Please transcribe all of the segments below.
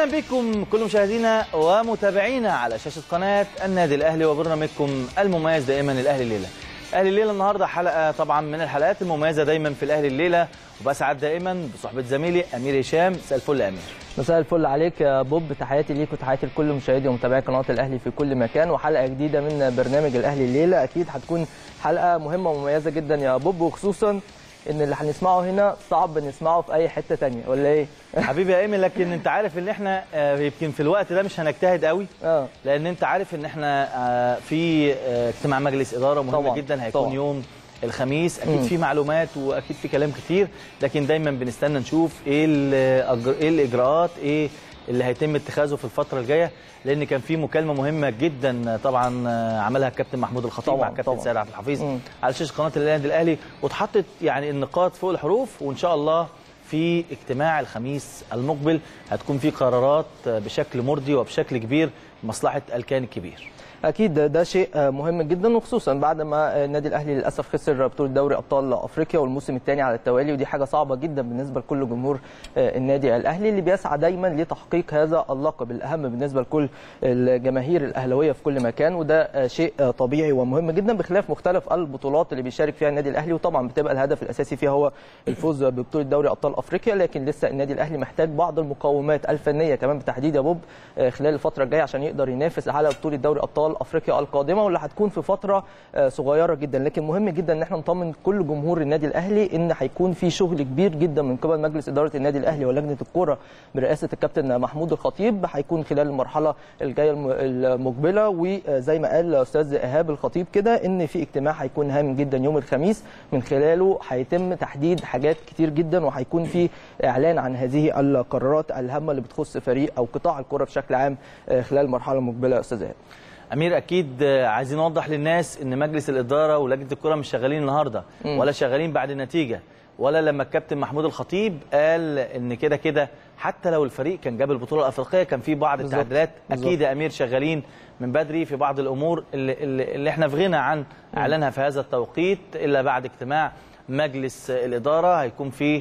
بكم كل مشاهدينا ومتابعينا على شاشه قناه النادي الاهلي وبرنامجكم المميز دائما الاهلي الليله. اهلي الليله النهارده حلقه طبعا من الحلقات المميزه دايما في الاهلي الليله وبسعد دائما بصحبه زميلي امير هشام مساء الفل يا امير. مساء الفل عليك يا بوب تحياتي ليك وتحياتي لكل مشاهدي ومتابعي قناه الاهلي في كل مكان وحلقه جديده من برنامج الاهلي الليله اكيد هتكون حلقه مهمه ومميزه جدا يا بوب وخصوصا ان اللي هنسمعه هنا صعب نسمعه في اي حته تانية ولا ايه حبيبي يا ايمن لكن انت عارف ان احنا آه، يمكن في الوقت ده مش هنجتهد قوي اه لان انت عارف ان احنا آه، في آه، اجتماع مجلس اداره مهم طبعاً، جدا هيكون طبعاً. يوم الخميس اكيد مم. في معلومات واكيد في كلام كتير لكن دايما بنستنى نشوف ايه الأجر- ايه الاجراءات ايه اللي هيتم اتخاذه في الفتره الجايه لان كان في مكالمه مهمه جدا طبعا آه، عملها الكابتن محمود الخطيب طبعاً، مع الكابتن طبعاً. سيد عبد الحفيظ مم. على شاشه قناه النادي الاهلي واتحطت يعني النقاط فوق الحروف وان شاء الله في اجتماع الخميس المقبل هتكون في قرارات بشكل مرضي وبشكل كبير لمصلحه الكيان الكبير اكيد ده, ده شيء آه، مهم جدا وخصوصا بعد ما آه، النادي الاهلي للاسف خسر بطوله دوري ابطال افريقيا والموسم الثاني على التوالي ودي حاجه صعبه جدا بالنسبه لكل جمهور آه، النادي الاهلي اللي بيسعى دايما لتحقيق هذا اللقب الاهم بالنسبه لكل الجماهير الاهلاويه في كل مكان وده آه، شيء آه، طبيعي ومهم جدا بخلاف مختلف البطولات اللي بيشارك فيها النادي الاهلي وطبعا بتبقى الهدف الاساسي فيها هو الفوز ببطوله دوري ابطال افريقيا لكن لسه النادي الاهلي محتاج بعض المقومات الفنيه كمان بالتحديد يا بوب آه، خلال الفتره الجايه عشان يقدر ينافس على بطوله دوري ابطال افريقيا القادمه واللي هتكون في فتره آه، صغيره جدا لكن مهم جدا ان احنا نطمن كل جمهور النادي الاهلي ان هيكون في شغل كبير جدا من قبل مجلس اداره النادي الاهلي ولجنه الكوره برئاسه الكابتن محمود الخطيب هيكون خلال المرحله الجايه الم- المقبله وزي ما قال استاذ ايهاب الخطيب كده ان في اجتماع هيكون هام جدا يوم الخميس من خلاله هيتم تحديد حاجات كتير جدا وهيكون في اعلان عن هذه القرارات الهامه اللي بتخص فريق او قطاع الكره بشكل عام آه، خلال المرحله المقبله يا استاذ ايهاب امير اكيد آه، عايزين نوضح للناس ان مجلس الاداره ولجنه الكره مش شغالين النهارده مم. ولا شغالين بعد النتيجه ولا لما الكابتن محمود الخطيب قال ان كده كده حتى لو الفريق كان جاب البطوله الافريقيه كان في بعض بالظبط، التعديلات بالظبط. اكيد يا امير شغالين من بدري في بعض الامور اللي, اللي, اللي احنا في غنى عن اعلانها في هذا التوقيت الا بعد اجتماع مجلس الاداره هيكون فيه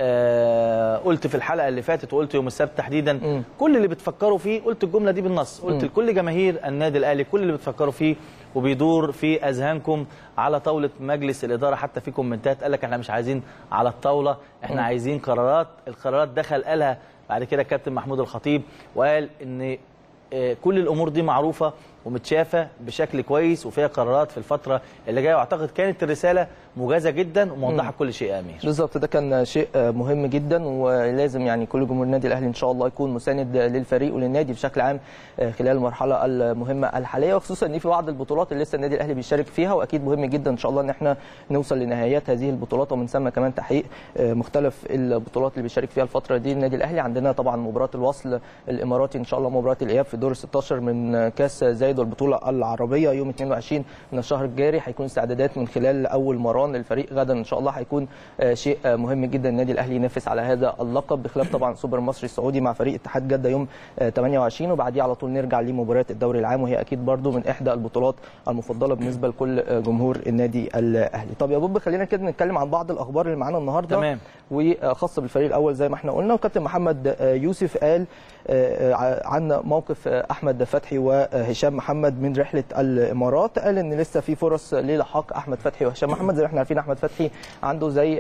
آه قلت في الحلقه اللي فاتت وقلت يوم السبت تحديدا مم. كل اللي بتفكروا فيه قلت الجمله دي بالنص قلت مم. لكل جماهير النادي الاهلي كل اللي بتفكروا فيه وبيدور في اذهانكم على طاوله مجلس الاداره حتى في كومنتات قال لك احنا مش عايزين على الطاوله احنا مم. عايزين قرارات القرارات دخل قالها بعد كده الكابتن محمود الخطيب وقال ان آه، كل الامور دي معروفه ومتشافه بشكل كويس وفيها قرارات في الفتره اللي جايه واعتقد كانت الرساله موجزه جدا وموضحه كل شيء يا امير بالظبط ده كان شيء مهم جدا ولازم يعني كل جمهور النادي الاهلي ان شاء الله يكون مساند للفريق وللنادي بشكل عام خلال المرحله المهمه الحاليه وخصوصا ان في بعض البطولات اللي لسه النادي الاهلي بيشارك فيها واكيد مهم جدا ان شاء الله ان احنا نوصل لنهايات هذه البطولات ومن ثم كمان تحقيق مختلف البطولات اللي بيشارك فيها الفتره دي النادي الاهلي عندنا طبعا مباراه الوصل الاماراتي ان شاء الله مباراه الاياب في دور 16 من كاس زايد والبطوله العربيه يوم 22 من الشهر الجاري هيكون استعدادات من خلال اول مران للفريق غدا ان شاء الله هيكون آه، شيء آه، مهم جدا النادي الاهلي ينافس على هذا اللقب بخلاف طبعا سوبر مصري السعودي مع فريق اتحاد جده يوم آه، 28 وبعديه على طول نرجع لمباريات الدوري العام وهي اكيد برضو من احدى البطولات المفضله بالنسبه لكل آه، جمهور النادي الاهلي طب يا بوب خلينا كده نتكلم عن بعض الاخبار اللي معانا النهارده تمام. وخاصه بالفريق الاول زي ما احنا قلنا وكابتن محمد آه، يوسف قال آه، آه، عن موقف آه، احمد فتحي وهشام محمد من رحله الامارات قال ان لسه في فرص للحاق احمد فتحي وهشام محمد زي ما احنا عارفين احمد فتحي عنده زي آه،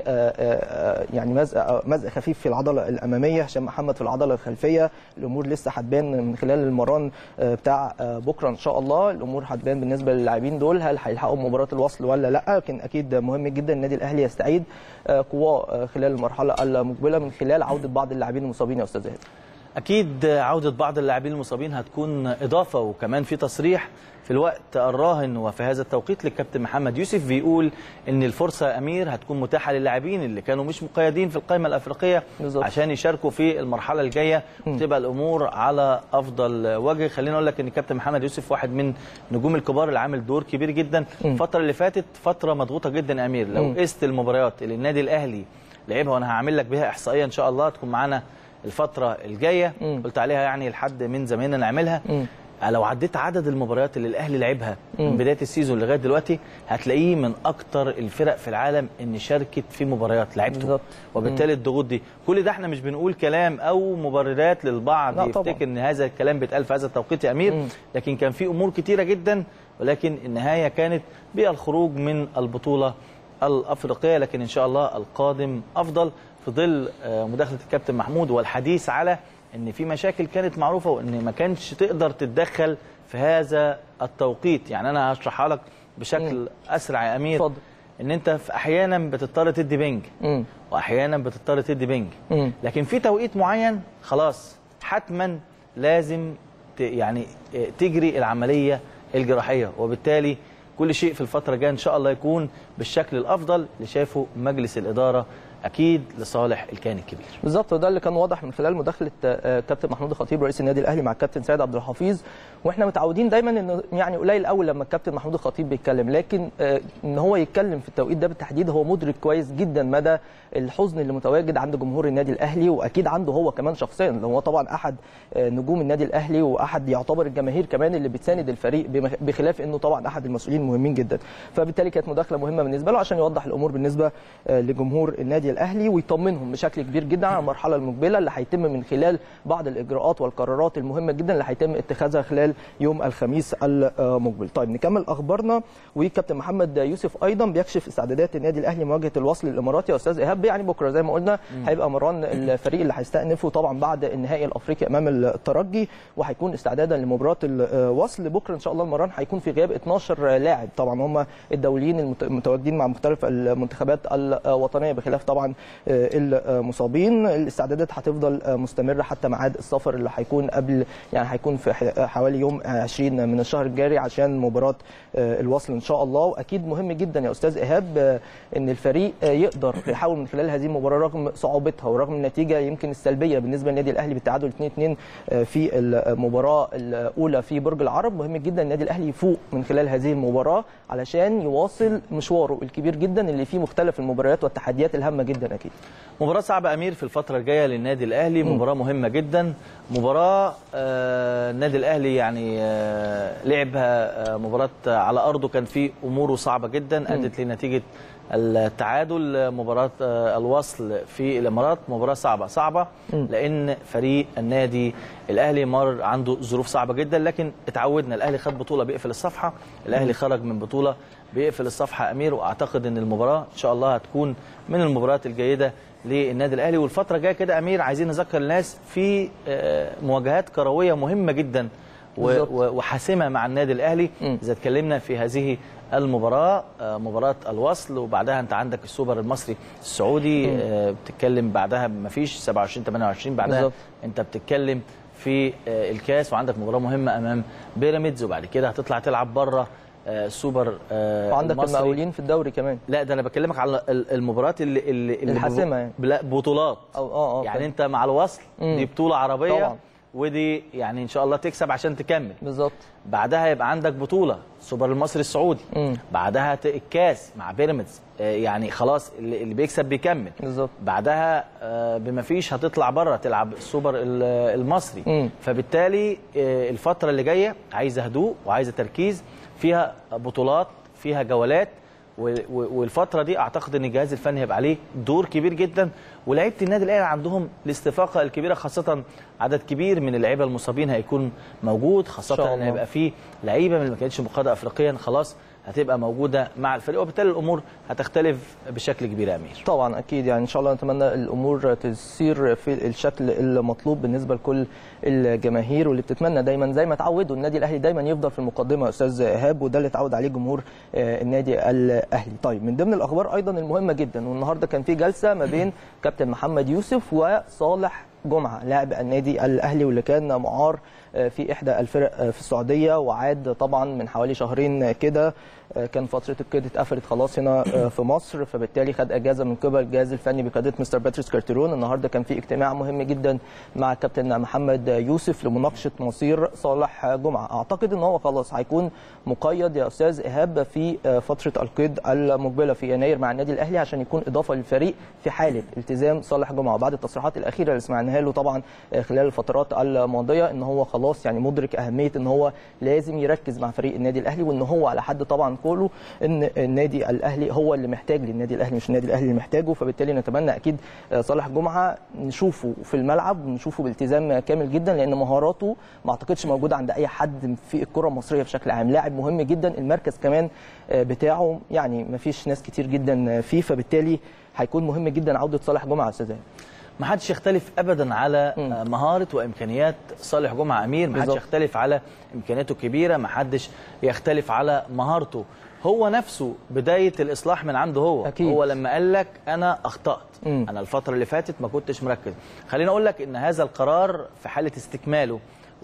آه، يعني مزق آه، مزق خفيف في العضله الاماميه هشام محمد في العضله الخلفيه الامور لسه هتبان من خلال المران آه، بتاع آه، بكره ان شاء الله الامور هتبان بالنسبه للاعبين دول هل هيلحقوا مباراه الوصل ولا لا لكن اكيد مهم جدا النادي الاهلي يستعيد آه، قواه آه، خلال المرحله المقبله من خلال عوده بعض اللاعبين المصابين يا استاذ زاهد اكيد عوده بعض اللاعبين المصابين هتكون اضافه وكمان في تصريح في الوقت الراهن وفي هذا التوقيت للكابتن محمد يوسف بيقول ان الفرصه يا امير هتكون متاحه للاعبين اللي كانوا مش مقيدين في القائمه الافريقيه بالظبط. عشان يشاركوا في المرحله الجايه وتبقى الامور على افضل وجه خليني اقول لك ان الكابتن محمد يوسف واحد من نجوم الكبار اللي عامل دور كبير جدا الفتره اللي فاتت فتره مضغوطه جدا يا امير لو قست المباريات اللي النادي الاهلي لعبها وانا هعمل لك بيها احصائيه ان شاء الله تكون معانا الفتره الجايه مم. قلت عليها يعني لحد من زماننا نعملها مم. لو عديت عدد المباريات اللي الاهلي لعبها من بدايه السيزون لغايه دلوقتي هتلاقيه من اكتر الفرق في العالم ان شاركت في مباريات لعبته بالظبط. وبالتالي الضغوط دي كل ده احنا مش بنقول كلام او مبررات للبعض لا طبعا. يفتكر ان هذا الكلام بيتقال في هذا التوقيت يا امير لكن كان في امور كتيره جدا ولكن النهايه كانت بالخروج من البطوله الافريقيه لكن ان شاء الله القادم افضل في ظل آه، مداخله الكابتن محمود والحديث على ان في مشاكل كانت معروفه وان ما كانش تقدر تتدخل في هذا التوقيت يعني انا هشرحها لك بشكل اسرع يا امير اتفضل. ان انت في احيانا بتضطر تدي بنج مم. واحيانا بتضطر تدي بنج مم. لكن في توقيت معين خلاص حتما لازم ت- يعني آه، تجري العمليه الجراحيه وبالتالي كل شيء في الفتره الجايه ان شاء الله يكون بالشكل الافضل اللي شافه مجلس الاداره اكيد لصالح الكيان الكبير بالظبط وده اللي كان واضح من خلال مداخله آه، كابتن محمود الخطيب رئيس النادي الاهلي مع الكابتن سيد عبد الحفيظ واحنا متعودين دايما انه يعني قليل قوي لما الكابتن محمود الخطيب بيتكلم لكن آه، ان هو يتكلم في التوقيت ده بالتحديد هو مدرك كويس جدا مدى الحزن اللي متواجد عند جمهور النادي الاهلي واكيد عنده هو كمان شخصيا لأن هو طبعا احد آه، نجوم النادي الاهلي واحد يعتبر الجماهير كمان اللي بتساند الفريق بمخ- بخلاف انه طبعا احد المسؤولين المهمين جدا فبالتالي كانت مداخله مهمه بالنسبه له عشان يوضح الامور بالنسبه آه، لجمهور النادي الاهلي ويطمنهم بشكل كبير جدا على المرحله المقبله اللي هيتم من خلال بعض الاجراءات والقرارات المهمه جدا اللي هيتم اتخاذها خلال يوم الخميس المقبل. طيب نكمل اخبارنا وكابتن محمد يوسف ايضا بيكشف استعدادات النادي الاهلي مواجهه الوصل الاماراتي يا استاذ ايهاب يعني بكره زي ما قلنا هيبقى مران الفريق اللي هيستأنفه طبعا بعد النهائي الافريقي امام الترجي وهيكون استعدادا لمباراه الوصل بكره ان شاء الله المران هيكون في غياب 12 لاعب طبعا هم الدوليين المت- المتواجدين مع مختلف المنتخبات الوطنيه بخلاف طبعا المصابين الاستعدادات هتفضل مستمره حتى ميعاد السفر اللي هيكون قبل يعني هيكون في ح- حوالي يوم 20 من الشهر الجاري عشان مباراه الوصل ان شاء الله واكيد مهم جدا يا استاذ ايهاب ان الفريق يقدر يحاول من خلال هذه المباراه رغم صعوبتها ورغم النتيجه يمكن السلبيه بالنسبه للنادي الاهلي بالتعادل 2-2 في المباراه الاولى في برج العرب مهم جدا النادي الاهلي يفوق من خلال هذه المباراه علشان يواصل مشواره الكبير جدا اللي فيه مختلف المباريات والتحديات الهامه جدا اكيد مباراة صعبة أمير في الفترة الجاية للنادي الأهلي مباراة مهمة جدا مباراة آه، النادي الأهلي يعني آه، لعبها آه، مباراة على أرضه كان في أموره صعبة جدا أدت لنتيجة التعادل مباراة آه، الوصل في الإمارات مباراة صعبة صعبة لأن فريق النادي الأهلي مر عنده ظروف صعبة جدا لكن اتعودنا الأهلي خد بطولة بيقفل الصفحة الأهلي خرج من بطولة بيقفل الصفحة أمير وأعتقد أن المباراة إن شاء الله هتكون من المباريات الجيدة للنادي الاهلي والفتره الجايه كده امير عايزين نذكر الناس في آه، مواجهات كرويه مهمه جدا و- بالظبط. و- وحاسمه مع النادي الاهلي مم. اذا اتكلمنا في هذه المباراه آه، مباراه الوصل وبعدها انت عندك السوبر المصري السعودي آه، بتتكلم بعدها ما فيش 27 28 بعدها بالظبط. انت بتتكلم في آه، الكاس وعندك مباراه مهمه امام بيراميدز وبعد كده هتطلع تلعب بره آه، السوبر آه، وعندك المصري. المقاولين في الدوري كمان لا ده انا بكلمك على ال- المباريات اللي اللي اللي الحاسمة يعني. لا بطولات أو اه اه يعني فاهم. انت مع الوصل مم. دي بطوله عربيه طبعا. ودي يعني ان شاء الله تكسب عشان تكمل بالظبط بعدها يبقى عندك بطوله سوبر المصري السعودي مم. بعدها ت- الكاس مع بيراميدز آه، يعني خلاص اللي اللي بيكسب بيكمل بالظبط بعدها آه، بما فيش هتطلع بره تلعب السوبر ال- المصري مم. فبالتالي آه، الفتره اللي جايه عايزه هدوء وعايزه تركيز فيها بطولات فيها جولات و- و- والفتره دي اعتقد ان الجهاز الفني هيبقى عليه دور كبير جدا ولاعيبه النادي الاهلي عندهم الاستفاقه الكبيره خاصه عدد كبير من اللعيبه المصابين هيكون موجود إن خاصه شاء ان الله. هيبقى في لعيبه من اللي ما كانتش مقاده افريقيا خلاص هتبقى موجوده مع الفريق وبالتالي الامور هتختلف بشكل كبير يا امير طبعا اكيد يعني ان شاء الله نتمنى الامور تسير في الشكل المطلوب بالنسبه لكل الجماهير واللي بتتمنى دايما زي ما اتعودوا النادي الاهلي دايما يفضل في المقدمه يا استاذ ايهاب وده اللي اتعود عليه جمهور آه، النادي الاهلي طيب من ضمن الاخبار ايضا المهمه جدا والنهارده كان في جلسه ما بين كابتن محمد يوسف وصالح جمعه لاعب النادي الاهلي واللي كان معار آه، في احدى الفرق آه، في السعوديه وعاد طبعا من حوالي شهرين كده آه، كان فتره القيد اتقفلت خلاص هنا آه، في مصر فبالتالي خد اجازه من قبل الجهاز الفني بقياده مستر باتريس كارتيرون النهارده كان في اجتماع مهم جدا مع كابتن محمد يوسف لمناقشه مصير صالح جمعه اعتقد ان هو خلاص هيكون مقيد يا استاذ ايهاب في آه، فتره القيد المقبله في يناير مع النادي الاهلي عشان يكون اضافه للفريق في حاله التزام صالح جمعه وبعد التصريحات الاخيره اللي سمعناها له طبعا آه، خلال الفترات الماضيه ان هو خلاص خلاص يعني مدرك اهميه ان هو لازم يركز مع فريق النادي الاهلي وان هو على حد طبعا قوله ان النادي الاهلي هو اللي محتاج للنادي الاهلي مش النادي الاهلي اللي محتاجه فبالتالي نتمنى اكيد آه، صالح جمعه نشوفه في الملعب ونشوفه بالتزام كامل جدا لان مهاراته ما اعتقدش موجوده عند اي حد في الكره المصريه بشكل عام لاعب مهم جدا المركز كمان آه، بتاعه يعني ما فيش ناس كتير جدا فيه فبالتالي هيكون مهم جدا عوده صالح جمعه يا استاذ إيهاب. ما حدش يختلف ابدا على آه، مهاره وامكانيات صالح جمعه امير ما حدش بالظبط. يختلف على امكانياته الكبيره ما حدش يختلف على مهارته هو نفسه بدايه الاصلاح من عنده هو أكيد. هو لما قال لك انا اخطات مم. انا الفتره اللي فاتت ما كنتش مركز خليني اقول لك ان هذا القرار في حاله استكماله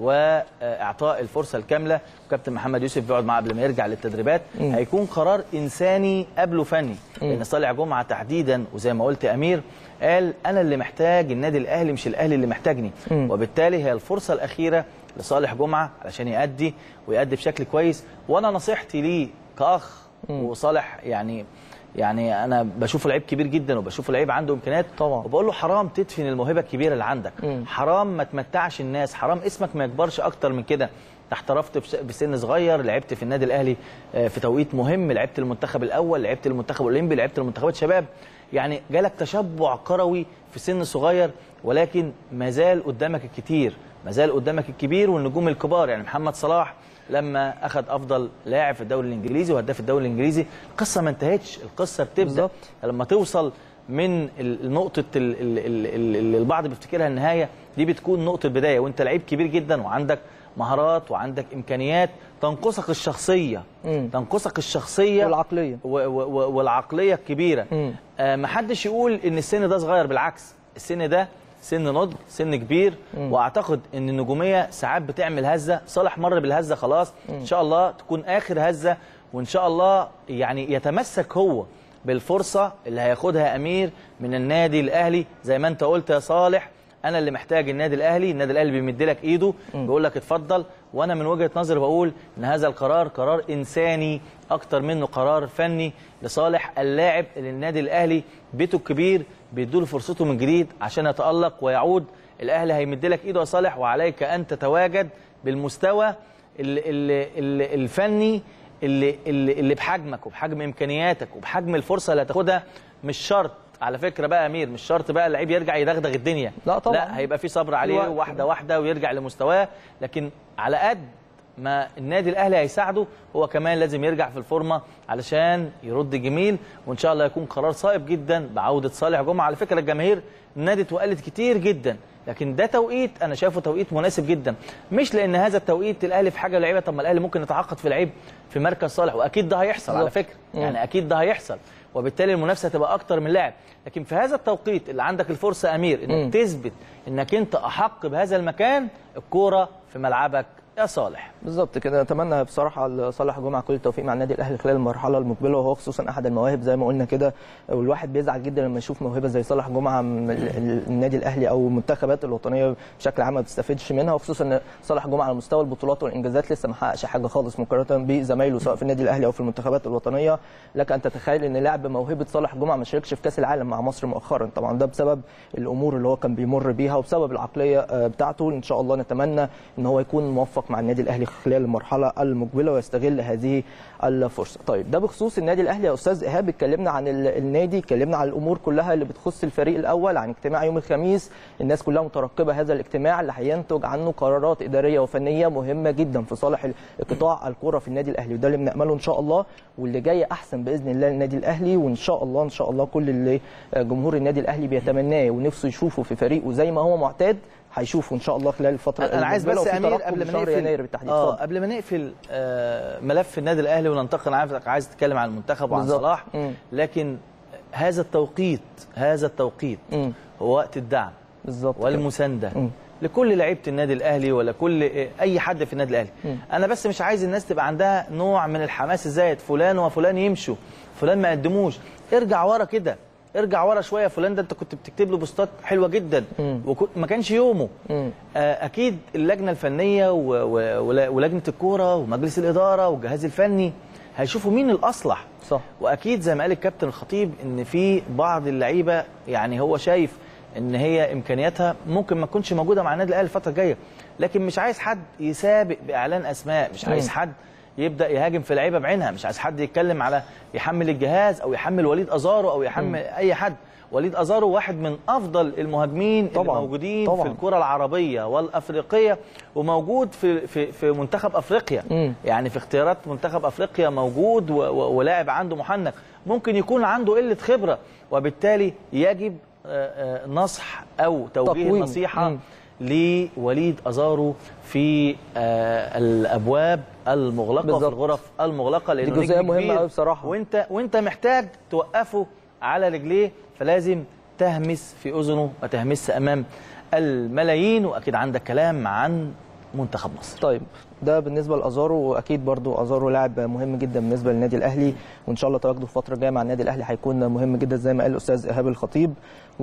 واعطاء الفرصه الكامله وكابتن محمد يوسف بيقعد معاه قبل ما يرجع للتدريبات مم. هيكون قرار انساني قبله فني لان صالح جمعه تحديدا وزي ما قلت يا امير قال انا اللي محتاج النادي الاهلي مش الاهلي اللي محتاجني مم. وبالتالي هي الفرصه الاخيره لصالح جمعه علشان يأدي ويأدي بشكل كويس وانا نصيحتي ليه كاخ وصالح يعني يعني انا بشوفه لعيب كبير جدا وبشوفه لعيب عنده امكانيات طبعا. وبقول له حرام تدفن الموهبه الكبيره اللي عندك مم. حرام ما تمتعش الناس حرام اسمك ما يكبرش اكتر من كده انت احترفت بس- بسن صغير لعبت في النادي الاهلي آه، في توقيت مهم لعبت المنتخب الاول لعبت المنتخب الاولمبي لعبت المنتخبات شباب يعني جالك تشبع كروي في سن صغير ولكن ما زال قدامك الكتير ما زال قدامك الكبير والنجوم الكبار يعني محمد صلاح لما اخذ افضل لاعب في الدوري الانجليزي وهداف الدوري الانجليزي القصه ما انتهتش القصه بتبدا بالظبط. لما توصل من ال- نقطة ال- ال- ال- ال- اللي البعض بيفتكرها النهاية دي بتكون نقطة بداية وانت لعيب كبير جدا وعندك مهارات وعندك إمكانيات تنقصك الشخصية مم. تنقصك الشخصية والعقلية. و- و- و- والعقلية الكبيرة مم. آه محدش يقول إن السن ده صغير بالعكس السن ده سن نضج سن كبير واعتقد ان النجوميه ساعات بتعمل هزه صالح مر بالهزه خلاص ان شاء الله تكون اخر هزه وان شاء الله يعني يتمسك هو بالفرصه اللي هياخدها امير من النادي الاهلي زي ما انت قلت يا صالح انا اللي محتاج النادي الاهلي النادي الاهلي بيمد لك ايده بيقول لك اتفضل وانا من وجهه نظري بقول ان هذا القرار قرار انساني اكتر منه قرار فني لصالح اللاعب اللي النادي الاهلي بيته الكبير بيدوله فرصته من جديد عشان يتالق ويعود الاهلي هيمد لك ايده يا صالح وعليك ان تتواجد بالمستوى ال ال ال الفني اللي, اللي اللي بحجمك وبحجم امكانياتك وبحجم الفرصه اللي هتاخدها مش شرط على فكره بقى يا امير مش شرط بقى اللعيب يرجع يدغدغ الدنيا لا طبعا. لا هيبقى في صبر عليه وقت. واحده واحده ويرجع لمستواه لكن على قد ما النادي الاهلي هيساعده هو كمان لازم يرجع في الفورمه علشان يرد جميل وان شاء الله يكون قرار صائب جدا بعوده صالح جمعه على فكره الجماهير نادت وقالت كتير جدا لكن ده توقيت انا شايفه توقيت مناسب جدا مش لان هذا التوقيت الاهلي في حاجه لعيبه طب ما الاهلي ممكن يتعاقد في لعيب في مركز صالح واكيد ده هيحصل على بالظبط. فكره يعني اكيد ده هيحصل وبالتالي المنافسه هتبقى اكتر من لاعب لكن في هذا التوقيت اللي عندك الفرصه امير مم. انك تثبت انك انت احق بهذا المكان الكوره في ملعبك يا صالح بالظبط كده نتمنى بصراحه لصالح جمعه كل التوفيق مع النادي الاهلي خلال المرحله المقبله وهو خصوصا احد المواهب زي ما قلنا كده والواحد بيزعل جدا لما يشوف موهبه زي صالح جمعه من ال- ال- النادي الاهلي او المنتخبات الوطنيه بشكل عام ما بتستفيدش منها وخصوصا ان صالح جمعه على مستوى البطولات والانجازات لسه ما حققش حاجه خالص مقارنه بزمايله سواء في النادي الاهلي او في المنتخبات الوطنيه لك ان تتخيل ان لاعب بموهبه صالح جمعه ما شاركش في كاس العالم مع مصر مؤخرا طبعا ده بسبب الامور اللي هو كان بيمر بيها وبسبب العقليه آه، بتاعته ان شاء الله نتمنى ان هو يكون موفق مع النادي الاهلي خلال المرحله المقبله ويستغل هذه الفرصه طيب ده بخصوص النادي الاهلي يا استاذ ايهاب اتكلمنا عن ال- النادي اتكلمنا عن الامور كلها اللي بتخص الفريق الاول عن اجتماع يوم الخميس الناس كلها مترقبه هذا الاجتماع اللي هينتج عنه قرارات اداريه وفنيه مهمه جدا في صالح ال- قطاع الكره في النادي الاهلي وده اللي بنامله ان شاء الله واللي جاي احسن باذن الله للنادي الاهلي وان شاء الله ان شاء الله كل اللي جمهور النادي الاهلي بيتمناه ونفسه يشوفه في فريقه زي ما هو معتاد هيشوفه ان شاء الله خلال الفتره انا عايز المقبلة بس وفي امير ترقب قبل ما لشهر نقفل يناير بالتحديد اه اتفضل. قبل ما نقفل آه ملف النادي الاهلي وننتقل انا عارفك عايز تتكلم عن المنتخب وعن بالظبط. صلاح مم. لكن هذا التوقيت هذا التوقيت مم. هو وقت الدعم بالظبط كده. والمسانده مم. لكل لعيبه النادي الاهلي ولا كل اي حد في النادي الاهلي مم. انا بس مش عايز الناس تبقى عندها نوع من الحماس الزايد فلان وفلان يمشوا فلان ما يقدموش ارجع ورا كده ارجع ورا شويه فلان ده انت كنت بتكتب له بوستات حلوه جدا مم. وما كانش يومه مم. آه، اكيد اللجنه الفنيه و- و- ولا- ولجنه الكوره ومجلس الاداره والجهاز الفني هيشوفوا مين الاصلح صح واكيد زي ما قال الكابتن الخطيب ان في بعض اللعيبه يعني هو شايف ان هي امكانياتها ممكن ما تكونش موجوده مع النادي الاهلي الفتره الجايه لكن مش عايز حد يسابق باعلان اسماء مش عايز مم. حد يبدا يهاجم في لعيبه بعينها مش عايز حد يتكلم على يحمل الجهاز او يحمل وليد ازارو او يحمل اي حد وليد ازارو واحد من افضل المهاجمين طبعاً، الموجودين طبعاً. في الكره العربيه والافريقيه وموجود في في في منتخب افريقيا مم. يعني في اختيارات منتخب افريقيا موجود و- و- ولاعب عنده محنك ممكن يكون عنده قله خبره وبالتالي يجب آه، آه، نصح او توجيه تقويم. نصيحه مم. لوليد ازارو في آه، الابواب المغلقه بالظبط. في الغرف المغلقه لانه دي جزئية نجم مهمة كبير أوي بصراحة. وانت وانت محتاج توقفه على رجليه فلازم تهمس في اذنه وتهمس امام الملايين واكيد عندك كلام عن منتخب مصر طيب ده بالنسبه لازارو واكيد برضو ازارو لاعب مهم جدا بالنسبه للنادي الاهلي وان شاء الله تواجده الفتره الجايه مع النادي الاهلي هيكون مهم جدا زي ما قال الاستاذ ايهاب الخطيب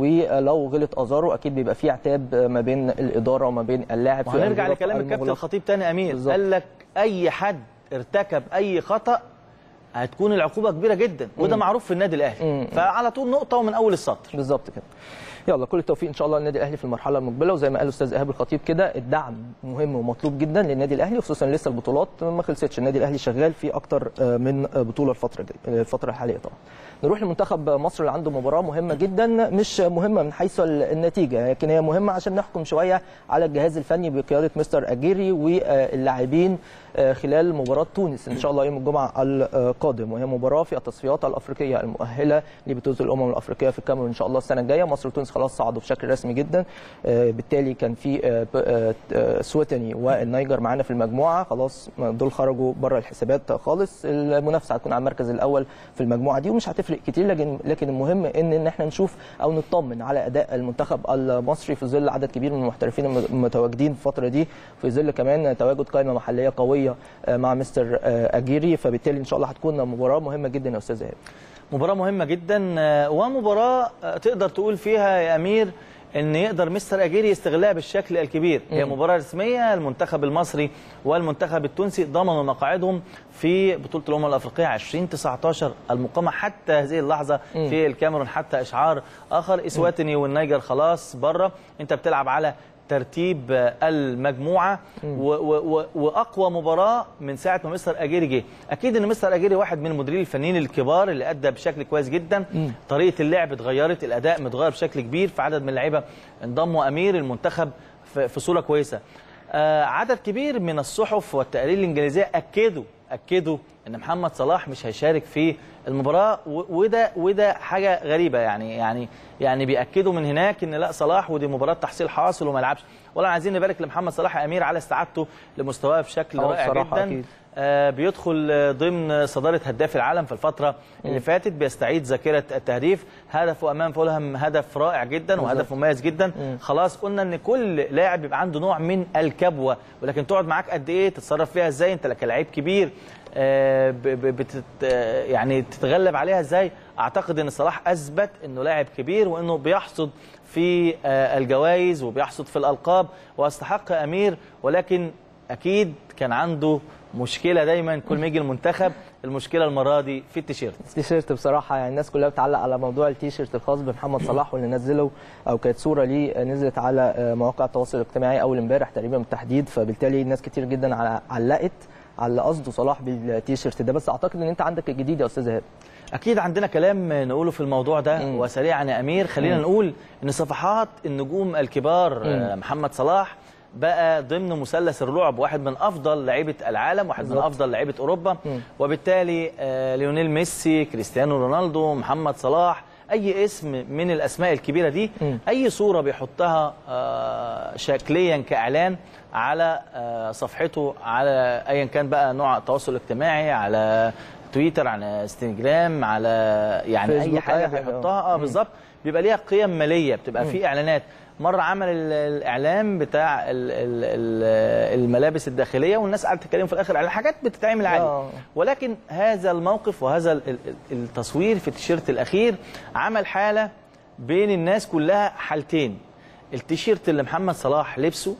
ولو غلط ازارو اكيد بيبقى في عتاب ما بين الاداره وما بين اللاعب في وهنرجع الغرف لكلام الكابتن المغلقة. الخطيب تاني امير بالظبط. قال لك اي حد ارتكب اي خطا هتكون العقوبه كبيره جدا وده معروف في النادي الاهلي مم. فعلى طول نقطه ومن اول السطر بالظبط كده يلا كل التوفيق ان شاء الله للنادي الاهلي في المرحله المقبله وزي ما قال الاستاذ ايهاب الخطيب كده الدعم مهم ومطلوب جدا للنادي الاهلي خصوصا لسه البطولات ما خلصتش النادي الاهلي شغال في اكتر آه، من آه، بطوله الفتره دي الفتره الحاليه طبعا نروح لمنتخب مصر اللي عنده مباراه مهمه جدا مش مهمه من حيث النتيجه لكن هي مهمه عشان نحكم شويه على الجهاز الفني بقياده مستر اجيري واللاعبين آه، خلال مباراه تونس ان شاء الله يوم الجمعه القادم وهي مباراه في التصفيات الافريقيه المؤهله لبطوله الامم الافريقيه في الكاميرون ان شاء الله السنه الجايه مصر وتونس خلاص صعدوا بشكل رسمي جدا آه، بالتالي كان في آه، ب- آه، آه، سويتني والنيجر معانا في المجموعه خلاص دول خرجوا بره الحسابات خالص المنافسه هتكون على المركز الاول في المجموعه دي ومش هتفرق كتير لكن لكن المهم ان ان احنا نشوف او نطمن على اداء المنتخب المصري في ظل عدد كبير من المحترفين المتواجدين في الفتره دي في ظل كمان تواجد قائمه محليه قويه آه، مع مستر آه، اجيري فبالتالي ان شاء الله هتكون مباراه مهمه جدا يا استاذ ايهاب مباراه مهمه جدا آه، ومباراه آه، تقدر تقول فيها يا امير ان يقدر مستر اجيري يستغلها بالشكل الكبير هي مم. مباراه رسميه المنتخب المصري والمنتخب التونسي ضمنوا مقاعدهم في بطوله الامم الافريقيه 2019 المقامه حتى هذه اللحظه مم. في الكاميرون حتى اشعار اخر اسواتني والنيجر خلاص بره انت بتلعب على ترتيب آه، المجموعه و و و واقوى مباراه من ساعه ما مستر اجيري جه اكيد ان مستر اجيري واحد من المديرين الفنيين الكبار اللي ادى بشكل كويس جدا مم. طريقه اللعب اتغيرت الاداء متغير بشكل كبير في عدد من اللعيبه انضموا امير المنتخب في في صوره كويسه آه عدد كبير من الصحف والتقارير الانجليزيه اكدوا اكدوا ان محمد صلاح مش هيشارك في المباراه و- وده وده حاجه غريبه يعني يعني يعني بياكدوا من هناك ان لا صلاح ودي مباراه تحصيل حاصل وما يلعبش ولا عايزين نبارك لمحمد صلاح يا امير على استعادته لمستواه بشكل آه، رائع بصراحة جدا أكيد. آه، بيدخل آه، ضمن صدارة هداف العالم في الفترة اللي فاتت بيستعيد ذاكرة التهديف هدفه أمام فولهام هدف رائع جدا وهدف مميز جدا خلاص قلنا إن كل لاعب بيبقى عنده نوع من الكبوة ولكن تقعد معاك قد إيه تتصرف فيها إزاي أنت كلاعب كبير آه، ب- ب- بتت آه، يعني تتغلب عليها إزاي أعتقد إن صلاح أثبت إنه لاعب كبير وإنه بيحصد في آه، الجوائز وبيحصد في الألقاب واستحق أمير ولكن اكيد كان عنده مشكله دايما كل ما يجي المنتخب المشكله المره دي في التيشيرت التيشيرت بصراحه يعني الناس كلها بتعلق على موضوع التيشيرت الخاص بمحمد صلاح واللي نزله او كانت صوره ليه نزلت على مواقع التواصل الاجتماعي اول امبارح تقريبا بالتحديد فبالتالي ناس كتير جدا على- علقت على قصده صلاح بالتيشيرت ده بس اعتقد ان انت عندك الجديد يا استاذ ايهاب اكيد عندنا كلام نقوله في الموضوع ده مم. وسريعا يا امير خلينا مم. نقول ان صفحات النجوم الكبار آه، محمد صلاح بقى ضمن مثلث الرعب واحد من افضل لعيبه العالم واحد من بالظبط. افضل لعيبه اوروبا مم. وبالتالي آه، ليونيل ميسي كريستيانو رونالدو محمد صلاح اي اسم من الاسماء الكبيره دي مم. اي صوره بيحطها آه، شكليا كاعلان على آه، صفحته على ايا كان بقى نوع التواصل الاجتماعي على تويتر على انستجرام على يعني اي فيسبوك، حاجه أي حاجة. بيحطها اه مم. بالظبط بيبقى ليها قيم ماليه بتبقى في اعلانات مره عمل ال- الاعلان بتاع ال- ال- ال- الملابس الداخليه والناس قعدت تتكلم في الاخر على حاجات بتتعمل عادي آه. ولكن هذا الموقف وهذا ال- ال- التصوير في التيشيرت الاخير عمل حاله بين الناس كلها حالتين التيشيرت اللي محمد صلاح لبسه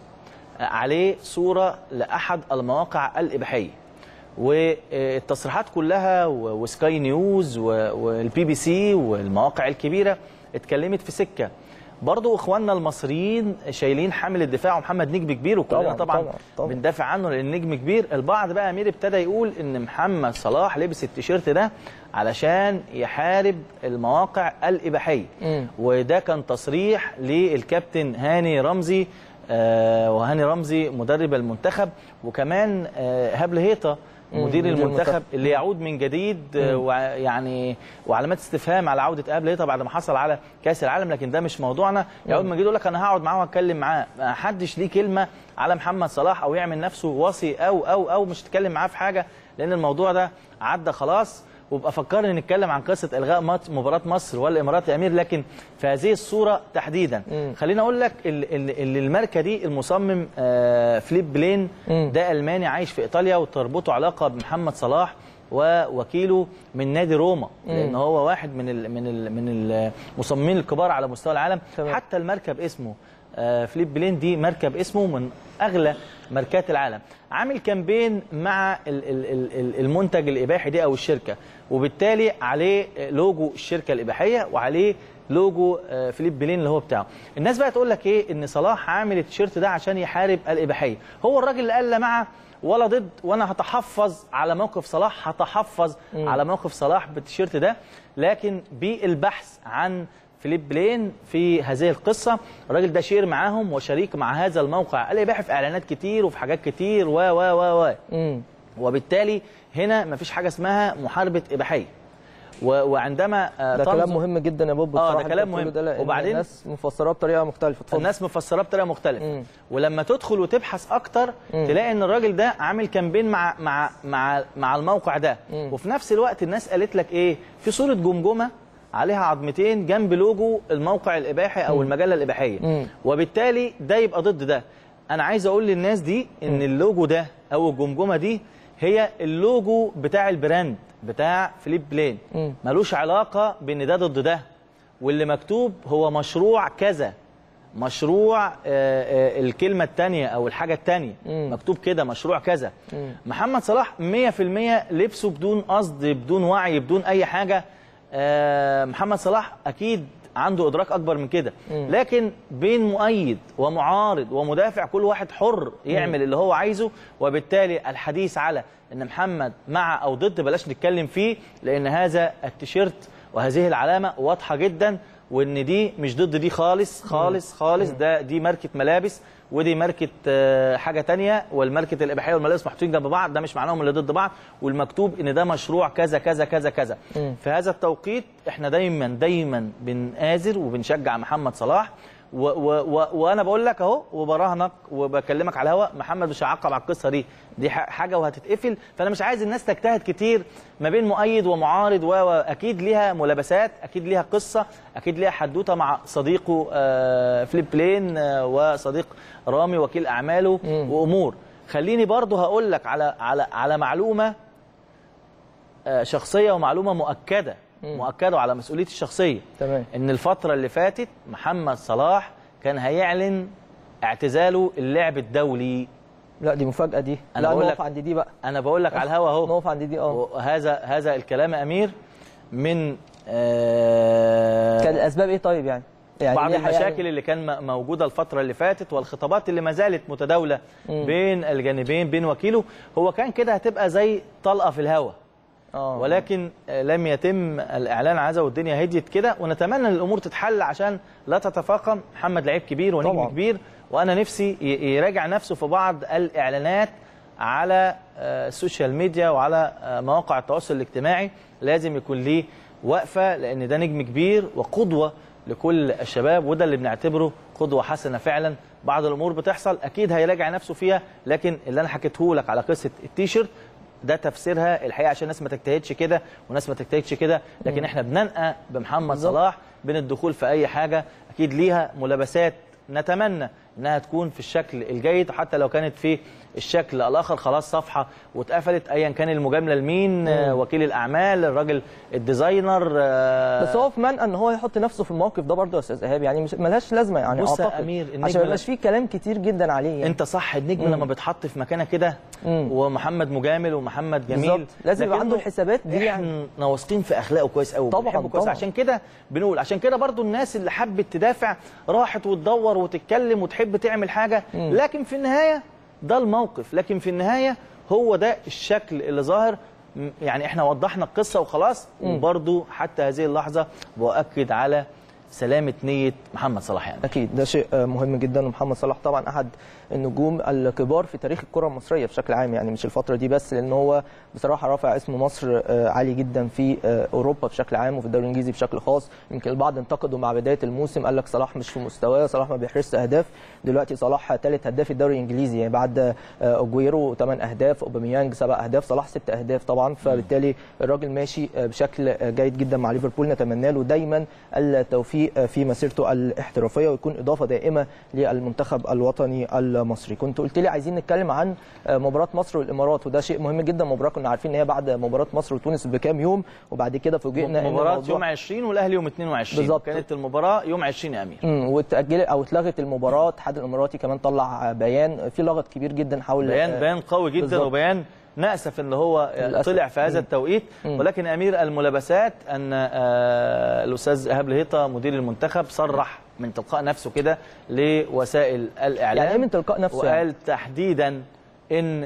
عليه صوره لاحد المواقع الاباحيه والتصريحات كلها و- وسكاي نيوز و- والبي بي سي والمواقع الكبيره اتكلمت في سكه برضو اخواننا المصريين شايلين حامل الدفاع ومحمد نجم كبير وكلنا طبعاً، طبعا, طبعاً، طبعاً. بندافع عنه لان نجم كبير البعض بقى امير ابتدى يقول ان محمد صلاح لبس التيشيرت ده علشان يحارب المواقع الاباحيه مم. وده كان تصريح للكابتن هاني رمزي آه، وهاني رمزي مدرب المنتخب وكمان آه، هاب هيطه مم، مدير مدير المنتخب المنتخب. اللي يعود من جديد آه، وع- يعني وعلامات استفهام على عوده ايهاب هيطه بعد ما حصل على كاس العالم لكن ده مش موضوعنا يعود من جديد يقول لك انا هقعد معاه واتكلم معاه ما حدش ليه كلمه على محمد صلاح او يعمل نفسه وصي او او او مش تتكلم معاه في حاجه لان الموضوع ده عدى خلاص وابقى فكرني نتكلم عن قصه الغاء مات- مباراه مصر والامارات يا امير لكن في هذه الصوره تحديدا مم. خليني اقول لك ال- ال- ال- الماركه دي المصمم آه، فليب بلين مم. ده الماني عايش في ايطاليا وتربطه علاقه بمحمد صلاح ووكيله من نادي روما لان هو واحد من ال من ال من المصممين الكبار على مستوى العالم تمام. حتى الماركه باسمه آه، فليب بلين دي ماركه باسمه من اغلى ماركات العالم عامل كامبين مع ال- ال- ال- ال- المنتج الاباحي دي او الشركه وبالتالي عليه لوجو الشركه الاباحيه وعليه لوجو آه، فليب بلين اللي هو بتاعه الناس بقى تقول لك ايه ان صلاح عامل التيشيرت ده عشان يحارب الاباحيه هو الراجل اللي قال لا مع ولا ضد وانا هتحفظ على موقف صلاح هتحفظ على موقف صلاح بالتيشيرت ده لكن بالبحث عن فيليب بلين في هذه القصه الراجل ده شير معاهم وشريك مع هذا الموقع الاباحي في اعلانات كتير وفي حاجات كتير و و و و مم. وبالتالي هنا مفيش حاجه اسمها محاربه اباحيه و- وعندما آه، ده تنظر- كلام مهم جدا يا بوب آه، ده بصراحة أنت كلام بتقوله مهم. ده لأن وبعدين- الناس مفسراه بطريقه مختلفه اتفضل الناس مفسراه بطريقه مختلفه مم. ولما تدخل وتبحث اكتر مم. تلاقي ان الراجل ده عامل كامبين مع مع مع مع الموقع ده مم. وفي نفس الوقت الناس قالت لك ايه في صوره جمجمه عليها عظمتين جنب لوجو الموقع الاباحي او المجله الاباحيه مم. وبالتالي ده يبقى ضد ده انا عايز اقول للناس دي ان اللوجو ده او الجمجمه دي هي اللوجو بتاع البراند بتاع فليب بلين مم. ملوش علاقه بان ده ضد ده واللي مكتوب هو مشروع كذا مشروع آه، آه، الكلمة التانية أو الحاجة التانية مم. مكتوب كده مشروع كذا مم. محمد صلاح 100% لبسه بدون قصد بدون وعي بدون أي حاجة آه، محمد صلاح أكيد عنده إدراك أكبر من كده لكن بين مؤيد ومعارض ومدافع كل واحد حر يعمل اللي هو عايزه وبالتالي الحديث على ان محمد مع او ضد بلاش نتكلم فيه لان هذا التيشيرت وهذه العلامه واضحه جدا وان دي مش ضد دي خالص خالص خالص ده دي ماركه ملابس ودي ماركه آه، حاجه تانية والماركه الاباحيه والملابس محطوطين جنب بعض ده مش معناهم اللي ضد بعض والمكتوب ان ده مشروع كذا كذا كذا كذا في هذا التوقيت احنا دايما دايما بنآزر وبنشجع محمد صلاح و و و وانا بقول لك اهو وبراهنك وبكلمك على الهواء محمد مش هيعقب على القصه دي دي ح- حاجه وهتتقفل فانا مش عايز الناس تجتهد كتير ما بين مؤيد ومعارض و- واكيد ليها ملابسات اكيد ليها قصه اكيد ليها حدوته مع صديقه آه، فليب بلين آه، وصديق رامي وكيل اعماله وامور خليني برضه هقول لك على على على معلومه آه، شخصيه ومعلومه مؤكده مؤكده وعلى مسؤوليتي الشخصيه تمام ان الفتره اللي فاتت محمد صلاح كان هيعلن اعتزاله اللعب الدولي لا دي مفاجاه دي أنا لا بقول نقف لك- عند دي بقى انا بقول لك على الهوا اهو نقف عند دي اه وهذا هذا الكلام يا امير من آه كان الاسباب ايه طيب يعني يعني بعض ليه هيعمل- المشاكل اللي كان م- موجوده الفتره اللي فاتت والخطابات اللي ما زالت متداوله بين الجانبين بين وكيله هو كان كده هتبقى زي طلقه في الهواء اه ولكن آه، لم يتم الاعلان عنها والدنيا هديت كده ونتمنى ان الامور تتحل عشان لا تتفاقم محمد لعيب كبير ونجم طبعاً. كبير وانا نفسي ي- يراجع نفسه في بعض الاعلانات على آه، السوشيال ميديا وعلى آه، مواقع التواصل الاجتماعي لازم يكون ليه وقفه لان ده نجم كبير وقدوه لكل الشباب وده اللي بنعتبره قدوه حسنه فعلا بعض الامور بتحصل اكيد هيراجع نفسه فيها لكن اللي انا حكيته لك على قصه التيشيرت ده تفسيرها الحقيقه عشان الناس ما تجتهدش كده وناس ما تجتهدش كده لكن احنا بننقى بمحمد بالظبط. صلاح بين الدخول في اي حاجه اكيد ليها ملابسات نتمنى انها تكون في الشكل الجيد حتى لو كانت في الشكل الاخر خلاص صفحه واتقفلت ايا كان المجامله لمين آه، وكيل الاعمال الراجل الديزاينر آه، بس هو في منأى ان هو يحط نفسه في الموقف ده برضه يا استاذ ايهاب يعني مش ملهاش لازمه يعني بص يا اعتقد أمير، النجم عشان ما لا- يبقاش فيه كلام كتير جدا عليه يعني. انت صح النجم لما بيتحط في مكانه كده ومحمد مجامل ومحمد جميل بالظبط. لازم يبقى عنده لكنه الحسابات دي يعني. احنا واثقين في اخلاقه كويس قوي طبعاً، بنحبه كويس طبعاً. عشان كده بنقول عشان كده برضو الناس اللي حبت تدافع راحت وتدور وتتكلم وتحب تعمل حاجه لكن في النهايه ده الموقف لكن في النهايه هو ده الشكل اللي ظاهر م- يعني احنا وضحنا القصه وخلاص وبرضو حتى هذه اللحظه بؤكد على سلامه نيه محمد صلاح يعني اكيد ده شيء آه، مهم جدا ومحمد صلاح طبعا احد النجوم الكبار في تاريخ الكره المصريه بشكل عام يعني مش الفتره دي بس لان هو بصراحه رافع اسم مصر آه، عالي جدا في آه، اوروبا بشكل عام وفي الدوري الانجليزي بشكل خاص يمكن البعض انتقدوا مع بدايه الموسم قال لك صلاح مش في مستواه صلاح ما بيحرزش اهداف دلوقتي صلاح ثالث هداف الدوري الانجليزي يعني بعد آه، اوجويرو 8 اهداف اوباميانج 7 اهداف صلاح 6 اهداف طبعا فبالتالي الراجل ماشي آه، بشكل آه، جيد جدا مع ليفربول نتمنى له دايما التوفيق آه، في مسيرته الاحترافيه ويكون اضافه دائمه للمنتخب الوطني المصري كنت قلت لي عايزين نتكلم عن آه، مباراه مصر والامارات وده شيء مهم جدا مباراه كنا عارفين ان هي بعد مباراه مصر وتونس بكام يوم وبعد كده فوجئنا ان مباراه الموضوع- يوم 20 والاهلي يوم 22 بالظبط. كانت المباراه يوم 20 يا امير امم واتاجلت او اتلغت المباراه الاتحاد الاماراتي كمان طلع بيان في لغط كبير جدا حول بيان آه، بيان قوي جدا بالظبط. وبيان نأسف ان هو للأسف. طلع في هذا مم. التوقيت مم. ولكن امير الملابسات ان آه، الاستاذ ايهاب الهيطه مدير المنتخب صرح من تلقاء نفسه كده لوسائل الاعلام يعني ايه من تلقاء نفسه يعني؟ وقال تحديدا ان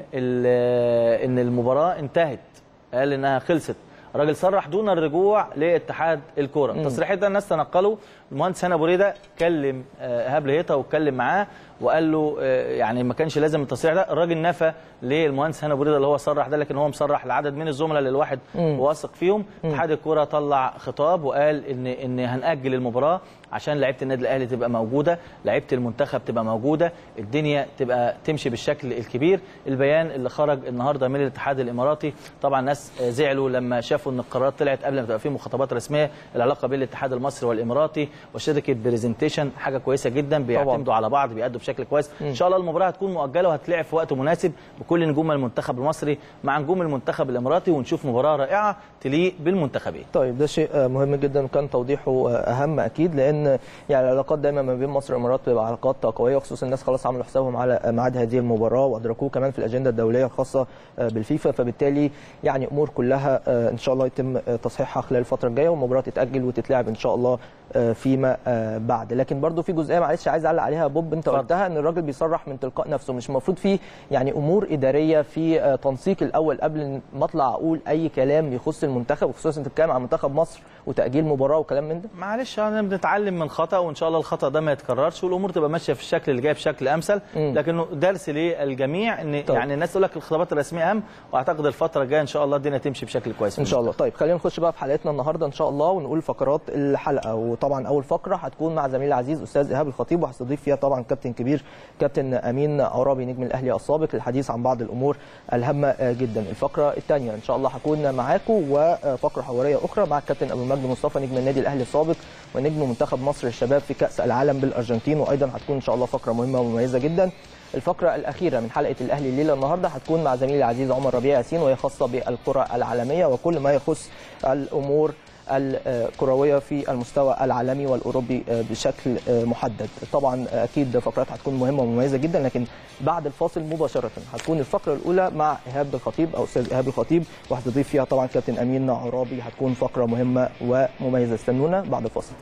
ال- ان المباراه انتهت قال انها خلصت الراجل صرح دون الرجوع لاتحاد الكوره التصريح ده الناس تنقلوا المهندس هنا ابو ريده كلم آه، ايهاب لهيطه واتكلم معاه وقال له آه، يعني ما كانش لازم التصريح ده الراجل نفى للمهندس هنا ابو ريده اللي هو صرح ده لكن هو مصرح لعدد من الزملاء اللي الواحد واثق فيهم اتحاد الكوره طلع خطاب وقال ان ان هنأجل المباراه عشان لعيبه النادي الاهلي تبقى موجوده لعيبه المنتخب تبقى موجوده الدنيا تبقى تمشي بالشكل الكبير البيان اللي خرج النهارده من الاتحاد الاماراتي طبعا ناس آه، زعلوا لما شافوا ان القرارات طلعت قبل ما تبقى في مخاطبات رسميه العلاقه بين الاتحاد المصري والاماراتي وشركه بريزنتيشن حاجه كويسه جدا بيعتمدوا على بعض بيأدوا بشكل كويس ان شاء الله المباراه هتكون مؤجله وهتلعب في وقت مناسب بكل نجوم المنتخب المصري مع نجوم المنتخب الاماراتي ونشوف مباراه رائعه تليق بالمنتخبين طيب ده شيء آه، مهم جدا وكان توضيحه آه، اهم اكيد لان يعني العلاقات دايما ما بين مصر والامارات بتبقى علاقات قويه وخصوصا الناس خلاص عملوا حسابهم على آه، ميعاد هذه المباراه وادركوه كمان في الاجنده الدوليه الخاصه آه، بالفيفا فبالتالي يعني امور كلها آه، ان شاء الله يتم آه، تصحيحها خلال الفتره الجايه والمباراه تتاجل وتتلعب ان شاء الله آه، فيما آه، بعد لكن برضو في جزئيه معلش عايز اعلق عليها يا بوب انت اتفضل. قلتها ان الراجل بيصرح من تلقاء نفسه مش المفروض في يعني امور اداريه في آه، تنسيق الاول قبل ما اطلع اقول اي كلام يخص المنتخب وخصوصا انت بتتكلم عن منتخب مصر وتاجيل مباراه وكلام من ده معلش انا بنتعلم من خطا وان شاء الله الخطا ده ما يتكررش والامور تبقى ماشيه في الشكل اللي جاي بشكل امثل مم. لكنه درس للجميع ان طيب. يعني الناس تقول لك الخطابات الرسميه اهم واعتقد الفتره الجايه ان شاء الله الدنيا تمشي بشكل كويس ان شاء الله طيب خلينا نخش بقى في حلقتنا النهارده ان شاء الله ونقول فقرات الحلقه وطبعا اول فقره هتكون مع زميلي العزيز استاذ ايهاب الخطيب وهستضيف فيها طبعا كابتن كبير كابتن امين عرابي نجم الاهلي السابق للحديث عن بعض الامور الهامه آه، جدا الفقره الثانيه ان شاء الله هكون معاكم وفقره حواريه اخرى مع الكابتن ابو المجد مصطفى نجم النادي الاهلي السابق ونجم منتخب مصر للشباب في كاس العالم بالارجنتين وايضا هتكون ان شاء الله فقره مهمه ومميزه جدا الفقرة الأخيرة من حلقة الأهلي الليلة النهاردة هتكون مع زميلي العزيز عمر ربيع ياسين وهي خاصة بالكرة العالمية وكل ما يخص الأمور الكروية في المستوى العالمي والأوروبي بشكل محدد طبعا أكيد فقرات هتكون مهمة ومميزة جدا لكن بعد الفاصل مباشرة هتكون الفقرة الأولى مع إيهاب الخطيب أو أستاذ إيهاب الخطيب وهتضيف فيها طبعا كابتن أمين عرابي هتكون فقرة مهمة ومميزة استنونا بعد الفاصل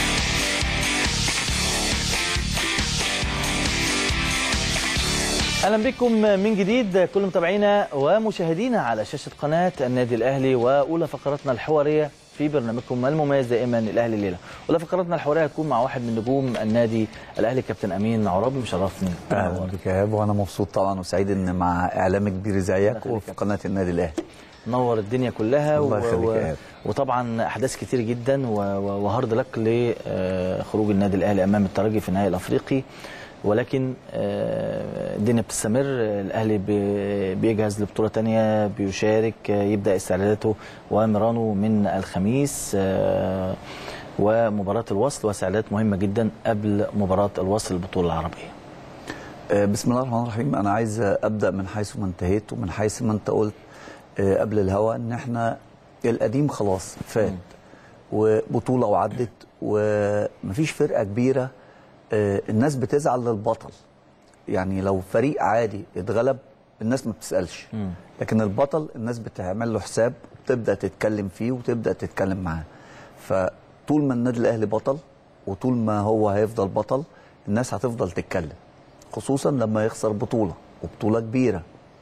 اهلا اهلا بكم من جديد كل متابعينا ومشاهدينا على شاشه قناه النادي الاهلي واولى فقراتنا الحواريه في برنامجكم المميز دائما الاهلي الليله. اولى فقراتنا الحواريه هتكون مع واحد من نجوم النادي الاهلي كابتن امين عرابي مشرفني. اهلا بك يا ايهاب وانا مبسوط طبعا وسعيد ان مع اعلام كبير زيك يخليك وفي قناه النادي الاهلي نور الدنيا كلها الله يخليك يا إيهاب. وطبعا احداث كتير جدا و... و... وهارد لك لخروج النادي الاهلي امام الترجي في النهائي الافريقي ولكن آه، الدنيا بتستمر الاهلي بي- بيجهز لبطوله تانية بيشارك آه، يبدا استعداداته ومرانه من الخميس آه، ومباراه الوصل واستعدادات مهمه جدا قبل مباراه الوصل البطوله العربيه آه، بسم الله الرحمن الرحيم انا عايز ابدا من حيث ما انتهيت ومن حيث ما انت قلت آه، قبل الهوا ان احنا القديم خلاص فات وبطوله وعدت ومفيش فرقه كبيره آه، الناس بتزعل للبطل يعني لو فريق عادي اتغلب الناس ما بتسالش لكن البطل الناس بتعمل له حساب وتبدا تتكلم فيه وتبدا تتكلم معاه فطول ما النادي الاهلي بطل وطول ما هو هيفضل بطل الناس هتفضل تتكلم خصوصا لما يخسر بطوله وبطوله كبيره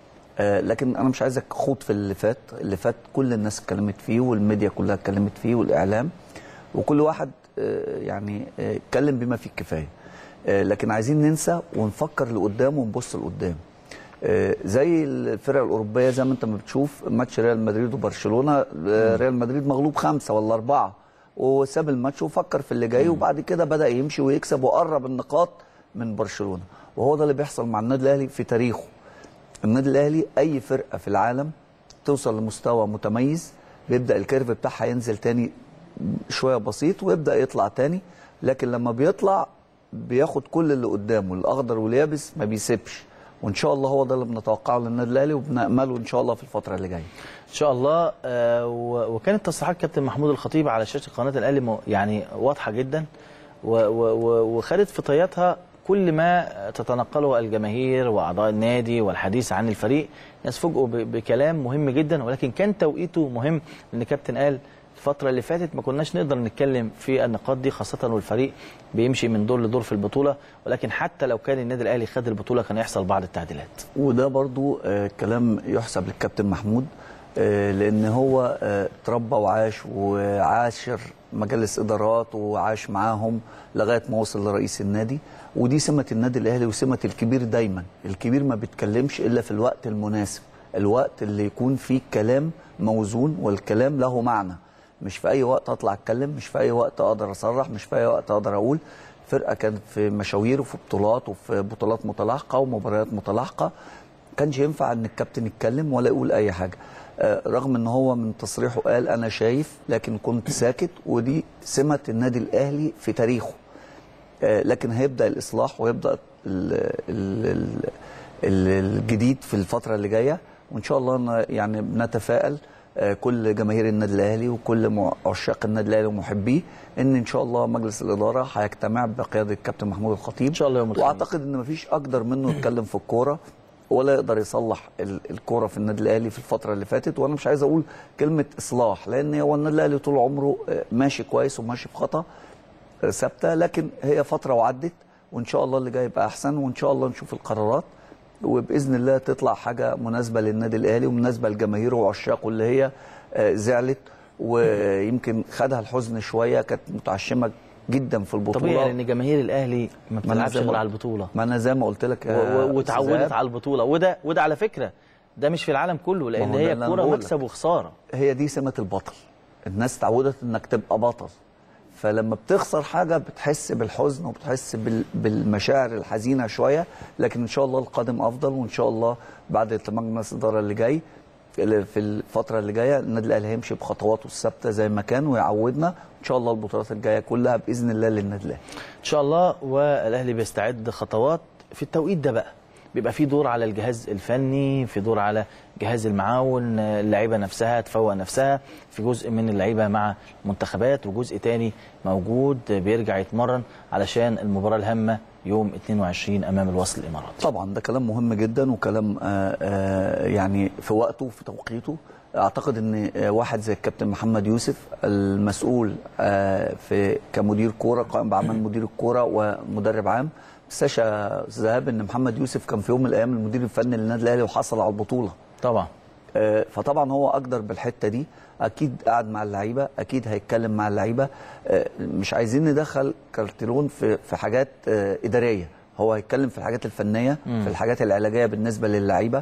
آه لكن انا مش عايزك خوض في اللي فات اللي فات كل الناس اتكلمت فيه والميديا كلها اتكلمت فيه والاعلام وكل واحد آه يعني آه، اتكلم بما فيه الكفايه آه لكن عايزين ننسى ونفكر لقدام ونبص لقدام آه، زي الفرق الاوروبيه زي ما انت ما بتشوف ماتش ريال مدريد وبرشلونه آه، ريال مدريد مغلوب خمسه ولا اربعه وساب الماتش وفكر في اللي جاي وبعد كده بدا يمشي ويكسب وقرب النقاط من برشلونه وهو ده اللي بيحصل مع النادي الاهلي في تاريخه النادي الاهلي اي فرقه في العالم توصل لمستوى متميز بيبدا الكيرف بتاعها ينزل تاني شويه بسيط ويبدا يطلع تاني لكن لما بيطلع بياخد كل اللي قدامه الاخضر واليابس ما بيسيبش وان شاء الله هو ده اللي بنتوقعه للنادي الاهلي وبنامله ان شاء الله في الفتره اللي جايه ان شاء الله آه، و- وكانت تصريحات كابتن محمود الخطيب على شاشه قناه الاهلي مو- يعني واضحه جدا و- و- و- وخدت في طياتها كل ما تتنقله الجماهير واعضاء النادي والحديث عن الفريق الناس فوجئوا ب- بكلام مهم جدا ولكن كان توقيته مهم لان كابتن قال الفترة اللي فاتت ما كناش نقدر نتكلم في النقاط دي خاصة والفريق بيمشي من دور لدور في البطولة ولكن حتى لو كان النادي الأهلي خد البطولة كان يحصل بعض التعديلات وده برضو آه، كلام يحسب للكابتن محمود آه، لان هو آه، اتربى وعاش وعاشر مجالس ادارات وعاش معاهم لغايه ما وصل لرئيس النادي ودي سمه النادي الاهلي وسمه الكبير دايما الكبير ما بيتكلمش الا في الوقت المناسب الوقت اللي يكون فيه كلام موزون والكلام له معنى مش في اي وقت اطلع اتكلم مش في اي وقت اقدر اصرح مش في اي وقت اقدر اقول فرقه كانت في مشاوير وفي بطولات وفي بطولات متلاحقه ومباريات متلاحقه كانش ينفع ان الكابتن يتكلم ولا يقول اي حاجه آه، رغم ان هو من تصريحه قال انا شايف لكن كنت ساكت ودي سمه النادي الاهلي في تاريخه آه، لكن هيبدا الاصلاح ويبدا ال ال ال ال الجديد في الفتره اللي جايه وان شاء الله ن- يعني بنتفائل آه، كل جماهير النادي الاهلي وكل مع- عشاق النادي الاهلي ومحبيه ان ان شاء الله مجلس الاداره هيجتمع بقياده الكابتن محمود الخطيب إن شاء الله يوم الخميس. واعتقد ان مفيش اقدر منه يتكلم في الكوره ولا يقدر يصلح ال- الكوره في النادي الاهلي في الفتره اللي فاتت وانا مش عايز اقول كلمه اصلاح لان هو النادي الاهلي طول عمره آه، ماشي كويس وماشي في خطا آه، ثابته لكن هي فتره وعدت وان شاء الله اللي جاي يبقى احسن وان شاء الله نشوف القرارات وباذن الله تطلع حاجه مناسبه للنادي الاهلي ومناسبه لجماهيره وعشاقه اللي هي آه، زعلت ويمكن خدها الحزن شويه كانت متعشمه جدا في البطوله طبيعي لان جماهير الاهلي ما ما أنا بتلعبش زي ما غير قلت- على البطوله ما انا زي ما قلت لك و- يا و- أستاذ وتعودت إيهاب، على البطوله وده وده على فكره ده مش في العالم كله لان ما هو ده هي اللي أنا الكوره بقول لك. مكسب وخساره هي دي سمه البطل الناس اتعودت انك تبقى بطل فلما بتخسر حاجه بتحس بالحزن وبتحس بال- بالمشاعر الحزينه شويه لكن ان شاء الله القادم افضل وان شاء الله بعد مجلس الاداره اللي جاي في الفتره اللي جايه النادي الاهلي هيمشي بخطواته الثابته زي ما كان ويعودنا ان شاء الله البطولات الجايه كلها باذن الله للنادي الاهلي ان شاء الله والاهلي بيستعد خطوات في التوقيت ده بقى بيبقى في دور على الجهاز الفني في دور على جهاز المعاون اللعيبه نفسها تفوق نفسها في جزء من اللعيبه مع منتخبات وجزء تاني موجود بيرجع يتمرن علشان المباراه الهامه يوم 22 امام الوصل الاماراتي طبعا ده كلام مهم جدا وكلام آه، آه، يعني في وقته وفي توقيته اعتقد ان آه، واحد زي الكابتن محمد يوسف المسؤول آه، في كمدير كوره قائم باعمال مدير الكوره ومدرب عام تنساش يا ذهاب ان محمد يوسف كان في يوم من الايام المدير الفني للنادي الاهلي وحصل على البطوله طبعا آه، فطبعا هو اقدر بالحته دي اكيد قاعد مع اللعيبه اكيد هيتكلم مع اللعيبه آه، مش عايزين ندخل كارتيرون في في حاجات آه، اداريه هو هيتكلم في الحاجات الفنيه في الحاجات العلاجيه بالنسبه للعيبه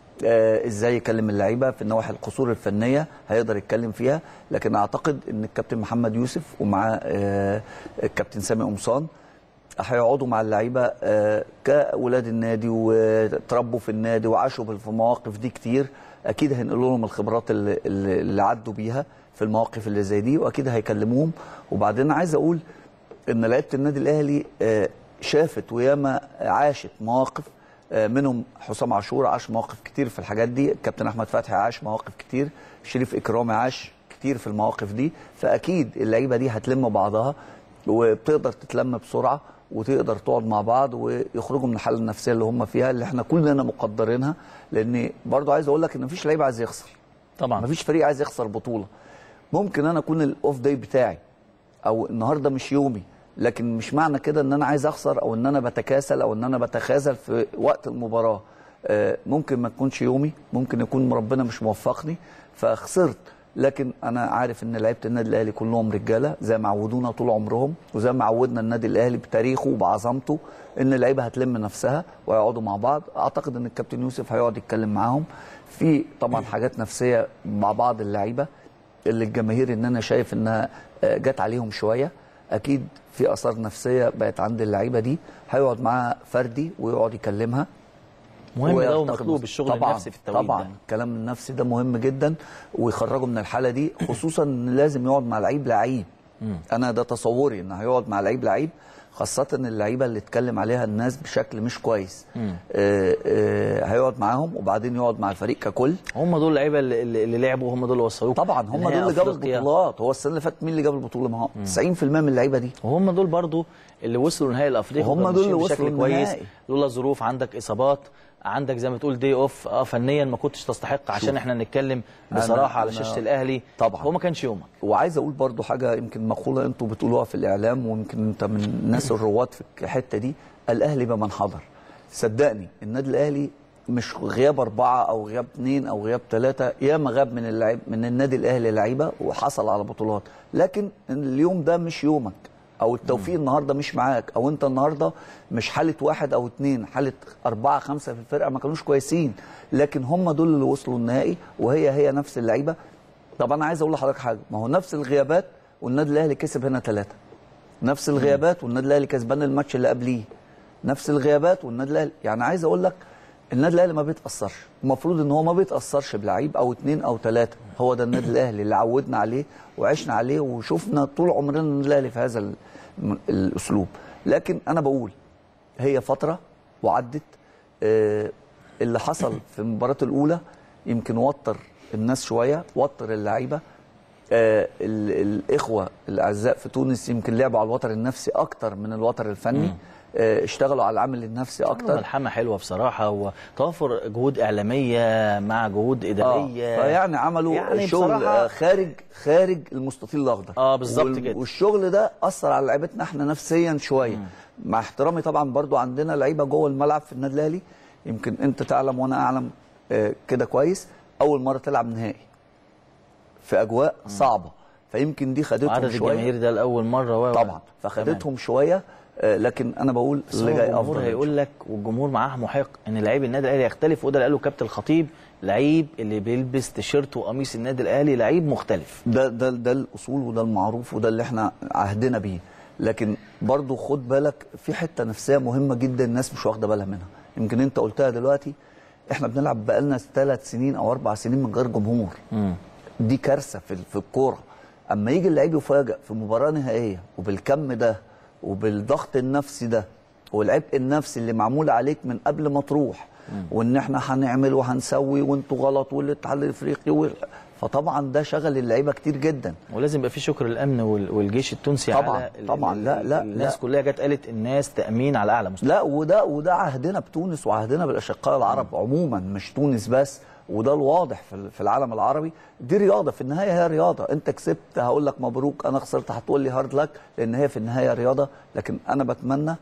آه، ازاي يكلم اللعيبه في النواحي القصور الفنيه هيقدر يتكلم فيها لكن اعتقد ان الكابتن محمد يوسف ومعاه آه، الكابتن سامي قمصان هيقعدوا مع اللعيبه آه، كاولاد النادي وتربوا في النادي وعاشوا في المواقف دي كتير اكيد هينقلوا لهم الخبرات اللي, اللي اللي عدوا بيها في المواقف اللي زي دي واكيد هيكلموهم وبعدين عايز اقول ان لعيبه النادي الاهلي آه، شافت وياما عاشت مواقف آه، منهم حسام عاشور عاش مواقف كتير في الحاجات دي الكابتن احمد فتحي عاش مواقف كتير شريف اكرامي عاش كتير في المواقف دي فاكيد اللعيبه دي هتلم بعضها وبتقدر تتلم بسرعه وتقدر تقعد مع بعض ويخرجوا من الحاله النفسيه اللي هم فيها اللي احنا كلنا مقدرينها لان برضو عايز اقول لك ان مفيش لعيب عايز يخسر طبعا مفيش فريق عايز يخسر بطوله ممكن انا اكون الاوف داي بتاعي او النهارده مش يومي لكن مش معنى كده ان انا عايز اخسر او ان انا بتكاسل او ان انا بتخاذل في وقت المباراه آه، ممكن ما تكونش يومي ممكن يكون ربنا مش موفقني فخسرت لكن انا عارف ان لعيبه النادي الاهلي كلهم رجاله زي ما عودونا طول عمرهم وزي ما عودنا النادي الاهلي بتاريخه وبعظمته ان اللعيبه هتلم نفسها ويقعدوا مع بعض اعتقد ان الكابتن يوسف هيقعد يتكلم معاهم في طبعا حاجات نفسيه مع بعض اللعيبه اللي الجماهير ان انا شايف انها آه، جت عليهم شويه اكيد في اثار نفسيه بقت عند اللعيبه دي هيقعد معاها فردي ويقعد يكلمها مهم ده ويرتقي ومطلوب بص- الشغل طبعا النفسي في التوقيت طبعا ده. الكلام النفسي ده مهم جدا ويخرجه من الحاله دي خصوصا ان لازم يقعد مع لعيب لعيب انا ده تصوري ان هيقعد مع لعيب لعيب خاصة اللعيبة اللي اتكلم عليها الناس بشكل مش كويس آه آه هيقعد معاهم وبعدين يقعد مع الفريق ككل هم دول اللعيبه اللي, اللي اللي لعبوا هم دول اللي وصلوك طبعا هم دول نهائي اللي جابوا أفريقيا. البطولات هو السنة اللي فاتت مين اللي جاب البطولة ما هو 90% من اللعيبة دي وهم دول برضو اللي وصلوا نهائي الافريقي وهم وكانوا دول اللي ماشيين وصلوا بشكل كويس النهائي. لولا ظروف عندك اصابات عندك زي ما تقول دي اوف اه فنيا ما كنتش تستحق عشان احنا نتكلم بصراحه أنا- على أنا- شاشه الاهلي طبعا. هو ما كانش يومك وعايز اقول برضو حاجه يمكن مقوله انتوا بتقولوها في الاعلام ويمكن انت من الناس الرواد في الحته دي الاهلي بمن حضر صدقني النادي الاهلي مش غياب اربعه او غياب اثنين او غياب ثلاثه ياما غاب من اللعيب من النادي الاهلي لعيبه وحصل على بطولات لكن اليوم ده مش يومك او التوفيق النهارده مش معاك او انت النهارده مش حاله واحد او اثنين حاله اربعه خمسه في الفرقه ما كانوش كويسين لكن هم دول اللي وصلوا النهائي وهي هي نفس اللعيبه طب انا عايز اقول لحضرتك حاجه ما هو نفس الغيابات والنادي الاهلي كسب هنا ثلاثه نفس الغيابات والنادي الاهلي كسبان الماتش اللي قبليه نفس الغيابات والنادي الاهلي يعني عايز اقول لك النادي الاهلي ما بيتاثرش المفروض ان هو ما بيتاثرش بلعيب او اثنين او ثلاثه هو ده النادي الاهلي اللي عودنا عليه وعشنا عليه وشفنا طول عمرنا النادي الاهلي في هذا ال- الاسلوب لكن انا بقول هي فتره وعدت آه، اللي حصل في المباراه الاولى يمكن وتر الناس شويه وتر اللعيبه آه، ال- الاخوه الاعزاء في تونس يمكن لعبوا على الوتر النفسي اكتر من الوتر الفني آه، اشتغلوا على العامل النفسي اكتر ملحمه حلوه بصراحه وتوافر جهود اعلاميه مع جهود اداريه فيعني عملوا يعني يعني شغل بصراحة- آه، خارج خارج المستطيل الاخضر آه، بالظبط وال- كده. والشغل ده اثر على لعيبتنا احنا نفسيا شويه مع احترامي طبعا برضو عندنا لعيبه جوه الملعب في النادي الاهلي يمكن انت تعلم وانا اعلم آه، كده كويس اول مره تلعب نهائي في اجواء صعبه فيمكن دي خدتهم عدد شويه الجماهير ده لاول مره و- و- طبعا فخدتهم شويه آه، لكن انا بقول بس اللي هو جاي الجمهور افضل هيقول لك والجمهور معاه محق ان لعيب النادي الاهلي يختلف وده اللي قاله كابتن الخطيب لعيب اللي بيلبس تيشيرت وقميص النادي الاهلي لعيب مختلف ده ده ده الاصول وده المعروف وده اللي احنا عهدنا بيه لكن برضو خد بالك في حته نفسيه مهمه جدا الناس مش واخده بالها منها يمكن انت قلتها دلوقتي احنا بنلعب بقالنا ثلاث سنين او اربع سنين من غير جمهور دي كارثه في في الكوره اما يجي اللعيب يفاجئ في مباراه نهائيه وبالكم ده وبالضغط النفسي ده والعبء النفسي اللي معمول عليك من قبل ما تروح وان احنا هنعمل وهنسوي وانتوا غلط والاتحاد الافريقي وال... فطبعا ده شغل اللعيبه كتير جدا ولازم يبقى في شكر الامن وال- والجيش التونسي طبعاً، على ال- طبعاً، ال- لا، لا، الناس لا. كلها جت قالت الناس تامين على اعلى مستوى لا وده وده عهدنا بتونس وعهدنا بالاشقاء العرب عموما مش تونس بس وده الواضح في ال- في العالم العربي دي رياضه في النهايه هي رياضه انت كسبت هقول لك مبروك انا خسرت هتقول لي هارد لك لان هي في النهايه رياضه لكن انا بتمنى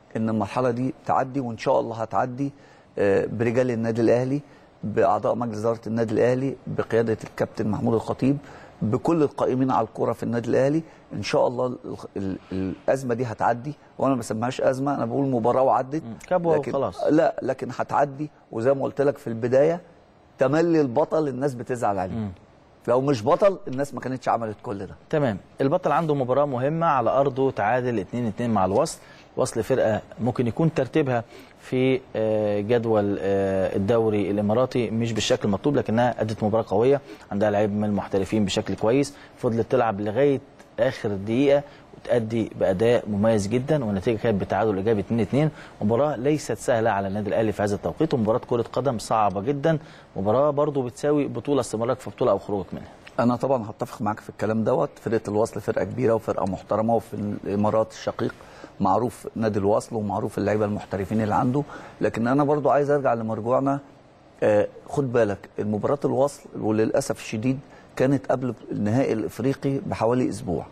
ان المرحله دي تعدي وان شاء الله هتعدي آه، برجال النادي الاهلي باعضاء مجلس اداره النادي الاهلي بقياده الكابتن محمود الخطيب بكل القائمين على الكره في النادي الاهلي ان شاء الله ال- ال- الازمه دي هتعدي وانا ما بسميهاش ازمه انا بقول مباراه وعدت كبوة لكن- وخلاص. لا لكن هتعدي وزي ما قلت لك في البدايه تملي البطل الناس بتزعل عليه لو مش بطل الناس ما كانتش عملت كل ده تمام البطل عنده مباراة مهمة على أرضه تعادل 2-2 مع الوصل وصل فرقة ممكن يكون ترتيبها في آه، جدول آه، الدوري الإماراتي مش بالشكل المطلوب لكنها أدت مباراة قوية عندها لعيب من المحترفين بشكل كويس فضلت تلعب لغاية آخر دقيقة وتأدي بأداء مميز جدا والنتيجة كانت بتعادل إيجابي 2-2 مباراة ليست سهلة على النادي الأهلي في هذا التوقيت ومباراة كرة قدم صعبة جدا مباراة برضو بتساوي بطولة استمرارك في بطولة أو خروجك منها انا طبعا هتفق معاك في الكلام دوت فرقه الوصل فرقه كبيره وفرقه محترمه وفي الامارات الشقيق معروف نادي الوصل ومعروف اللعيبه المحترفين اللي عنده لكن انا برضو عايز ارجع لمرجوعنا آه خد بالك المباراه الوصل وللاسف الشديد كانت قبل النهائي الافريقي بحوالي اسبوع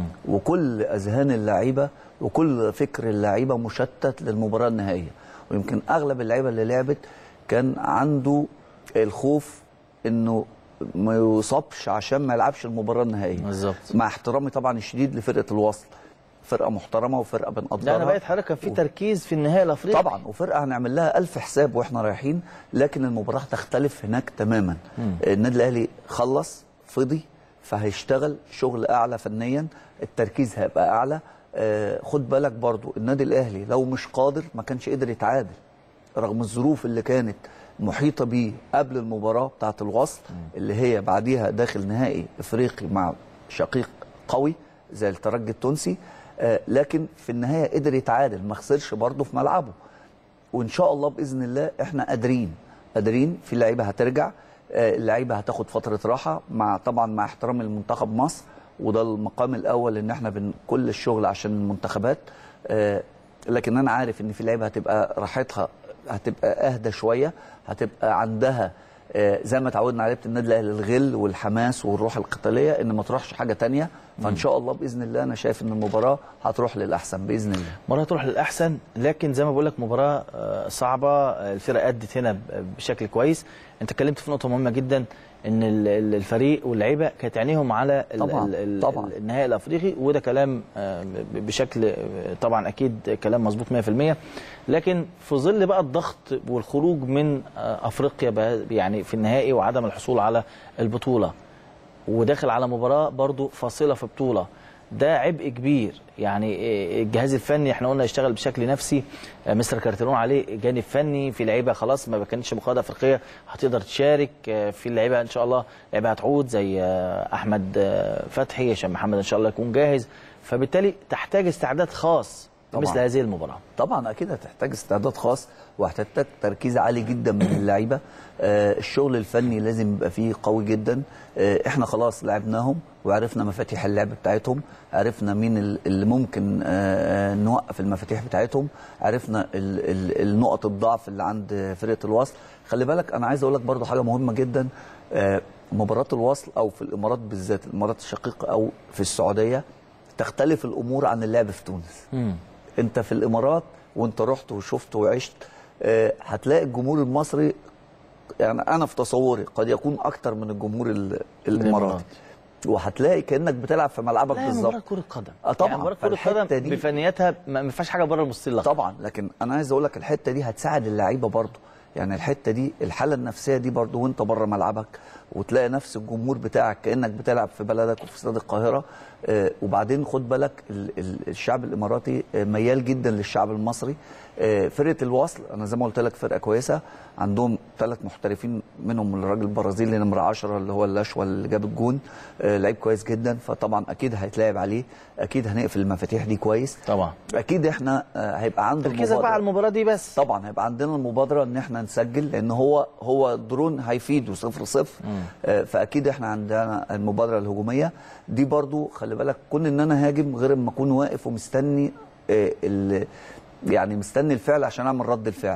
وكل اذهان اللعيبه وكل فكر اللعيبه مشتت للمباراه النهائيه ويمكن اغلب اللعيبه اللي لعبت كان عنده الخوف انه ما يصابش عشان ما يلعبش المباراه النهائيه بالظبط. مع احترامي طبعا الشديد لفرقه الوصل فرقه محترمه وفرقه بنقدرها لا انا بقيت حضرتك كان في تركيز في النهائي الافريقي طبعا وفرقه هنعمل لها ألف حساب واحنا رايحين لكن المباراه تختلف هناك تماما النادي الاهلي خلص فضي فهيشتغل شغل اعلى فنيا التركيز هيبقى اعلى آه خد بالك برضو النادي الاهلي لو مش قادر ما كانش قدر يتعادل رغم الظروف اللي كانت محيطه بيه قبل المباراه بتاعه الوصل اللي هي بعديها داخل نهائي افريقي مع شقيق قوي زي الترجي التونسي آه لكن في النهايه قدر يتعادل ما خسرش برضه في ملعبه وان شاء الله باذن الله احنا قادرين قادرين في لعيبه هترجع آه، اللعيبه هتاخد فتره راحه مع طبعا مع احترام المنتخب مصر وده المقام الاول ان احنا بن كل الشغل عشان المنتخبات آه، لكن انا عارف ان في لعيبه هتبقى راحتها هتبقى اهدى شويه هتبقى عندها آه، زي ما اتعودنا على لعيبه النادي الاهلي الغل والحماس والروح القتاليه ان ما تروحش حاجه تانية فان شاء الله باذن الله انا شايف ان المباراه هتروح للاحسن باذن الله مباراه تروح للاحسن لكن زي ما بقول لك مباراه آه، صعبه آه، الفرقه ادت هنا ب- بشكل كويس انت اتكلمت في نقطه مهمه جدا ان ال- ال- الفريق واللعيبه كانت عينيهم على ال- طبعاً، ال- ال- طبعاً. النهائي الافريقي وده كلام آه، ب- بشكل آه، طبعا اكيد كلام مظبوط 100% لكن في ظل بقى الضغط والخروج من آه، افريقيا بقى- يعني في النهائي وعدم الحصول على البطوله وداخل على مباراه برضو فاصله في بطوله ده عبء كبير يعني إيه، الجهاز الفني احنا قلنا يشتغل بشكل نفسي آه، مستر كارتيرون عليه جانب فني في لعيبه خلاص ما كانتش مقاده افريقيه هتقدر تشارك آه، في لعيبه ان شاء الله لعيبه هتعود زي آه، احمد آه، فتحي هشام محمد ان شاء الله يكون جاهز فبالتالي تحتاج استعداد خاص طبعاً. مثل هذه المباراه طبعا اكيد هتحتاج استعداد خاص وهتحتاج تركيز عالي جدا من اللعيبه آه الشغل الفني لازم يبقى فيه قوي جدا آه احنا خلاص لعبناهم وعرفنا مفاتيح اللعب بتاعتهم عرفنا مين ال- اللي ممكن آه نوقف المفاتيح بتاعتهم عرفنا ال ال النقط الضعف اللي عند فرقه الوصل خلي بالك انا عايز اقول لك برضو حاجه مهمه جدا آه مباراه الوصل او في الامارات بالذات الامارات الشقيقه او في السعوديه تختلف الامور عن اللعب في تونس انت في الامارات وانت رحت وشفت وعشت آه، هتلاقي الجمهور المصري يعني انا في تصوري قد يكون اكتر من الجمهور ال- الاماراتي وهتلاقي كانك بتلعب في ملعبك لا هي مباراه بالظبط كره قدم آه طبعاً. يعني مباراه كره فالحتة قدم دي- بفنياتها ما ما فيهاش حاجه بره المستطيل الأخضر. طبعا لكن انا عايز اقول لك الحته دي هتساعد اللعيبه برضه يعني الحته دي الحاله النفسيه دي برضه وانت بره ملعبك وتلاقي نفس الجمهور بتاعك كانك بتلعب في بلدك وفي استاد القاهره آه وبعدين خد بالك ال- ال- الشعب الاماراتي آه ميال جدا للشعب المصري آه فرقه الوصل انا زي ما قلت لك فرقه كويسه عندهم ثلاث محترفين منهم الراجل البرازيلي نمره 10 اللي هو اللاشوا اللي جاب الجون آه لعيب كويس جدا فطبعا اكيد هيتلعب عليه اكيد هنقفل المفاتيح دي كويس طبعا اكيد احنا آه، هيبقى عنده تركيزك بقى على المباراه دي بس طبعا هيبقى عندنا المبادره ان احنا نسجل لان هو هو الدرون هيفيده صفر صفر آه، فاكيد احنا عندنا المبادره الهجوميه دي برضو خلي بالك كون ان انا هاجم غير اما اكون واقف ومستني آه، ال- يعني مستني الفعل عشان اعمل رد الفعل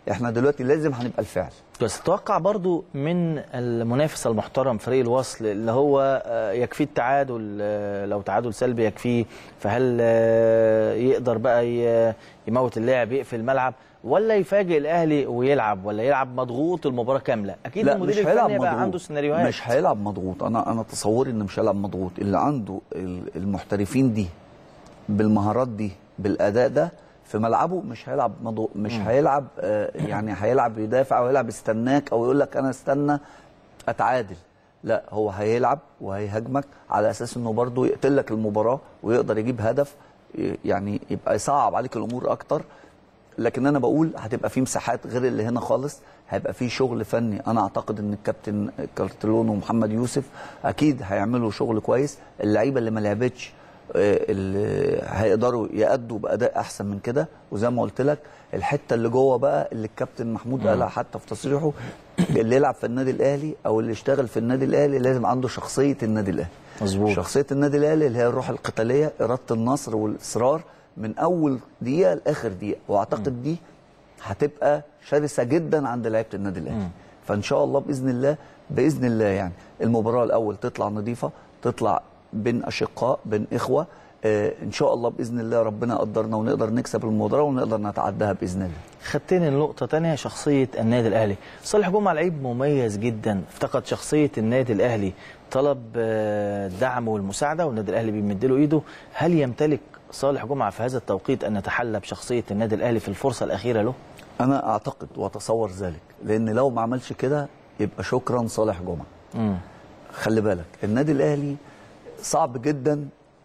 احنا دلوقتي لازم هنبقى الفعل بس تتوقع برضو من المنافس المحترم فريق الوصل اللي هو آه، يكفيه التعادل آه، لو تعادل سلبي يكفيه فهل آه، يقدر بقى ي- يموت اللاعب يقفل الملعب ولا يفاجئ الاهلي ويلعب ولا يلعب مضغوط المباراه كامله اكيد لا المدير مش هيلعب الفني بقى مضغوط عنده سيناريوهات مش هيلعب مضغوط انا انا تصوري ان مش هيلعب مضغوط اللي عنده ال- المحترفين دي بالمهارات دي بالاداء ده في ملعبه مش هيلعب مضغوط مش هيلعب آه، يعني هيلعب يدافع او يلعب استناك او يقول لك انا استنى اتعادل لا هو هيلعب وهيهاجمك على اساس انه برضه يقتل لك المباراه ويقدر يجيب هدف ي- يعني يبقى يصعب عليك الامور اكتر لكن انا بقول هتبقى في مساحات غير اللي هنا خالص هيبقى في شغل فني انا اعتقد ان الكابتن كارتلون ومحمد يوسف اكيد هيعملوا شغل كويس اللعيبه اللي ما لعبتش آه، اللي هيقدروا يأدوا بأداء أحسن من كده وزي ما قلت لك الحتة اللي جوه بقى اللي الكابتن محمود قالها حتى في تصريحه اللي يلعب في النادي الأهلي أو اللي يشتغل في النادي الأهلي لازم عنده شخصية النادي الأهلي مظبوط. شخصية النادي الأهلي اللي هي الروح القتالية إرادة النصر والإصرار من أول دقيقة لآخر دقيقة وأعتقد دي هتبقى شرسة جدا عند لعيبة النادي الأهلي فإن شاء الله بإذن الله بإذن الله يعني المباراة الأول تطلع نظيفة تطلع بين أشقاء بين إخوة آه إن شاء الله بإذن الله ربنا قدرنا ونقدر نكسب المباراة ونقدر نتعداها بإذن الله خدتني لنقطة تانية شخصية النادي الأهلي صالح جمعة لعيب مميز جدا افتقد شخصية النادي الأهلي طلب آه، الدعم والمساعدة والنادي الأهلي بيمد له إيده هل يمتلك صالح جمعة في هذا التوقيت أن يتحلى بشخصية النادي الأهلي في الفرصة الأخيرة له؟ أنا أعتقد وأتصور ذلك لأن لو ما عملش كده يبقى شكرا صالح جمعة مم. خلي بالك النادي الاهلي صعب جدا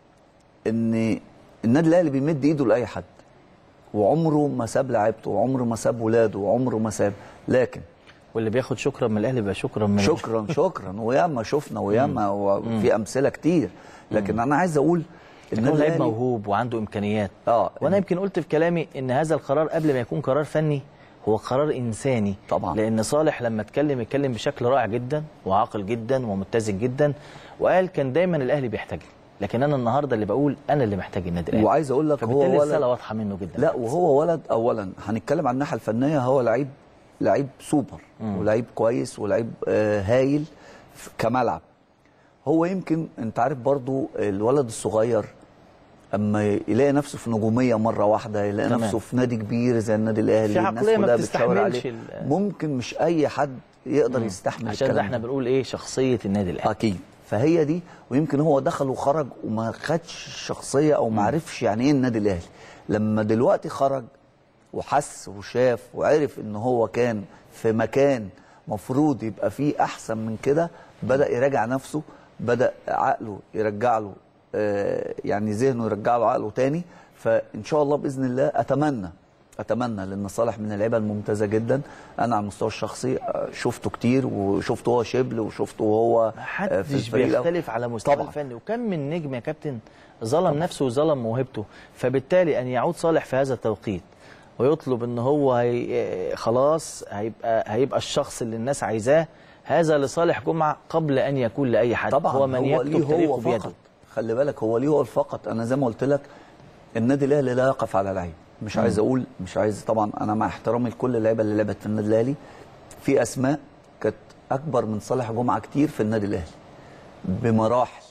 ان النادي الاهلي بيمد ايده لاي حد وعمره ما ساب لعيبته وعمره ما ساب ولاده وعمره ما ساب لكن واللي بياخد شكرا من الأهلي بقى شكرا من شكرا شكرا وياما شفنا وياما وفي امثله كتير لكن انا عايز اقول إن هو لعيب موهوب وعنده إمكانيات اه وانا يمكن قلت في كلامي ان هذا القرار قبل ما يكون قرار فني هو قرار انساني طبعاً. لان صالح لما اتكلم اتكلم بشكل رائع جدا وعاقل جدا ومتزن جدا وقال كان دايما الاهلي بيحتاجني لكن انا النهارده اللي بقول انا اللي محتاج النادي الاهلي وعايز اقول لك هو فبالتالي ولد الرساله واضحه منه جدا لا وهو ولد اولا هنتكلم عن الناحيه الفنيه هو لعيب لعيب سوبر ولعيب كويس ولعيب آه هايل ف- كملعب هو يمكن انت عارف برضو الولد الصغير اما يلاقي نفسه في نجوميه مره واحده يلاقي تمام. نفسه في نادي كبير زي النادي الاهلي في الناس عقلية ما كلها بتشاور عليه. بتستحملش ال- ممكن مش اي حد يقدر يستحمل عشان ده الكلام احنا ده. بنقول ايه شخصيه النادي الاهلي اكيد فهي دي ويمكن هو دخل وخرج وما خدش الشخصيه او ما عرفش يعني ايه النادي الاهلي لما دلوقتي خرج وحس وشاف وعرف ان هو كان في مكان مفروض يبقى فيه احسن من كده بدا يراجع نفسه بدا عقله يرجع له آه، يعني ذهنه يرجع له عقله تاني فان شاء الله باذن الله اتمنى اتمنى لان صالح من اللعيبه الممتازه جدا انا على المستوى الشخصي آه، شفته كتير وشفته هو شبل وشفته وهو آه، محدش الفريق الأول. بيختلف على مستوى طبعاً. الفني وكم من نجم يا كابتن ظلم نفسه وظلم موهبته فبالتالي ان يعود صالح في هذا التوقيت ويطلب ان هو هي خلاص هيبقى هيبقى الشخص اللي الناس عايزاه هذا لصالح جمعه قبل ان يكون لاي حد طبعا هو من يكتب ليه تاريخه هو بيده فقط خلي بالك هو ليه هو فقط انا زي ما قلت لك النادي الاهلي لا يقف على لعيب مش عايز اقول مش عايز طبعا انا مع احترامي لكل اللعيبه اللي لعبت في النادي الاهلي في اسماء كانت اكبر من صالح جمعه كتير في النادي الاهلي بمراحل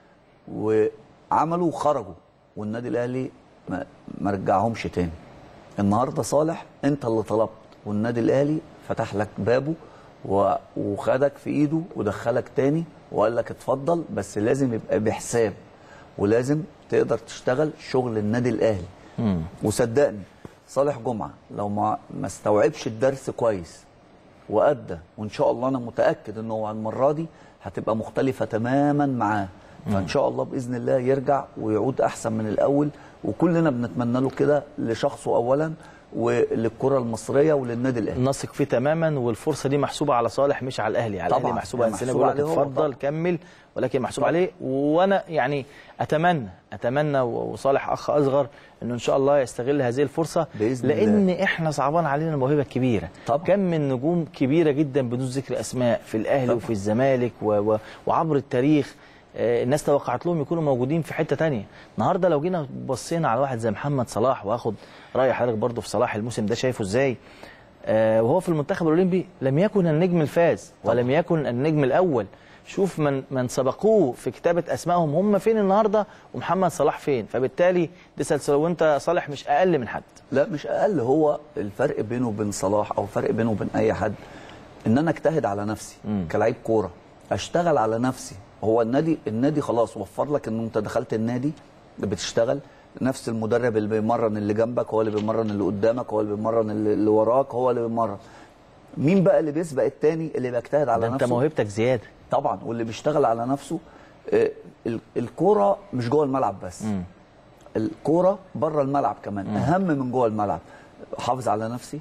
وعملوا وخرجوا والنادي الاهلي ما, ما رجعهمش تاني النهارده صالح انت اللي طلبت والنادي الاهلي فتح لك بابه و- وخدك في ايده ودخلك تاني وقال لك اتفضل بس لازم يبقى بحساب ولازم تقدر تشتغل شغل النادي الاهلي وصدقني صالح جمعه لو ما ما استوعبش الدرس كويس وادى وان شاء الله انا متاكد ان هو المره دي هتبقى مختلفه تماما معاه فان شاء الله باذن الله يرجع ويعود احسن من الاول وكلنا بنتمنى له كده لشخصه اولا وللكره المصريه وللنادي الاهلي نثق فيه تماما والفرصه دي محسوبه على صالح مش على الاهلي على طبعاً، الاهلي محسوبه هي انسانيه محسوبة بيقول لك عليه هو اتفضل طبعاً. كمل ولكن محسوب طبعاً. عليه وانا يعني اتمنى اتمنى وصالح اخ اصغر انه ان شاء الله يستغل هذه الفرصه بإذن لان احنا صعبان علينا الموهبه الكبيره طبعاً. كم من نجوم كبيره جدا بدون ذكر اسماء في الاهلي طبعاً. وفي الزمالك و... و... وعبر التاريخ آه، الناس توقعت لهم يكونوا موجودين في حته تانية النهارده لو جينا بصينا على واحد زي محمد صلاح واخد راي حضرتك برضه في صلاح الموسم ده شايفه ازاي آه، وهو في المنتخب الاولمبي لم يكن النجم الفاز ولم يكن النجم الاول شوف من من سبقوه في كتابه اسمائهم هم فين النهارده ومحمد صلاح فين فبالتالي دي سلسله وانت صالح مش اقل من حد لا مش اقل هو الفرق بينه وبين صلاح او فرق بينه وبين اي حد ان انا اجتهد على نفسي مم. كلاعب كوره اشتغل على نفسي هو النادي النادي خلاص وفر لك ان انت دخلت النادي بتشتغل نفس المدرب اللي بيمرن اللي جنبك هو اللي بيمرن اللي قدامك هو اللي بيمرن اللي اللي وراك هو اللي بيمرن مين بقى اللي بيسبق التاني اللي بيجتهد على ده انت نفسه موهبتك زياده طبعا واللي بيشتغل على نفسه آه، ال- الكوره مش جوه الملعب بس مم. الكوره بره الملعب كمان اهم من جوه الملعب احافظ على نفسي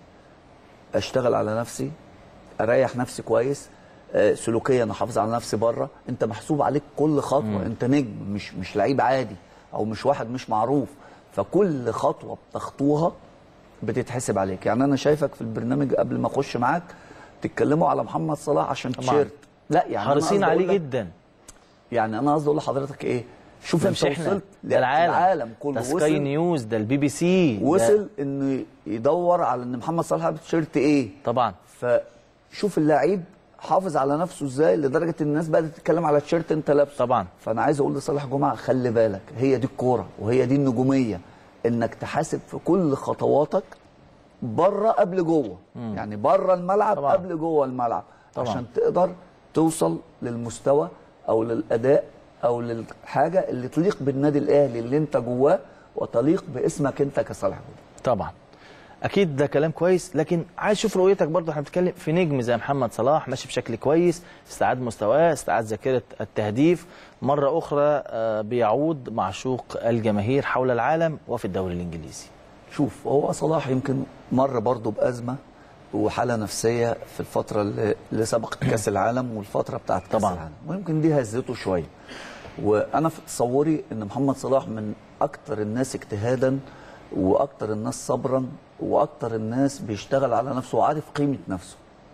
اشتغل على نفسي اريح نفسي كويس آه، سلوكيا احافظ على نفسي بره انت محسوب عليك كل خطوه انت نجم مش مش لعيب عادي او مش واحد مش معروف فكل خطوه بتخطوها بتتحسب عليك يعني انا شايفك في البرنامج قبل ما اخش معاك تتكلموا على محمد صلاح عشان طبعاً. تيشيرت لا يعني أنا حريصين قصدي عليه أقول لك- جدا يعني انا قصدي اقول لحضرتك ايه شوف ده انت مش احنا وصلت ده العالم العالم كله ده سكاي وصل نيوز ده البي بي سي ده- وصل انه يدور على ان محمد صلاح لابس تيشيرت ايه طبعا فشوف اللاعب حافظ على نفسه ازاي لدرجه ان الناس بدات تتكلم على تيشيرت انت لابسه طبعا فانا عايز اقول لصالح جمعه خلي بالك هي دي الكوره وهي دي النجوميه انك تحاسب في كل خطواتك بره قبل جوه يعني بره الملعب طبعا. قبل جوه الملعب طبعا. عشان تقدر توصل للمستوى او للاداء او للحاجه اللي تليق بالنادي الاهلي اللي انت جواه وتليق باسمك انت كصالح جمعه طبعا اكيد ده كلام كويس لكن عايز اشوف رؤيتك برضه احنا بنتكلم في نجم زي محمد صلاح ماشي بشكل كويس استعاد مستواه استعاد ذاكره التهديف مره اخرى آه، بيعود معشوق الجماهير حول العالم وفي الدوري الانجليزي شوف هو صلاح يمكن مر برضه بأزمة وحالة نفسية في الفترة اللي اللي سبقت كأس العالم والفترة بتاعت كأس طبعاً. العالم ويمكن دي هزته شوية وأنا في تصوري إن محمد صلاح من أكتر الناس اجتهادا وأكتر الناس صبرا وأكتر الناس بيشتغل على نفسه وعارف قيمة نفسه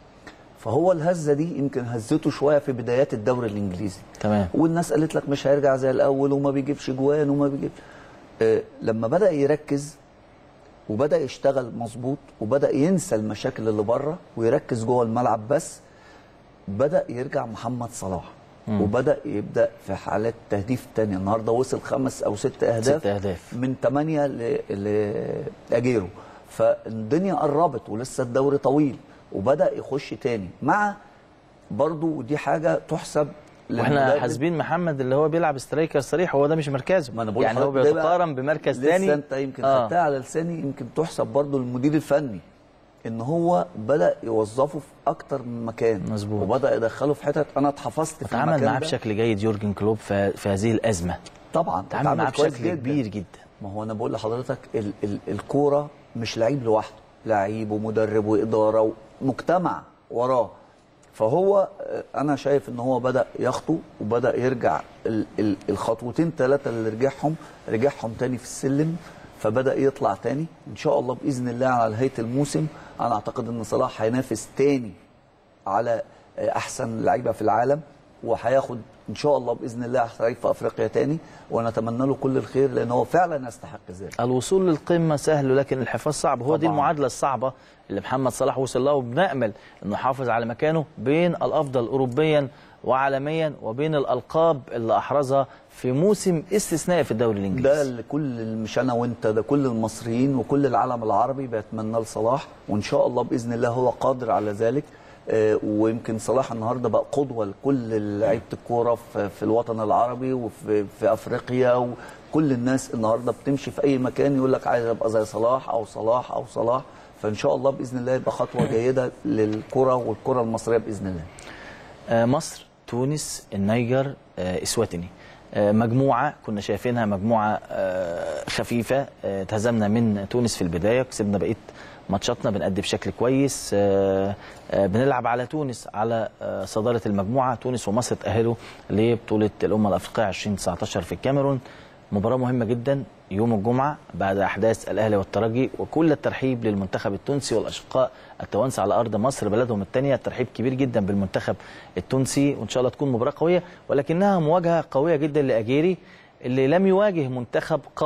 فهو الهزة دي يمكن هزته شوية في بدايات الدوري الإنجليزي تمام والناس قالت لك مش هيرجع زي الاول وما بيجيبش جوان وما بيجيب آه لما بدا يركز وبدا يشتغل مظبوط وبدا ينسى المشاكل اللي بره ويركز جوه الملعب بس بدا يرجع محمد صلاح مم. وبدا يبدا في حالات تهديف تانية النهارده وصل خمس او ست اهداف ست اهداف من ثمانية لأجيرو فالدنيا قربت ولسه الدوري طويل وبدأ يخش تاني مع برضو دي حاجة تحسب واحنا للمدرب. حاسبين محمد اللي هو بيلعب سترايكر صريح هو ده مش مركزه ما انا بقول يعني هو لحضرتك ده بقى بيتقارن بمركز لسه تاني انت يمكن آه. خدتها على لساني يمكن تحسب برضو للمدير الفني ان هو بدا يوظفه في اكتر من مكان مظبوط. وبدا يدخله في حتت انا اتحفظت في اتعامل المكان معاه ده. بشكل جيد يورجن كلوب في, في هذه الازمه طبعا اتعامل معاه كويس بشكل جداً. كبير جدا ما هو انا بقول لحضرتك ال ال الكوره مش لعيب لوحده لعيب ومدرب واداره ومجتمع وراه فهو آه، انا شايف ان هو بدا يخطو وبدا يرجع ال ال الخطوتين ثلاثه اللي رجعهم رجعهم تاني في السلم فبدا يطلع تاني ان شاء الله باذن الله على نهايه الموسم انا اعتقد ان صلاح هينافس تاني على آه، احسن لعيبه في العالم وهياخد ان شاء الله باذن الله احسن لعيب في افريقيا تاني ونتمنى له كل الخير لان هو فعلا يستحق ذلك الوصول للقمه سهل لكن الحفاظ صعب هو دي طبعاً. المعادله الصعبه اللي محمد صلاح وصل لها وبنامل انه يحافظ على مكانه بين الافضل اوروبيا وعالميا وبين الالقاب اللي احرزها في موسم استثنائي في الدوري ده الانجليزي اللي كل مش انا وانت ده كل المصريين وكل العالم العربي بيتمنى لصلاح وان شاء الله باذن الله هو قادر على ذلك آه، ويمكن صلاح النهارده بقى قدوه لكل لعيبه الكوره في في الوطن العربي وفي في افريقيا وكل الناس النهارده بتمشي في اي مكان يقول لك عايز ابقى زي صلاح او صلاح او صلاح فان شاء الله باذن الله يبقى خطوه جيده للكره والكره المصريه باذن الله آه، مصر تونس النيجر آه، اسواتيني آه، مجموعه كنا شايفينها مجموعه آه، خفيفه آه، اتهزمنا من تونس في البدايه كسبنا بقيه ماتشاتنا بنأدي بشكل كويس آه، آه، بنلعب على تونس على آه، صداره المجموعه تونس ومصر تأهلوا لبطوله الامم الافريقيه 2019 في الكاميرون مباراة مهمة جدا يوم الجمعة بعد أحداث الأهلي والترجي وكل الترحيب للمنتخب التونسي والأشقاء التوانسة على أرض مصر بلدهم الثانية الترحيب كبير جدا بالمنتخب التونسي وإن شاء الله تكون مباراة قوية ولكنها مواجهة قوية جدا لأجيري اللي لم يواجه منتخب قوي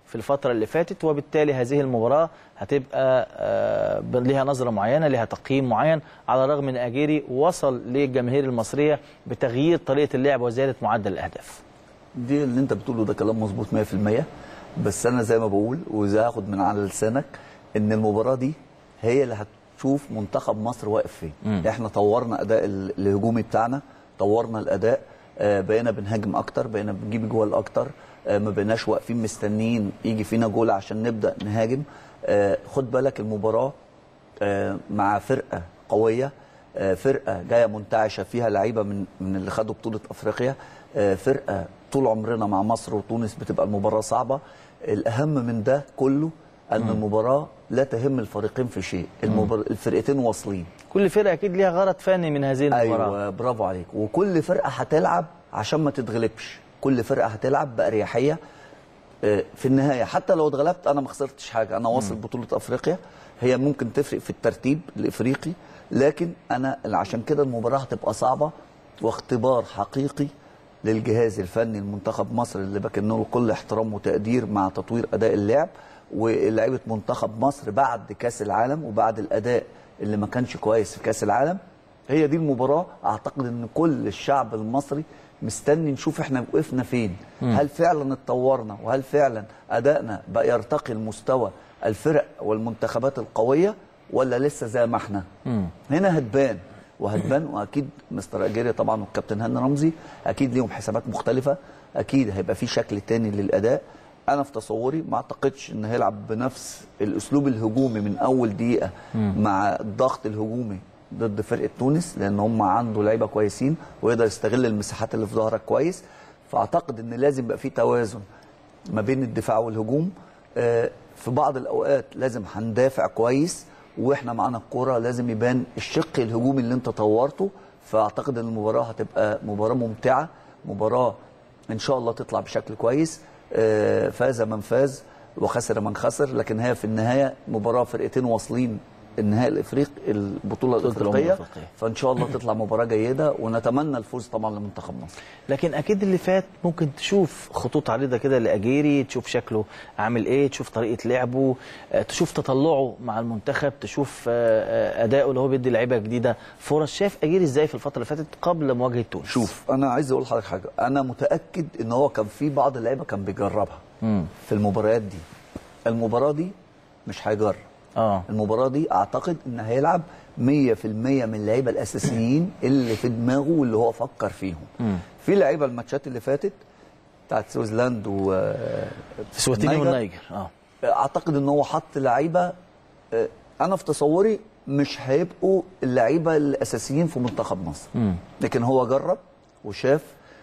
في الفتره اللي فاتت وبالتالي هذه المباراه هتبقى آه، ليها نظره معينه ليها تقييم معين على الرغم من اجيري وصل للجماهير المصريه بتغيير طريقه اللعب وزياده معدل الاهداف دي اللي انت بتقوله ده كلام مظبوط 100% بس انا زي ما بقول وزي هاخد من على لسانك ان المباراه دي هي اللي هتشوف منتخب مصر واقف فين مم. احنا طورنا اداء ال- الهجومي بتاعنا طورنا الاداء آه، بقينا بنهاجم اكتر بقينا بنجيب جوال اكتر آه، ما بقيناش واقفين مستنيين يجي فينا جول عشان نبدا نهاجم آه، خد بالك المباراه آه، مع فرقه قويه آه، فرقه جايه منتعشه فيها لعيبه من من اللي خدوا بطوله افريقيا آه، فرقه طول عمرنا مع مصر وتونس بتبقى المباراه صعبه الاهم من ده كله ان المباراه لا تهم الفريقين في شيء المبار... الفرقتين واصلين كل فرقه اكيد ليها غرض فني من هذه المباراه ايوه برافو عليك وكل فرقه هتلعب عشان ما تتغلبش كل فرقه هتلعب باريحيه آه، في النهايه حتى لو اتغلبت انا ما خسرتش حاجه انا واصل بطوله افريقيا هي ممكن تفرق في الترتيب الافريقي لكن انا عشان كده المباراه هتبقى صعبه واختبار حقيقي للجهاز الفني لمنتخب مصر اللي بكن له كل احترام وتقدير مع تطوير اداء اللعب ولعيبه منتخب مصر بعد كاس العالم وبعد الاداء اللي ما كانش كويس في كاس العالم هي دي المباراه اعتقد ان كل الشعب المصري مستني نشوف احنا وقفنا فين هل فعلا اتطورنا وهل فعلا ادائنا بقى يرتقي لمستوى الفرق والمنتخبات القويه ولا لسه زي ما احنا هنا هتبان وهتبان واكيد مستر اجيري طبعا والكابتن هاني رمزي اكيد ليهم حسابات مختلفه اكيد هيبقى في شكل تاني للاداء انا في تصوري ما اعتقدش ان هيلعب بنفس الاسلوب الهجومي من اول دقيقه مع الضغط الهجومي ضد فرقه تونس لان هم عنده لعيبه كويسين ويقدر يستغل المساحات اللي في ظهرك كويس فاعتقد ان لازم يبقى في توازن ما بين الدفاع والهجوم آه، في بعض الاوقات لازم هندافع كويس واحنا معانا الكوره لازم يبان الشق الهجومي اللي انت طورته فاعتقد ان المباراه هتبقى مباراه ممتعه مباراه ان شاء الله تطلع بشكل كويس آه، فاز من فاز وخسر من خسر لكن هي في النهايه مباراه فرقتين واصلين النهائي الافريقي البطوله بطولة الأمم الافريقيه الأفريقية. فان شاء الله تطلع مباراه جيده ونتمنى الفوز طبعا لمنتخب مصر لكن اكيد اللي فات ممكن تشوف خطوط عريضه كده لاجيري تشوف شكله عامل ايه تشوف طريقه لعبه آه، تشوف تطلعه مع المنتخب تشوف آه، آه، اداؤه اللي هو بيدي لعيبه جديده فرص شاف اجيري ازاي في الفتره اللي فاتت قبل مواجهه تونس شوف انا عايز اقول لحضرتك حاجه انا متاكد ان هو كان في بعض اللعيبه كان بيجربها مم. في المباريات دي المباراه دي مش هيجرب اه المباراه دي اعتقد ان هيلعب 100% من اللعيبه الاساسيين اللي في دماغه واللي هو فكر فيهم في لعيبه الماتشات اللي فاتت بتاعت سويسلاند و سواتيني النيجر. والنيجر اه اعتقد ان هو حط لعيبه آه، انا في تصوري مش هيبقوا اللعيبه الاساسيين في منتخب مصر مم. لكن هو جرب وشاف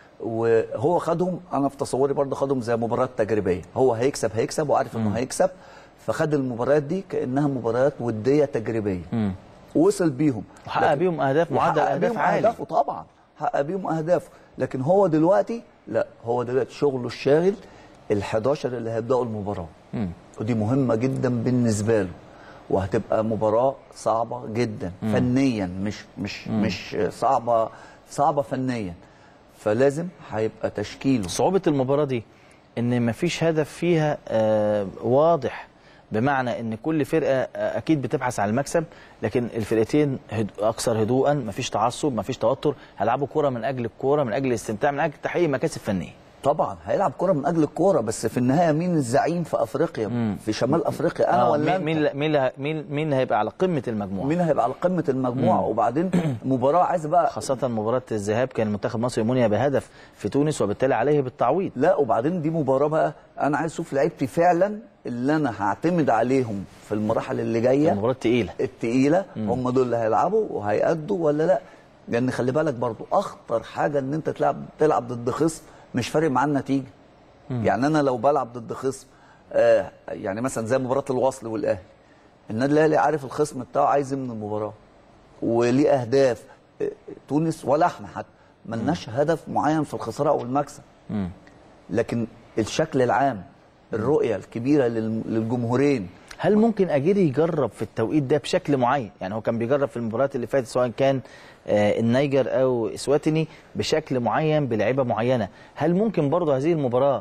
وهو خدهم انا في تصوري برضه خدهم زي مباراه تجريبيه هو هيكسب هيكسب وعارف انه هيكسب فخد المباريات دي كانها مباريات وديه تجريبيه مم. وصل بيهم وحقق لكن- بيهم اهداف معدل وحقق اهداف بيهم عالي اهدافه طبعا حقق بيهم اهدافه لكن هو دلوقتي لا هو دلوقتي شغله الشاغل ال11 اللي هيبداوا المباراه مم. ودي مهمه جدا بالنسبه له وهتبقى مباراه صعبه جدا فنيا مش مش مش صعبه صعبه فنيا فلازم هيبقى تشكيله صعوبه المباراه دي ان مفيش هدف فيها آه واضح بمعنى ان كل فرقه آه، اكيد بتبحث عن المكسب لكن الفرقتين هد... اكثر هدوءا مفيش تعصب مفيش توتر هيلعبوا كوره من اجل الكوره من اجل الاستمتاع من اجل تحقيق مكاسب فنيه طبعا هيلعب كرة من اجل الكوره بس في النهايه مين الزعيم في افريقيا في شمال افريقيا انا آه، ولا مين أنت؟ مين مين مين مين هيبقى على قمه المجموعه مين هيبقى على قمه المجموعه وبعدين مباراه عايزه بقى خاصه مباراه الذهاب كان المنتخب المصري منهي بهدف في تونس وبالتالي عليه بالتعويض لا وبعدين دي مباراه بقى انا عايز اشوف لعيبتي فعلا اللي انا هعتمد عليهم في المراحل اللي جايه مباراه تقيله التقيله هم دول اللي هيلعبوا وهيأدوا ولا لا لان خلي بالك برضو اخطر حاجه ان انت تلعب تلعب ضد خصم مش فارق معاه النتيجه يعني انا لو بلعب ضد خصم آه يعني مثلا زي مباراه الوصل والاهلي النادي الاهلي عارف الخصم بتاعه عايز إيه من المباراه وليه اهداف آه، تونس ولا احنا حتى ملناش هدف معين في الخساره او المكسب مم. لكن الشكل العام الرؤيه الكبيره لل- للجمهورين هل ممكن اجيري يجرب في التوقيت ده بشكل معين يعني هو كان بيجرب في المباريات اللي فاتت سواء كان آه، النيجر او اسواتيني بشكل معين بلعيبه معينه هل ممكن برضه هذه المباراه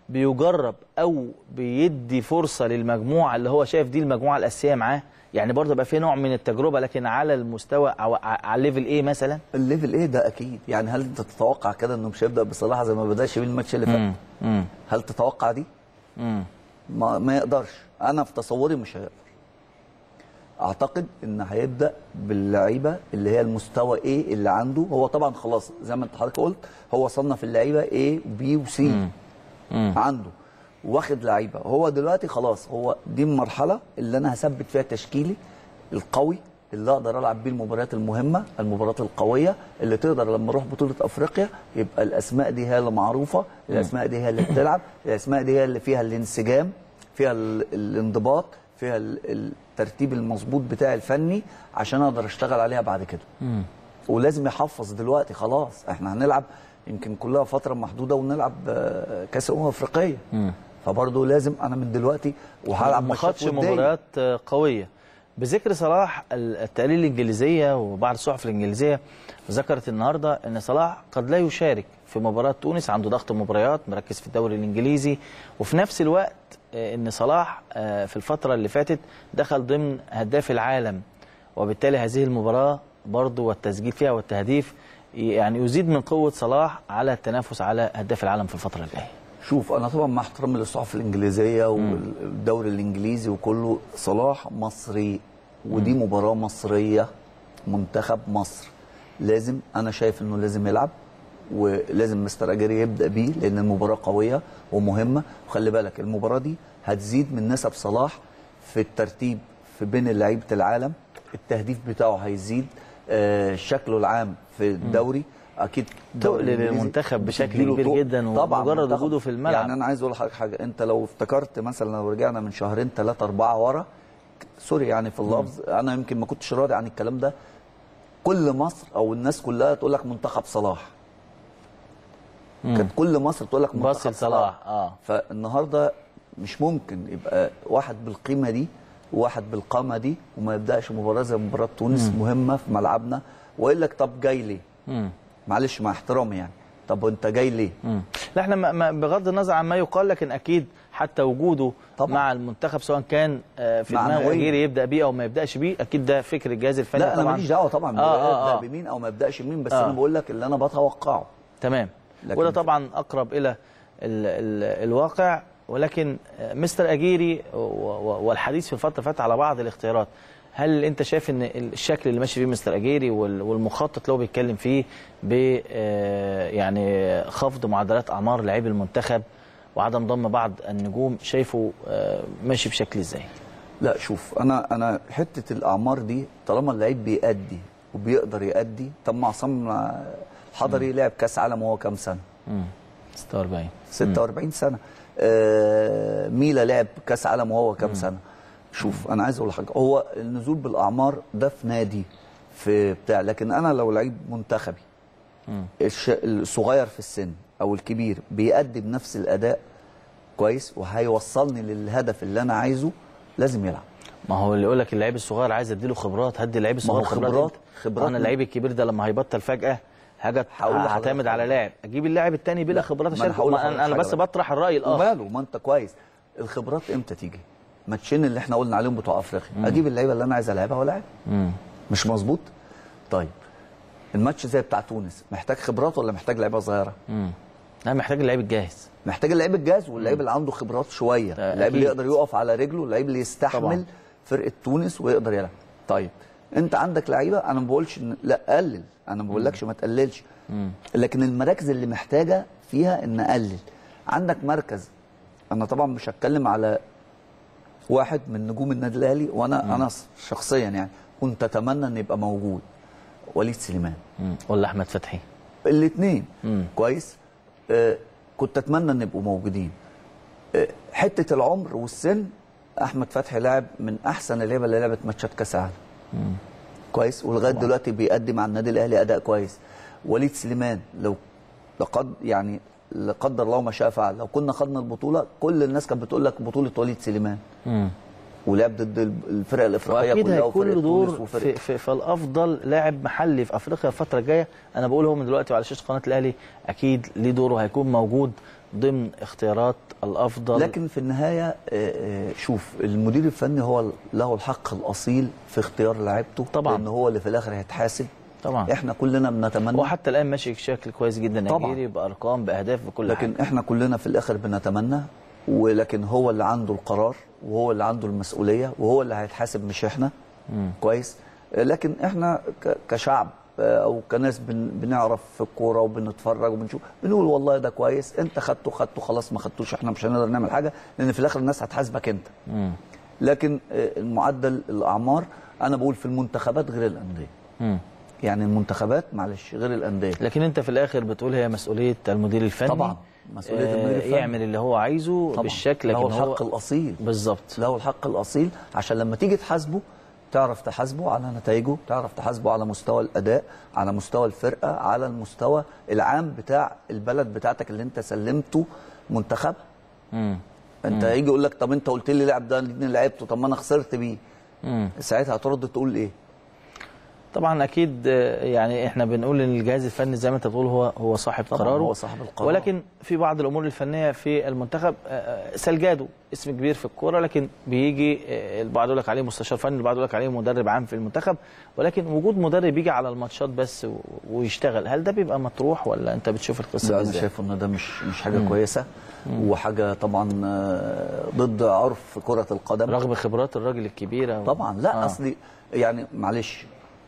بيجرب او بيدي فرصه للمجموعه اللي هو شايف دي المجموعه الاساسيه معاه يعني برضه يبقى في نوع من التجربه لكن على المستوى او ع- على الليفل ايه مثلا الليفل ايه ده اكيد يعني هل انت تتوقع كده انه مش هيبدا بصلاح زي ما بداش بيه الماتش اللي فات امم هل تتوقع دي امم ما, ما يقدرش انا في تصوري مش هيقدر اعتقد ان هيبدا باللعيبه اللي هي المستوى ايه اللي عنده هو طبعا خلاص زي ما انت حضرتك قلت هو صنف اللعيبه ايه وبي وسي عنده واخد لعيبه هو دلوقتي خلاص هو دي المرحله اللي انا هثبت فيها تشكيلي القوي اللي اقدر العب بيه المباريات المهمه المباريات القويه اللي تقدر لما اروح بطوله افريقيا يبقى الاسماء دي هي اللي معروفه الاسماء دي هي اللي بتلعب الاسماء دي هي اللي فيها الانسجام فيها ال- الانضباط فيها ال- الترتيب المظبوط بتاعي الفني عشان اقدر اشتغل عليها بعد كده ولازم يحفظ دلوقتي خلاص احنا هنلعب يمكن كلها فتره محدوده ونلعب آه، كاس امم افريقيه فبرضه لازم انا من دلوقتي وهلعب ما ماتشات خدش ودية. مباريات آه، قويه بذكر صلاح ال- التقارير الانجليزيه وبعض الصحف الانجليزيه ذكرت النهارده ان صلاح قد لا يشارك في مباراه تونس عنده ضغط مباريات مركز في الدوري الانجليزي وفي نفس الوقت آه، ان صلاح آه، في الفتره اللي فاتت دخل ضمن هداف العالم وبالتالي هذه المباراه برضه والتسجيل فيها والتهديف يعني يزيد من قوه صلاح على التنافس على هداف العالم في الفتره الجايه شوف انا طبعا مع احترامي للصحف الانجليزيه والدوري الانجليزي وكله صلاح مصري ودي مباراه مصريه منتخب مصر لازم انا شايف انه لازم يلعب ولازم مستر اجاري يبدا بيه لان المباراه قويه ومهمه وخلي بالك المباراه دي هتزيد من نسب صلاح في الترتيب في بين لعيبه العالم التهديف بتاعه هيزيد آه شكله العام في الدوري اكيد الدوري تقل الإنجليزي للمنتخب بشكل بتديله كبير طوق. جدا طبعا ومجرد منتخب. وجوده في الملعب. يعني انا عايز اقول لحضرتك حاجه انت لو افتكرت مثلا لو رجعنا من شهرين ثلاثه اربعه ورا سوري يعني في اللفظ انا يمكن ما كنتش راضي عن الكلام ده كل مصر او الناس كلها تقول لك منتخب صلاح كانت كل مصر تقول لك منتخب باص لصلاح، آه. فالنهارده مش ممكن يبقى واحد بالقيمه دي وواحد بالقامه دي وما يبداش مباراه زي مباراه تونس مهمه في ملعبنا ويقول لك طب جاي ليه؟ معلش مع احترامي يعني طب وانت جاي ليه؟ لا احنا ما- ما- بغض النظر عن ما يقال لكن اكيد حتى وجوده طبعا. مع المنتخب سواء كان آه، في دماغ معنوياً. اجيري يبدا بيه او ما يبداش بيه اكيد ده فكر الجهاز الفني لا انا طبعا ماليش دعوه طبعا آه، آه، يبدا آه. بمين او ما يبداش بمين بس آه. انا بقول لك اللي انا بتوقعه تمام لكن وده في- طبعا اقرب الى ال ال الواقع ولكن آه، مستر اجيري و- و- والحديث في الفتره اللي فاتت على بعض الاختيارات هل انت شايف ان الشكل اللي ماشي فيه مستر اجيري وال- والمخطط اللي هو بيتكلم فيه ب آه، يعني خفض معدلات اعمار لاعبي المنتخب وعدم ضم بعض النجوم شايفه آه، ماشي بشكل ازاي؟ لا شوف انا انا حته الاعمار دي طالما اللعيب بيأدي وبيقدر يأدي طب ما عصام حضري لعب كاس عالم وهو كام سنه 46 46 سنه آه ميلا لعب كاس عالم وهو كام سنه شوف انا عايز اقول حاجه هو النزول بالاعمار ده في نادي في بتاع لكن انا لو لعيب منتخبي الش- الصغير في السن او الكبير بيأدي بنفس الاداء كويس وهيوصلني للهدف اللي انا عايزه لازم يلعب ما هو اللي يقول لك اللعيب الصغير عايز اديله خبرات هدي اللعيب ما هو الصغير خبرات خبرات- انت. خبرات انا من- اللعيب الكبير ده لما هيبطل فجاه هاجي هقول لحضرتك هعتمد على حاجة. لاعب اجيب اللاعب الثاني بلا لا، خبرات ما أنا عشان هقول ما لحضرتك انا انا حاجة بس بقى. بطرح الراي الاخر وماله ما انت كويس الخبرات امتى تيجي ماتشين اللي احنا قلنا عليهم بتوع افريقيا اجيب اللعيبه اللي انا عايز العبها والعب مش مظبوط طيب الماتش زي بتاع تونس محتاج خبرات ولا محتاج لعيبه صغيره لا محتاج اللعيب الجاهز محتاج اللعيب الجاهز واللعيب اللي عنده خبرات شويه ده اللعيب اللي أكيد. يقدر يقف على رجله اللعيب اللي يستحمل طبعا. فرقه تونس ويقدر يلعب طيب انت عندك لعيبه انا ما بقولش إن- لا قلل انا ما بقولكش ما تقللش لكن المراكز اللي محتاجه فيها ان اقلل عندك مركز انا طبعا مش هتكلم على واحد من نجوم النادي الاهلي وانا انا شخصيا يعني كنت اتمنى ان يبقى موجود وليد سليمان ولا احمد فتحي الاثنين كويس آه كنت اتمنى ان يبقوا موجودين آه حته العمر والسن احمد فتحي لاعب من احسن اللعيبه اللي لعبت ماتشات كاس العالم كويس ولغايه دلوقتي بيقدم مع النادي الاهلي اداء كويس وليد سليمان لو لقد يعني لا قدر الله ما شاء فعل لو كنا خدنا البطوله كل الناس كانت بتقول لك بطوله وليد سليمان ولعب ضد الفرق الافريقيه واكيد كلها هيكون وفرقه له تونس دور وفرقه في, في, في الافضل لاعب محلي في افريقيا الفتره الجايه انا بقول هو من دلوقتي وعلى شاشه قناه الاهلي اكيد ليه دوره هيكون موجود ضمن اختيارات الافضل لكن في النهايه آه، آه، شوف المدير الفني هو له الحق الاصيل في اختيار لعيبته طبعاً. لان هو اللي في الاخر هيتحاسب طبعا احنا كلنا بنتمنى وحتى الان ماشي بشكل كويس جدا طبعاً. نيجيري بارقام باهداف بكل لكن حاجه احنا كلنا في الاخر بنتمنى ولكن هو اللي عنده القرار وهو اللي عنده المسؤوليه وهو اللي هيتحاسب مش احنا كويس لكن احنا ك- كشعب آه، او كناس بن بنعرف في الكوره وبنتفرج وبنشوف بنقول والله ده كويس انت خدته خدته خلاص ما خدتوش احنا مش هنقدر نعمل حاجه لان في الاخر الناس هتحاسبك انت مم. لكن آه، المعدل الاعمار انا بقول في المنتخبات غير الانديه مم. يعني المنتخبات معلش غير الانديه لكن انت في الاخر بتقول هي مسؤوليه المدير الفني طبعاً، مسؤولية آه، المدير الفني. يعمل اللي هو عايزه طبعاً. بالشكل لكن له هو الحق الاصيل بالظبط له الحق الاصيل عشان لما تيجي تحاسبه تعرف تحاسبه على نتائجه تعرف تحاسبه على مستوى الاداء على مستوى الفرقه على المستوى العام بتاع البلد بتاعتك اللي انت سلمته منتخب مم. انت هيجي يقول لك طب انت قلت لي لعب ده اللي لعبته طب ما انا خسرت بيه مم. ساعتها هترد تقول ايه طبعا اكيد آه، يعني احنا بنقول ان الجهاز الفني زي ما انت بتقول هو هو صاحب طبعاً قراره هو صاحب القرار. ولكن في بعض الامور الفنيه في المنتخب آه، آه، سلجادو اسم كبير في الكوره لكن بيجي آه، البعض يقول لك عليه مستشار فني البعض يقول لك عليه مدرب عام في المنتخب ولكن وجود مدرب يجي على الماتشات بس و- ويشتغل هل ده بيبقى مطروح ولا انت بتشوف القصه لا دي انا ازاي؟ شايف ان ده مش مش حاجه كويسه وحاجه طبعا آه، ضد عرف كره القدم رغم خبرات الراجل الكبيره و... طبعا لا آه. آه. اصلي يعني معلش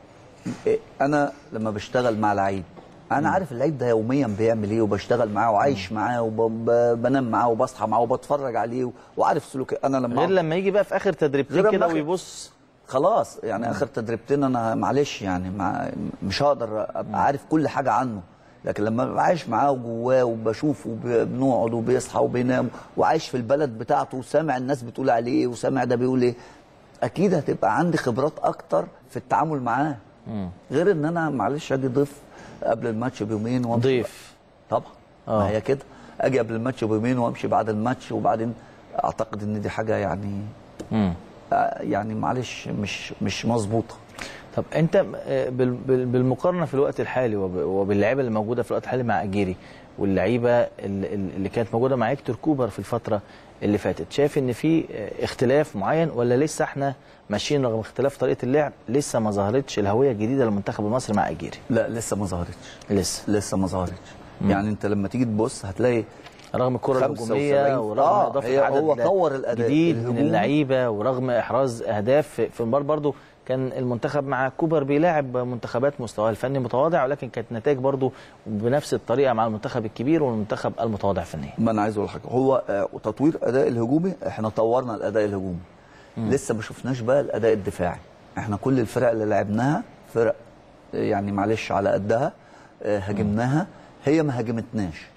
إيه، انا لما بشتغل مع لعيب انا عارف اللعيب ده يوميا بيعمل ايه وبشتغل معاه وعايش معاه وبنام معاه وبصحى معاه وبتفرج عليه وعارف سلوكه انا لما غير لما يجي بقى في اخر تدريبتين غير كده لما آخر- ويبص خلاص يعني اخر تدريبتين انا معلش يعني مع مش هقدر ابقى عارف كل حاجه عنه لكن لما ببقى عايش معاه وجواه وبشوفه وبنقعد وبيصحى وبينام وعايش في البلد بتاعته وسامع الناس بتقول عليه ايه وسامع ده بيقول ايه اكيد هتبقى عندي خبرات اكتر في التعامل معاه غير ان انا معلش اجي ضيف قبل الماتش بيومين وامشي ضيف طبعا آه. ما هي كده اجي قبل الماتش بيومين وامشي بعد الماتش وبعدين اعتقد ان دي حاجه يعني مم. آه، يعني معلش مش مش مظبوطه طب انت آه، بال- بال- بالمقارنه في الوقت الحالي وب- وباللعيبه اللي موجوده في الوقت الحالي مع اجيري واللعيبه اللي, اللي كانت موجوده مع هيكتور كوبر في الفتره اللي فاتت شايف ان في آه، اختلاف معين ولا لسه احنا ماشيين رغم اختلاف طريقه اللعب لسه ما ظهرتش الهويه الجديده للمنتخب المصري مع اجيري لا لسه ما ظهرتش لسه لسه ما ظهرتش يعني انت لما تيجي تبص هتلاقي رغم الكره 75 الهجوميه ورغم آه، اضافه هي- عدد هو طور الأداء جديد من الهجومي. اللعيبه ورغم احراز اهداف في في المباراه برضو كان المنتخب مع كوبر بيلاعب منتخبات مستواها الفني متواضع ولكن كانت نتائج برضو بنفس الطريقه مع المنتخب الكبير والمنتخب المتواضع فنيا ما انا عايز اقول حاجه هو آه، تطوير اداء الهجومي احنا طورنا الاداء الهجومي لسه ما شفناش بقى الاداء الدفاعي احنا كل الفرق اللي لعبناها فرق آه، يعني معلش على قدها آه، هاجمناها هي ما هاجمتناش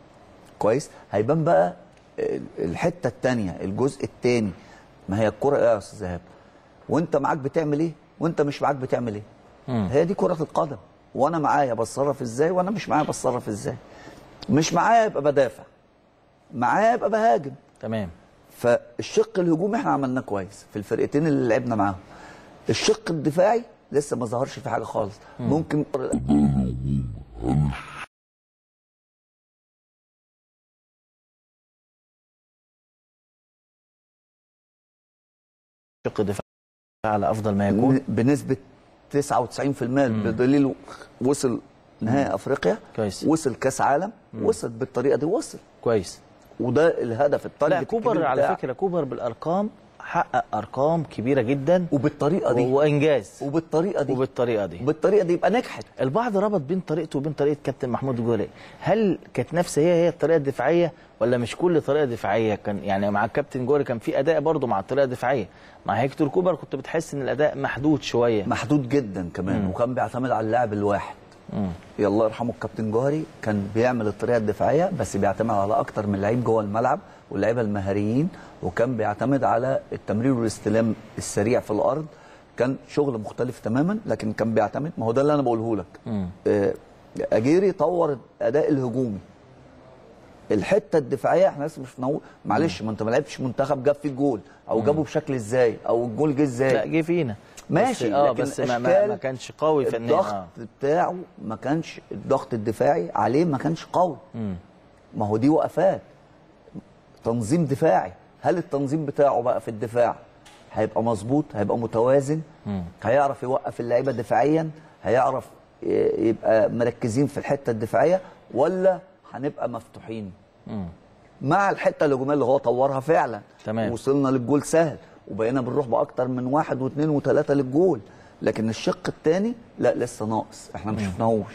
كويس هيبان بقى آه، الحته الثانيه الجزء الثاني ما هي الكره ايه يا استاذ ايهاب وانت معاك بتعمل ايه وانت مش معاك بتعمل ايه هي دي كره القدم وانا معايا بتصرف ازاي وانا مش معايا بتصرف ازاي مش معايا يبقى بدافع معايا يبقى بهاجم تمام فالشق الهجومي احنا عملناه كويس في الفرقتين اللي لعبنا معاهم الشق الدفاعي لسه ما ظهرش في حاجه خالص ممكن شق دفاع على افضل ما يكون بنسبه 99% بدليل وصل نهائي افريقيا كويس. وصل كاس عالم وصل بالطريقه دي وصل كويس وده الهدف التارجت لا كوبر الكبير على بتاعه. فكره كوبر بالارقام حقق ارقام كبيره جدا وبالطريقه دي وانجاز وبالطريقه دي وبالطريقه دي بالطريقه دي يبقى نجحت البعض ربط بين طريقته وبين طريقه كابتن محمود جولي هل كانت نفس هي هي الطريقه الدفاعيه ولا مش كل طريقه دفاعيه كان يعني مع الكابتن جولي كان في اداء برضه مع الطريقه الدفاعيه مع هيكتور كوبر كنت بتحس ان الاداء محدود شويه محدود جدا كمان مم. وكان بيعتمد على اللاعب الواحد مم. الله يرحمه الكابتن جوهري كان بيعمل الطريقه الدفاعيه بس بيعتمد على اكتر من لعيب جوه الملعب واللعيبه المهاريين وكان بيعتمد على التمرير والاستلام السريع في الارض كان شغل مختلف تماما لكن كان بيعتمد ما هو ده اللي انا بقوله لك مم. آه، اجيري طور الاداء الهجومي الحته الدفاعيه احنا لسه مش بنقول معلش ما انت ما لعبتش منتخب جاب فيه الجول او جابه بشكل ازاي او الجول جه ازاي لا جه فينا ماشي بس اه لكن بس ما, ما, أشكال ما كانش قوي فنيا الضغط آه. بتاعه ما كانش الضغط الدفاعي عليه ما كانش قوي مم. ما هو دي وقفات تنظيم دفاعي هل التنظيم بتاعه بقى في الدفاع هيبقى مظبوط هيبقى متوازن هيعرف يوقف اللعيبه دفاعيا هيعرف ي- يبقى مركزين في الحته الدفاعيه ولا هنبقى مفتوحين مع الحته الهجوميه اللي هو طورها فعلا تمام. وصلنا للجول سهل وبقينا بنروح باكتر من واحد واثنين وثلاثه للجول لكن الشق الثاني لا لسه ناقص احنا ما شفناهوش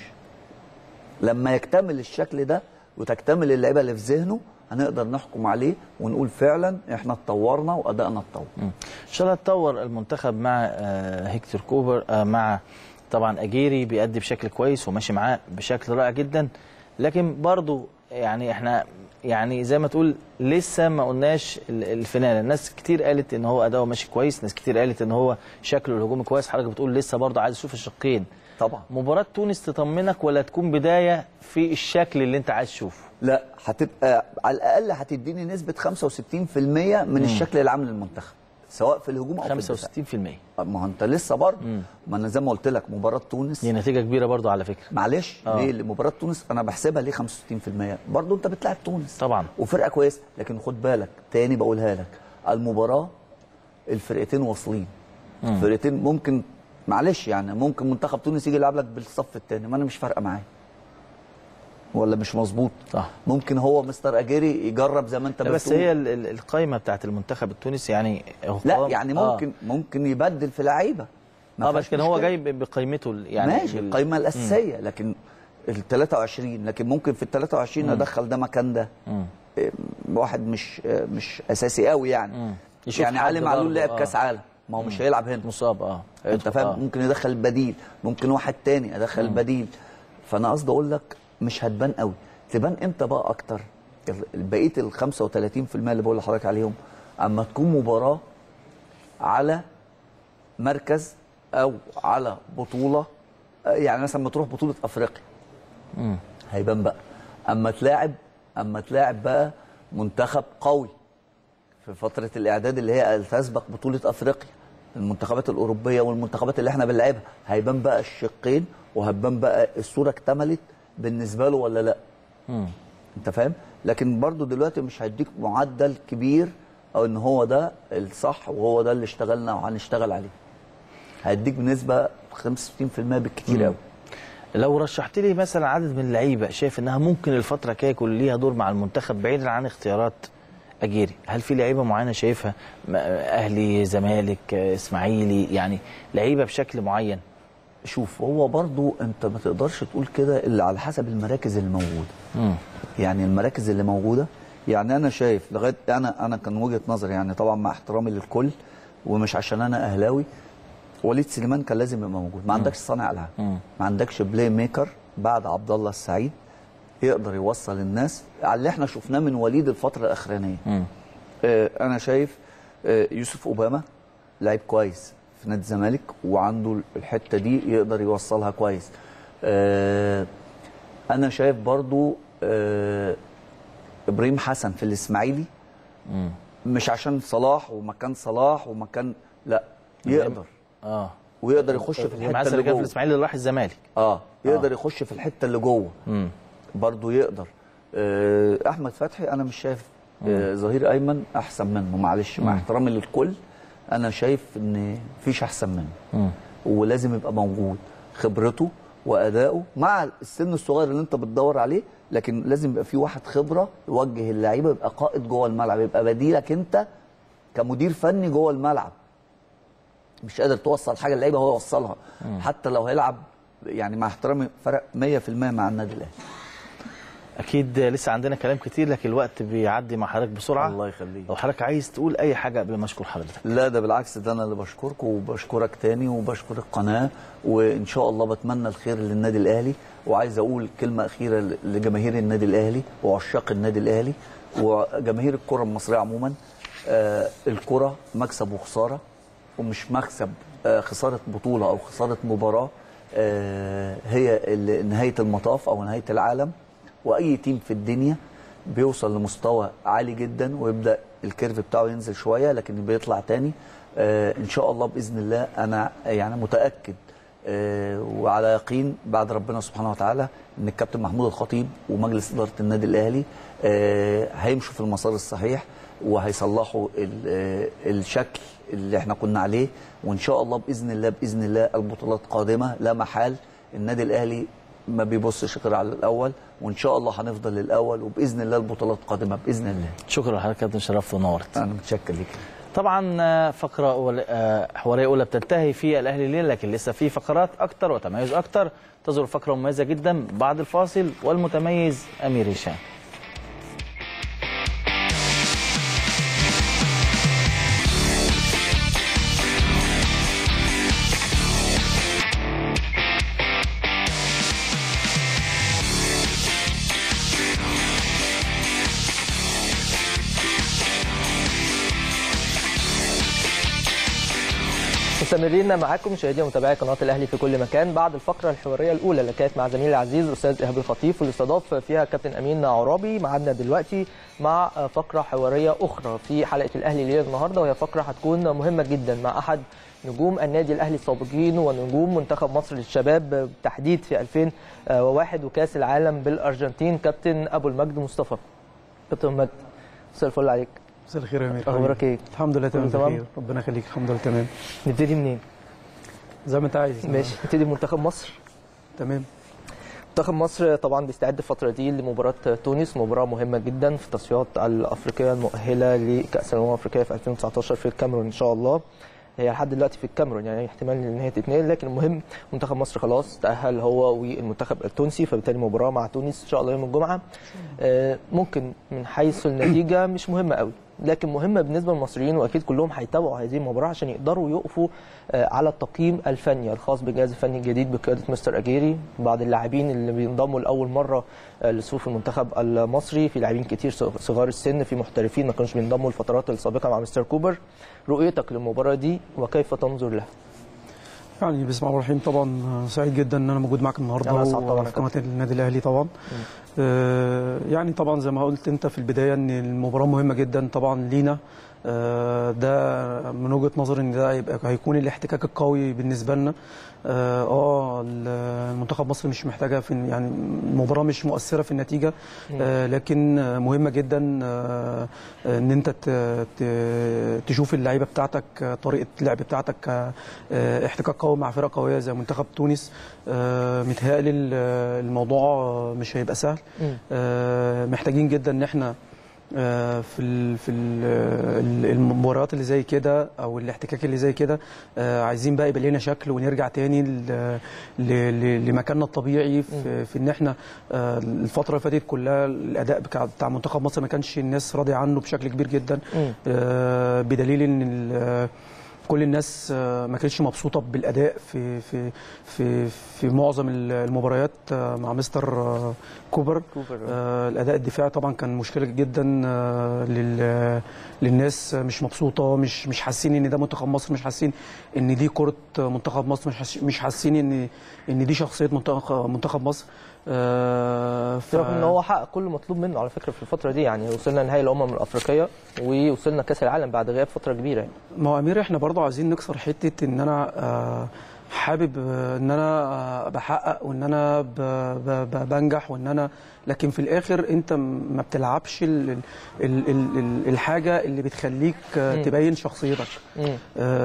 لما يكتمل الشكل ده وتكتمل اللعيبه اللي في ذهنه هنقدر نحكم عليه ونقول فعلا احنا اتطورنا وادائنا اتطور ان شاء الله تطور المنتخب مع آه، هيكتور كوبر آه، مع طبعا اجيري بيأدي بشكل كويس وماشي معاه بشكل رائع جدا لكن برضو يعني احنا يعني زي ما تقول لسه ما قلناش ال- الفينال الناس كتير قالت ان هو اداؤه ماشي كويس ناس كتير قالت ان هو شكله الهجومي كويس حضرتك بتقول لسه برضو عايز اشوف الشقين طبعا مباراة تونس تطمنك ولا تكون بداية في الشكل اللي انت عايز تشوفه لا هتبقى على الاقل هتديني نسبه 65% من الشكل العام للمنتخب سواء في الهجوم او في الدفاع 65% ما هو انت لسه برضه ما انا زي ما قلت لك مباراه تونس دي نتيجة كبيرة برضو على فكرة معلش آه. ليه مباراه تونس انا بحسبها ليه 65% برضه انت بتلعب تونس طبعا. وفرقه كويسه لكن خد بالك تاني بقولها لك المباراه الفرقتين واصلين فرقتين ممكن معلش يعني ممكن منتخب تونس يجي يلعب لك بالصف الثاني ما انا مش فارقه معايا ولا مش مظبوط صح. ممكن هو مستر اجيري يجرب زي ما انت لا بس بتقول. هي ال- ال- القائمة بتاعت المنتخب التونسي يعني هو لا قوام- يعني آه. ممكن ممكن يبدل في لعيبه ما اه فيهاش بس كان هو مشكلة. جاي ب- بقيمته ال- يعني ماشي بال- القائمه الاساسيه لكن ال 23 لكن ممكن في ال 23 ادخل ده مكان ده إيه، واحد مش آه، مش اساسي قوي يعني يشوف يعني حد علي معلول برضه، لعب آه. كاس عالم ما هو مش هيلعب هنا مصاب اه انت هيدخل، فاهم آه. ممكن يدخل البديل ممكن واحد تاني ادخل البديل فانا قصدي اقول لك مش هتبان قوي تبان امتى بقى اكتر ال- بقيه ال 35% اللي بقول لحضرتك عليهم اما تكون مباراه على مركز او على بطوله آه، يعني مثلا ما تروح بطوله افريقيا هيبان بقى اما تلاعب اما تلاعب بقى منتخب قوي في فتره الاعداد اللي هي تسبق بطوله افريقيا المنتخبات الاوروبيه والمنتخبات اللي احنا بنلعبها هيبان بقى الشقين وهتبان بقى الصوره اكتملت بالنسبه له ولا لا انت فاهم لكن برضو دلوقتي مش هيديك معدل كبير او ان هو ده الصح وهو ده اللي اشتغلنا وهنشتغل عليه هيديك بنسبه 65% بالكتير قوي لو رشحت لي مثلا عدد من اللعيبه شايف انها ممكن الفتره الجايه يكون ليها دور مع المنتخب بعيدا عن اختيارات اجيري هل في لعيبه معينه شايفها م- اهلي زمالك آه، اسماعيلي يعني لعيبه بشكل معين شوف هو برضو انت ما تقدرش تقول كده الا على حسب المراكز اللي موجوده يعني المراكز اللي موجوده يعني انا شايف لغايه انا انا كان وجهه نظري يعني طبعا مع احترامي للكل ومش عشان انا اهلاوي وليد سليمان كان لازم يبقى موجود ما عندكش صانع العاب ما عندكش بلاي ميكر بعد عبد الله السعيد يقدر يوصل الناس على اللي احنا شفناه من وليد الفتره الاخرانيه آه انا شايف آه يوسف اوباما لعيب كويس في نادي الزمالك وعنده الحته دي يقدر يوصلها كويس آه انا شايف برضو آه ابراهيم حسن في الاسماعيلي مش عشان صلاح ومكان صلاح ومكان لا يقدر اه ويقدر يخش في الحته مثلا اللي اللي كان في جوه الاسماعيلي اللي راح الزمالك اه يقدر يخش في الحته اللي جوه برضه يقدر آه احمد فتحي انا مش شايف آه ظهير ايمن احسن منه معلش مع احترامي للكل انا شايف ان مفيش احسن منه ولازم يبقى موجود خبرته وادائه مع السن الصغير اللي انت بتدور عليه لكن لازم يبقى في واحد خبره يوجه اللعيبه يبقى قائد جوه الملعب يبقى بديلك انت كمدير فني جوه الملعب مش قادر توصل حاجه اللعيبه هو يوصلها حتى لو هيلعب يعني مع احترامي فرق 100% مع النادي الاهلي اكيد لسه عندنا كلام كتير لكن الوقت بيعدي مع حضرتك بسرعه الله يخليك. لو حضرتك عايز تقول اي حاجه قبل ما اشكر حضرتك لا ده بالعكس ده انا اللي بشكركم وبشكرك تاني وبشكر القناه وان شاء الله بتمنى الخير للنادي الاهلي وعايز اقول كلمه اخيره لجماهير النادي الاهلي وعشاق النادي الاهلي وجماهير الكره المصريه عموما آه الكره مكسب وخساره ومش مكسب آه خساره بطوله او خساره مباراه آه هي ال- نهايه المطاف او نهايه العالم واي تيم في الدنيا بيوصل لمستوى عالي جدا ويبدا الكيرف بتاعه ينزل شويه لكن بيطلع تاني آه ان شاء الله باذن الله انا يعني متاكد آه وعلى يقين بعد ربنا سبحانه وتعالى ان الكابتن محمود الخطيب ومجلس اداره النادي الاهلي آه، هيمشوا في المسار الصحيح وهيصلحوا ال- آه، الشكل اللي احنا كنا عليه وان شاء الله باذن الله باذن الله البطولات قادمه لا محال النادي الاهلي ما بيبصش غير على الاول وان شاء الله هنفضل الاول وباذن الله البطولات قادمه باذن الله شكرا لحضرتك كابتن شرفت ونورت انا متشكر ليك طبعا آه، فقره أول- آه، حواريه اولى بتنتهي في الاهلي الليل لكن لسه في فقرات اكتر وتميز اكتر تظهر فقره مميزه جدا بعد الفاصل والمتميز امير هشام مستمرين معاكم مشاهدي ومتابعي قناه الاهلي في كل مكان بعد الفقره الحواريه الاولى اللي كانت مع زميلي العزيز استاذ ايهاب الخطيب واللي استضاف فيها كابتن امين عرابي معانا دلوقتي مع فقره حواريه اخرى في حلقه الاهلي ليله النهارده وهي فقره هتكون مهمه جدا مع احد نجوم النادي الاهلي السابقين ونجوم منتخب مصر للشباب بالتحديد في 2001 وكاس العالم بالارجنتين كابتن ابو المجد مصطفى كابتن مجد مساء الفل عليك مساء الخير يا امير اخبارك ايه الحمد لله تمام كله تمام؟ بخير ربنا يخليك الحمد لله تمام نبتدي منين زي ما انت عايز ماشي نبتدي بمنتخب مصر تمام منتخب مصر طبعا بيستعد الفترة دي لمباراة تونس مباراة مهمة جدا في التصفيات الأفريقية المؤهلة لكأس الأمم الأفريقية في 2019 في الكاميرون إن شاء الله هي لحد دلوقتي في الكاميرون يعني احتمال ان هي تتنقل لكن المهم منتخب مصر خلاص تأهل هو والمنتخب التونسي فبالتالي مباراة مع تونس ان شاء الله يوم الجمعة آه، ممكن من حيث النتيجة مش مهمة قوي لكن مهمة بالنسبة للمصريين واكيد كلهم هيتابعوا هذه المباراة عشان يقدروا يقفوا آه، على التقييم الفني الخاص بالجهاز الفني الجديد بقيادة مستر اجيري بعض اللاعبين اللي بينضموا لاول مرة آه، لصفوف المنتخب المصري في لاعبين كتير صغار السن في محترفين ما كانوش بينضموا الفترات السابقة مع مستر كوبر رؤيتك للمباراة دي وكيف تنظر لها؟ يعني بسم الله الرحمن الرحيم طبعا سعيد جدا ان انا موجود معاك النهارده أنا أسعد طبعاً يا في قناه النادي الاهلي طبعا آه يعني طبعا زي ما قلت انت في البدايه ان المباراه مهمه جدا طبعا لينا آه ده من وجهه نظري ان ده هيبقى هيكون الاحتكاك القوي بالنسبه لنا اه آه، المنتخب مصر مش محتاجه في يعني المباراه مش مؤثره في النتيجه آه لكن آه، مهمه جدا آه آه، ان انت ت- ت- تشوف اللعيبه بتاعتك آه، طريقه اللعب بتاعتك آه، آه، احتكاك قوي مع فرق قويه زي منتخب تونس آه، متهيألي ال- الموضوع آه، مش هيبقى سهل مم. آه، محتاجين جدا ان احنا آه، في ال في ال ال- المباريات اللي زي كده او الاحتكاك اللي زي كده آه، عايزين بقى يبقى لنا شكل ونرجع تاني ل- ل- ل- لمكاننا الطبيعي في, في ان احنا آه، الفتره اللي فاتت كلها الاداء بتاع بتاع منتخب مصر ما كانش الناس راضيه عنه بشكل كبير جدا مم. آه، بدليل ان ال- كل الناس آه، ما كانتش مبسوطه بالاداء في في في في معظم المباريات آه، مع مستر آه، كوبر كوبر آه، الاداء الدفاعي طبعا كان مشكله جدا آه، لل- للناس مش مبسوطه مش مش حاسين ان ده منتخب مصر مش حاسين ان دي كره منتخب مصر مش حاسين مش حاسين ان ان دي شخصيه منتخب منتخب مصر آه، ف- رغم ان هو حقق كل مطلوب منه على فكره في الفتره دي يعني وصلنا نهائي الامم الافريقيه ووصلنا كاس العالم بعد غياب فتره كبيره يعني. ما هو امير احنا برضه عايزين نكسر حته ان انا آه، حابب آه، ان انا آه، بحقق وان انا ب- ب- ب- بنجح وان انا لكن في الاخر انت م- ما بتلعبش ال- ال- ال- ال- ال- الحاجه اللي بتخليك آه، مم. تبين شخصيتك مم.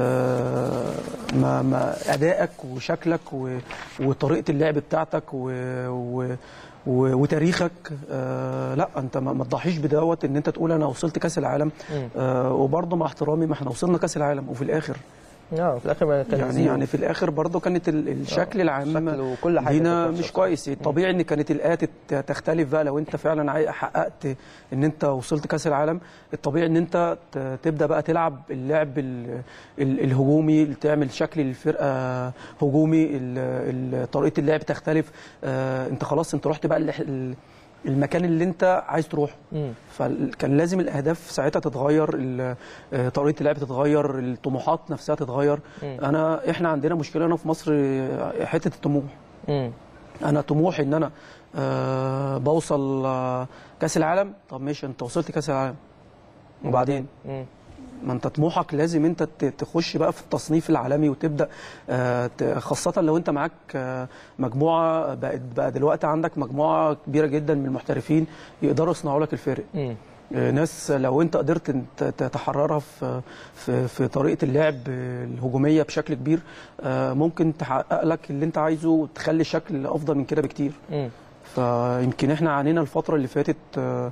آه، ما ما ادائك وشكلك و- وطريقه اللعب بتاعتك و و و- وتاريخك آه لا انت ما ما تضحيش بدوت ان انت تقول انا وصلت كاس العالم مم. آه وبرضه مع احترامي ما احنا وصلنا كاس العالم وفي الاخر اه في الاخر ما كان يعني زيرو. يعني في الاخر برضه كانت ال- الشكل العام الشكل وكل حاجة لينا كانت مش وحشة. كويس طبيعي ان كانت الايات تت- تختلف بقى لو انت فعلا عاي- حققت ان انت وصلت كاس العالم الطبيعي ان انت ت- تبدا بقى تلعب اللعب ال- ال- الهجومي تعمل شكل الفرقه هجومي ال- ال- طريقه اللعب تختلف آه، انت خلاص انت رحت بقى ال- ال- المكان اللي انت عايز تروحه مم. فكان لازم الاهداف ساعتها تتغير ال- آه، طريقه اللعب تتغير الطموحات نفسها تتغير مم. انا احنا عندنا مشكله هنا في مصر آه، حته الطموح مم. انا طموحي ان انا آه، بوصل آه، كاس العالم طب ماشي انت وصلت كاس العالم وبعدين مم. ما انت طموحك لازم انت ت- تخش بقى في التصنيف العالمي وتبدا آه، ت- خاصه لو انت معاك آه، مجموعه بقت بقى دلوقتي عندك مجموعه كبيره جدا من المحترفين يقدروا يصنعوا لك الفارق مم. آه، ناس لو انت قدرت انت ت- تحررها في في في طريقه اللعب الهجوميه بشكل كبير آه، ممكن تحقق لك اللي انت عايزه وتخلي شكل افضل من كده بكتير مم. فيمكن احنا عانينا الفترة اللي فاتت آه،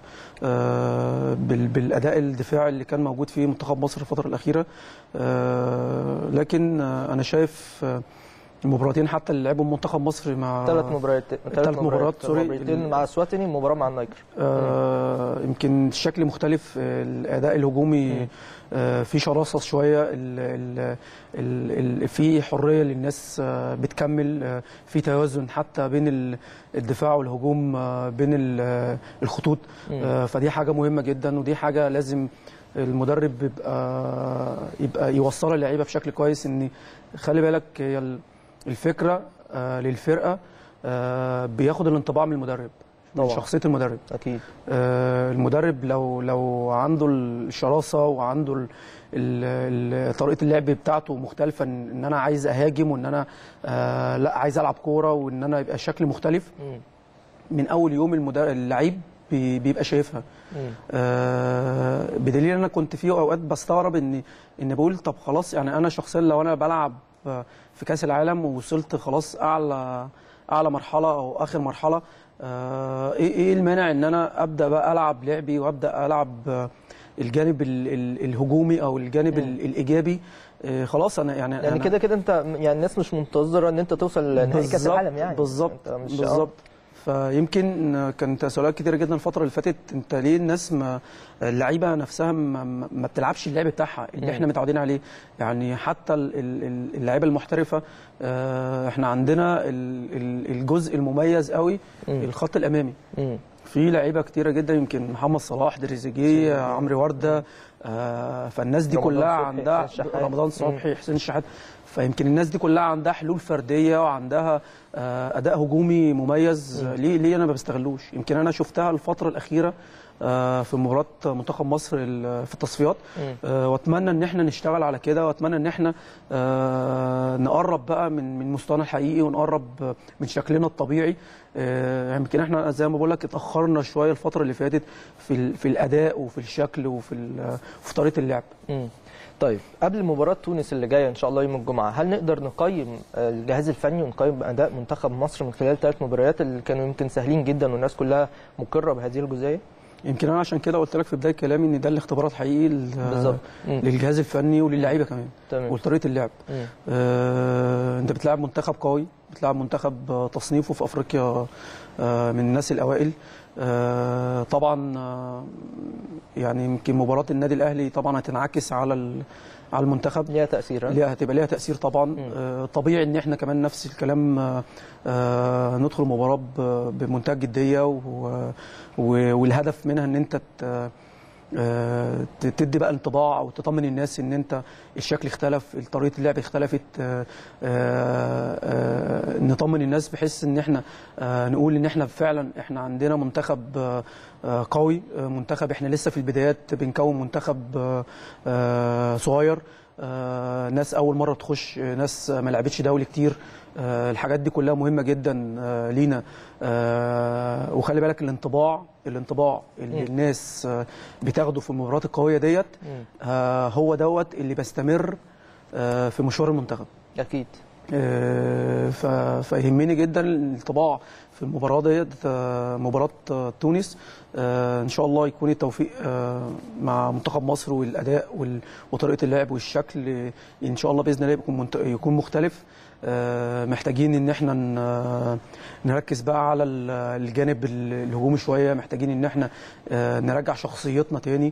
آه، بال- بالأداء الدفاعي اللي كان موجود فيه منتخب مصر الفترة الأخيرة آه، لكن آه، أنا شايف آه، المباراتين حتى اللي لعبوا منتخب مصر مع ثلاث مباريات ثلاث مباريات، سوري. مباراتين مع سواتني مباراه مع النيجر آه، يمكن الشكل مختلف آه، الاداء الهجومي آه، في شراسه شويه ال- ال- ال- ال- في حريه للناس آه، بتكمل آه، في توازن حتى بين ال- الدفاع والهجوم آه، بين ال- الخطوط آه، فدي حاجه مهمه جدا ودي حاجه لازم المدرب يبقى يبقى يوصلها للعيبه بشكل كويس ان خلي بالك هي ال- الفكره آه، للفرقه آه، بياخد الانطباع من المدرب من طبعاً. شخصيه المدرب اكيد آه، المدرب لو لو عنده الشراسه وعنده ال- ال- ال- طريقه اللعب بتاعته مختلفه ان إن انا عايز اهاجم وان انا آه، لا عايز العب كوره وان انا يبقى شكل مختلف مم. من اول يوم المدرب اللعيب بي- بيبقى شايفها مم. آه، بدليل انا كنت في اوقات بستغرب ان ان بقول طب خلاص يعني انا شخصيا لو انا بلعب آه، في كاس العالم ووصلت خلاص اعلى اعلى مرحله او اخر مرحله آه، ايه ايه المانع ان انا ابدا بقى العب لعبي وابدا العب آه، الجانب ال- ال- الهجومي او الجانب ال- الايجابي آه، خلاص انا يعني يعني أنا- كده كده انت يعني الناس مش منتظره ان انت توصل لنهائي كاس بالظبط- العالم يعني بالظبط انت مش- بالظبط فيمكن كانت تساؤلات كتيره جدا الفتره اللي فاتت انت ليه الناس ما اللعيبه نفسها ما, ما ما بتلعبش اللعب بتاعها اللي احنا متعودين عليه يعني حتى ال- ال- ال- اللعيبه المحترفه آه، احنا عندنا ال- ال- الجزء المميز قوي الخط الامامي مم. في لعيبه كتيره جدا يمكن محمد صلاح تريزيجيه عمرو ورده آه، فالناس دي رمضان كلها صبحي، عندها حسين الشحات. رمضان صبحي حسين الشحات فيمكن الناس دي كلها عندها حلول فرديه وعندها آه، اداء هجومي مميز آه، ليه ليه انا ما بستغلوش يمكن انا شفتها الفتره الاخيره آه، في مباراه منتخب مصر ال- في التصفيات آه، واتمنى ان احنا نشتغل على كده واتمنى ان احنا آه، نقرب بقى من من مستوانا الحقيقي ونقرب من شكلنا الطبيعي آه، يمكن احنا زي ما بقول لك اتاخرنا شويه الفتره اللي فاتت في ال- في الاداء وفي الشكل وفي ال- وفي طريقه اللعب مم. طيب قبل مباراة تونس اللي جاية إن شاء الله يوم الجمعة هل نقدر نقيم آه، الجهاز الفني ونقيم أداء منتخب مصر من خلال ثلاث مباريات اللي كانوا يمكن سهلين جدا والناس كلها مقرة بهذه الجزئية؟ يمكن انا عشان كده قلت لك في بدايه كلامي ان ده الاختبارات حقيقي لل- بالظبط. مم. للجهاز الفني وللعيبه كمان تمام. ولطريقه اللعب مم. آه انت بتلعب منتخب قوي بتلعب منتخب آه، تصنيفه في افريقيا آه من الناس الاوائل آه طبعا آه يعني يمكن مباراه النادي الاهلي طبعا هتنعكس على ال- على المنتخب ليها تأثير ها؟ ليها هتبقى ليها تاثير طبعا آه طبيعي ان احنا كمان نفس الكلام آه آه ندخل المباراه ب- بمنتهى الجديه و- و- والهدف منها ان انت ت- آه، ت- تدي بقى انطباع او تطمن الناس ان انت الشكل اختلف طريقه اللعب اختلفت آه، آه، آه، نطمن الناس بحيث ان احنا آه، نقول ان احنا فعلا احنا عندنا منتخب آه، آه، قوي آه، منتخب احنا لسه في البدايات بنكون منتخب آه، آه، صغير آه، ناس اول مره تخش آه، ناس ما لعبتش دولي كتير آه، الحاجات دي كلها مهمه جدا آه، لينا آه، وخلي بالك الانطباع الانطباع اللي الناس آه، بتاخده في المباريات القويه ديت آه، هو دوت اللي بيستمر آه، في مشوار المنتخب أكيد آه، ف- فيهمني جدا الانطباع في المباراه ديت آه، مباراه آه، تونس آه، ان شاء الله يكون التوفيق آه، مع منتخب مصر والاداء وال- وطريقه اللعب والشكل آه، ان شاء الله باذن الله يكون منت- يكون مختلف آه، محتاجين ان احنا ن- نركز بقى على ال- الجانب ال- الهجومي شويه محتاجين ان احنا آه، نرجع شخصيتنا تاني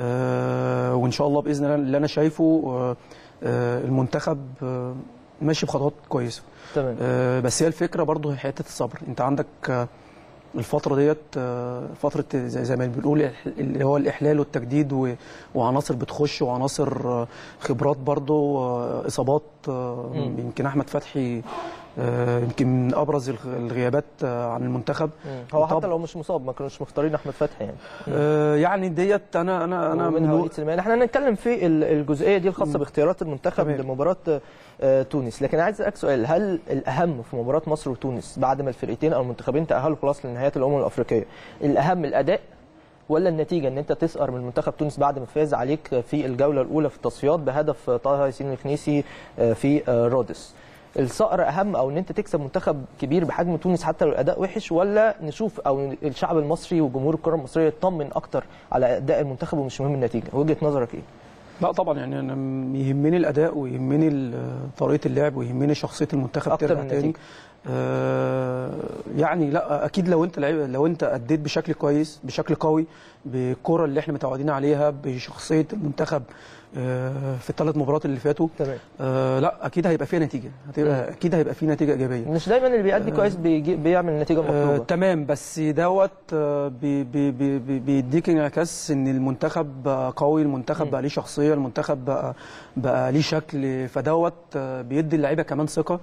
آه، وان شاء الله باذن الله اللي انا شايفه آه، آه، المنتخب آه، ماشي بخطوات كويسه تمام آه، بس هي الفكره برضو هي حته الصبر انت عندك آه، الفتره ديت آه، فتره زي, زي ما بنقول الإح- اللي هو الاحلال والتجديد و- وعناصر بتخش وعناصر آه، خبرات برضو آه، اصابات آه، يمكن احمد فتحي آه، يمكن من ابرز الغ- الغيابات آه، عن المنتخب هو وطب- حتى لو مش مصاب ما كانوش مختارين احمد فتحي يعني آه، يعني ديت انا انا انا ومنها من وليد سليمان احنا هنتكلم في ال- الجزئيه دي الخاصه باختيارات المنتخب تمام. لمباراه آه، تونس لكن عايز اسالك سؤال هل الاهم في مباراه مصر وتونس بعد ما الفرقتين او المنتخبين تاهلوا خلاص لنهايات الامم الافريقيه الاهم الاداء ولا النتيجه ان انت تسقر من منتخب تونس بعد ما فاز عليك في الجوله الاولى في التصفيات بهدف طه ياسين الخنيسي آه، في آه، رودس الصقر اهم او ان انت تكسب منتخب كبير بحجم تونس حتى لو الاداء وحش ولا نشوف او الشعب المصري وجمهور الكره المصريه يطمن اكتر على اداء المنتخب ومش مهم النتيجه وجهه نظرك ايه لا طبعا يعني انا م- يهمني الاداء ويهمني ال- طريقه اللعب ويهمني شخصيه المنتخب أكتر ترجع من تاني النتيجة. آه يعني لا اكيد لو انت لعيب لو انت اديت بشكل كويس بشكل قوي بالكره اللي احنا متعودين عليها بشخصيه المنتخب آه في الثلاث مباريات اللي فاتوا تمام آه لا اكيد هيبقى فيها نتيجه هتبقى اكيد هيبقى فيه نتيجه ايجابيه مش دايما اللي بيأدي كويس بيجي بيعمل النتيجه آه المطلوبه تمام بس دوت آه بي بي بي بي بيديك انعكاس ان المنتخب بقى قوي المنتخب بقى ليه شخصيه المنتخب بقى بقى ليه شكل فدوت آه بيدي اللعيبه كمان ثقه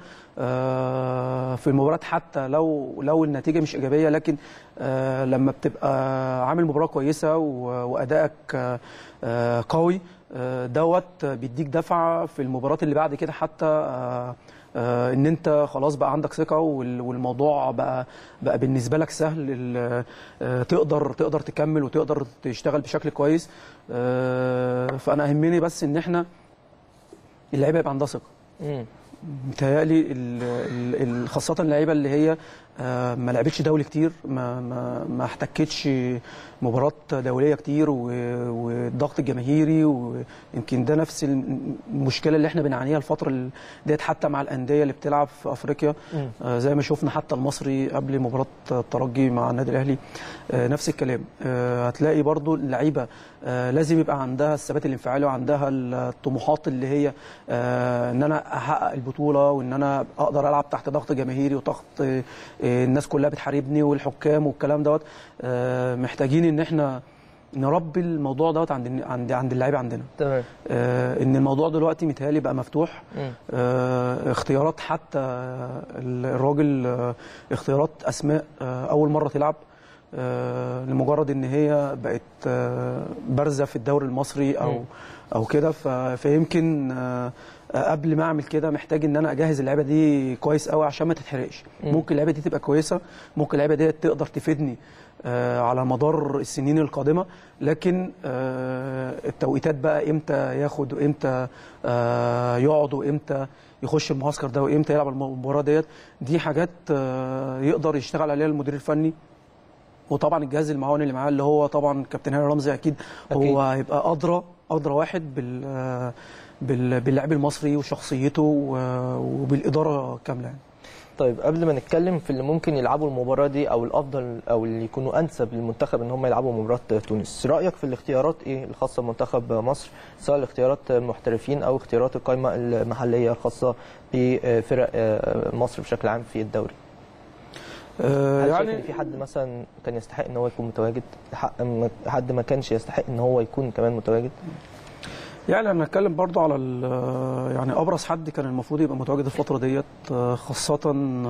آه في المباراه حتى لو لو النتيجه مش ايجابيه لكن آه لما بتبقى عامل مباراه كويسه و- وادائك آه آه قوي آه دوت بيديك دفعه في المباراه اللي بعد كده حتى آه آه، ان انت خلاص بقى عندك ثقه وال- والموضوع بقى بقى بالنسبه لك سهل ال- آه، تقدر تقدر تكمل وتقدر تشتغل بشكل كويس آه، فانا يهمني بس ان احنا اللعيبه يبقى عندها ثقه مم. متهيألي ال- ال- ال- خاصة اللعيبة اللي هي آه، ما لعبتش دولي كتير ما ما ما احتكتش مباراة دولية كتير و- والضغط الجماهيري ويمكن ده نفس الم- المشكلة اللي احنا بنعانيها الفترة ال- ديت حتى مع الأندية اللي بتلعب في أفريقيا مم. آه، زي ما شفنا حتى المصري قبل مباراة الترجي مع النادي الأهلي آه، نفس الكلام آه، هتلاقي برضو اللعيبة آه، لازم يبقى عندها الثبات الانفعالي وعندها الطموحات اللي هي آه، ان انا احقق البطوله وان انا اقدر العب تحت ضغط جماهيري وضغط آه، آه، الناس كلها بتحاربني والحكام والكلام دوت آه، محتاجين ان احنا نربي الموضوع دوت عند عند عند اللعيبه عندنا تمام آه، ان الموضوع دلوقتي متهيألي بقى مفتوح مم. آه، اختيارات حتى الراجل آه، اختيارات اسماء آه، اول مره تلعب آه، لمجرد ان هي بقت آه، بارزه في الدوري المصري او مم. او كده ف- فيمكن آه، قبل ما اعمل كده محتاج ان انا اجهز اللعيبه دي كويس قوي عشان ما تتحرقش مم. ممكن اللعيبه دي تبقى كويسه ممكن اللعيبه دي تقدر تفيدني آه، على مدار السنين القادمه لكن آه، التوقيتات بقى امتى ياخد وامتى آه، يقعد وامتى يخش المعسكر ده وامتى يلعب المباراه ديت دي حاجات آه، يقدر يشتغل عليها المدير الفني وطبعا الجهاز المعاون اللي معاه اللي هو طبعا كابتن هاني رمزي اكيد, أكيد. هو هيبقى ادرى ادرى واحد بال بال- باللاعب المصري وشخصيته و- وبالاداره كامله يعني. طيب قبل ما نتكلم في اللي ممكن يلعبوا المباراه دي او الافضل او اللي يكونوا انسب للمنتخب ان هم يلعبوا مباراه تونس رايك في الاختيارات ايه الخاصه بمنتخب مصر سواء الاختيارات المحترفين او اختيارات القائمه المحليه الخاصه بفرق مصر بشكل عام في الدوري آه، هل شايف يعني ان في حد مثلا كان يستحق ان هو يكون متواجد حق- م- حد ما كانش يستحق ان هو يكون كمان متواجد يعني انا هتكلم برضو على ال- يعني ابرز حد كان المفروض يبقى متواجد الفتره ديت آه، خاصه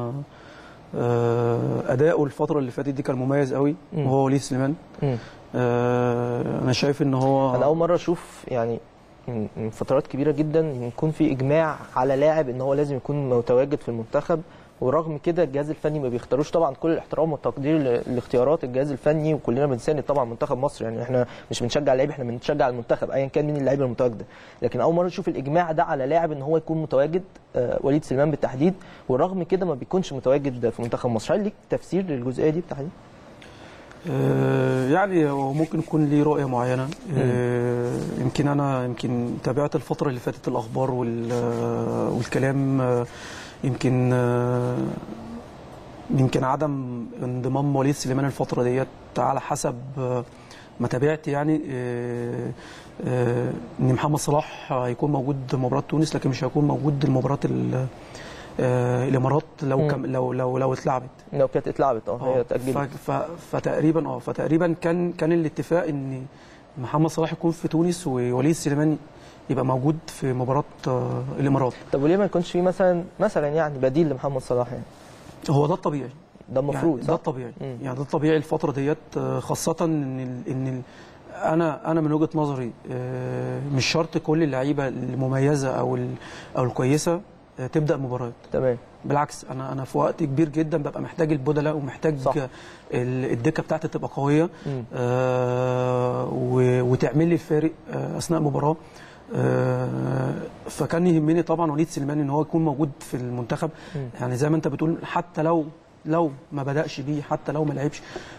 آه، اداؤه الفتره اللي فاتت دي كان مميز قوي مم. وهو وليد سليمان مم. آه، انا شايف ان هو انا اول مره اشوف يعني من من فترات كبيره جدا يكون في اجماع على لاعب ان هو لازم يكون متواجد في المنتخب ورغم كده الجهاز الفني ما بيختاروش طبعا كل الاحترام والتقدير ل- لاختيارات الجهاز الفني وكلنا بنساند طبعا منتخب مصر يعني احنا مش بنشجع اللعيبه احنا بنشجع المنتخب ايا كان مين اللعيبه المتواجده لكن اول مره اشوف الاجماع ده على لاعب ان هو يكون متواجد آه، وليد سليمان بالتحديد ورغم كده ما بيكونش متواجد في منتخب مصر هل ليك تفسير للجزئيه دي بالتحديد؟ آه، يعني هو ممكن يكون ليه رؤيه معينه آه، يمكن انا يمكن تابعت الفتره اللي فاتت الاخبار وال- آه، والكلام آه، يمكن آه، يمكن عدم انضمام وليد سليمان الفتره ديت على حسب آه، ما تابعت يعني آه، آه، ان محمد صلاح هيكون موجود مباراه تونس لكن مش هيكون موجود المباراه ال- آه، الامارات لو مم. كم لو لو لو اتلعبت لو كانت اتلعبت اه هي اه اتاجلت ف- ف- فتقريبا اه فتقريبا كان كان الاتفاق ان محمد صلاح يكون في تونس ووليد سليمان يبقى موجود في مباراه آه، الامارات طب وليه ما يكونش في مثلا مثلا يعني بديل لمحمد صلاح يعني هو ده الطبيعي ده المفروض يعني ده صح؟ الطبيعي مم. يعني ده الطبيعي الفتره ديت آه، خاصه ان ال ان ال انا انا من وجهه نظري آه، مش شرط كل اللعيبه المميزه او ال- او الكويسه آه، تبدا مباريات تمام بالعكس انا انا في وقت كبير جدا ببقى محتاج البدلاء ومحتاج صح. ال- الدكه بتاعتي تبقى قويه مم. آه و- وتعمل لي الفارق آه اثناء المباراه آه فكان يهمني طبعا وليد سليمان ان هو يكون موجود في المنتخب مم. يعني زي ما انت بتقول حتى لو لو ما بداش بيه حتى لو ما لعبش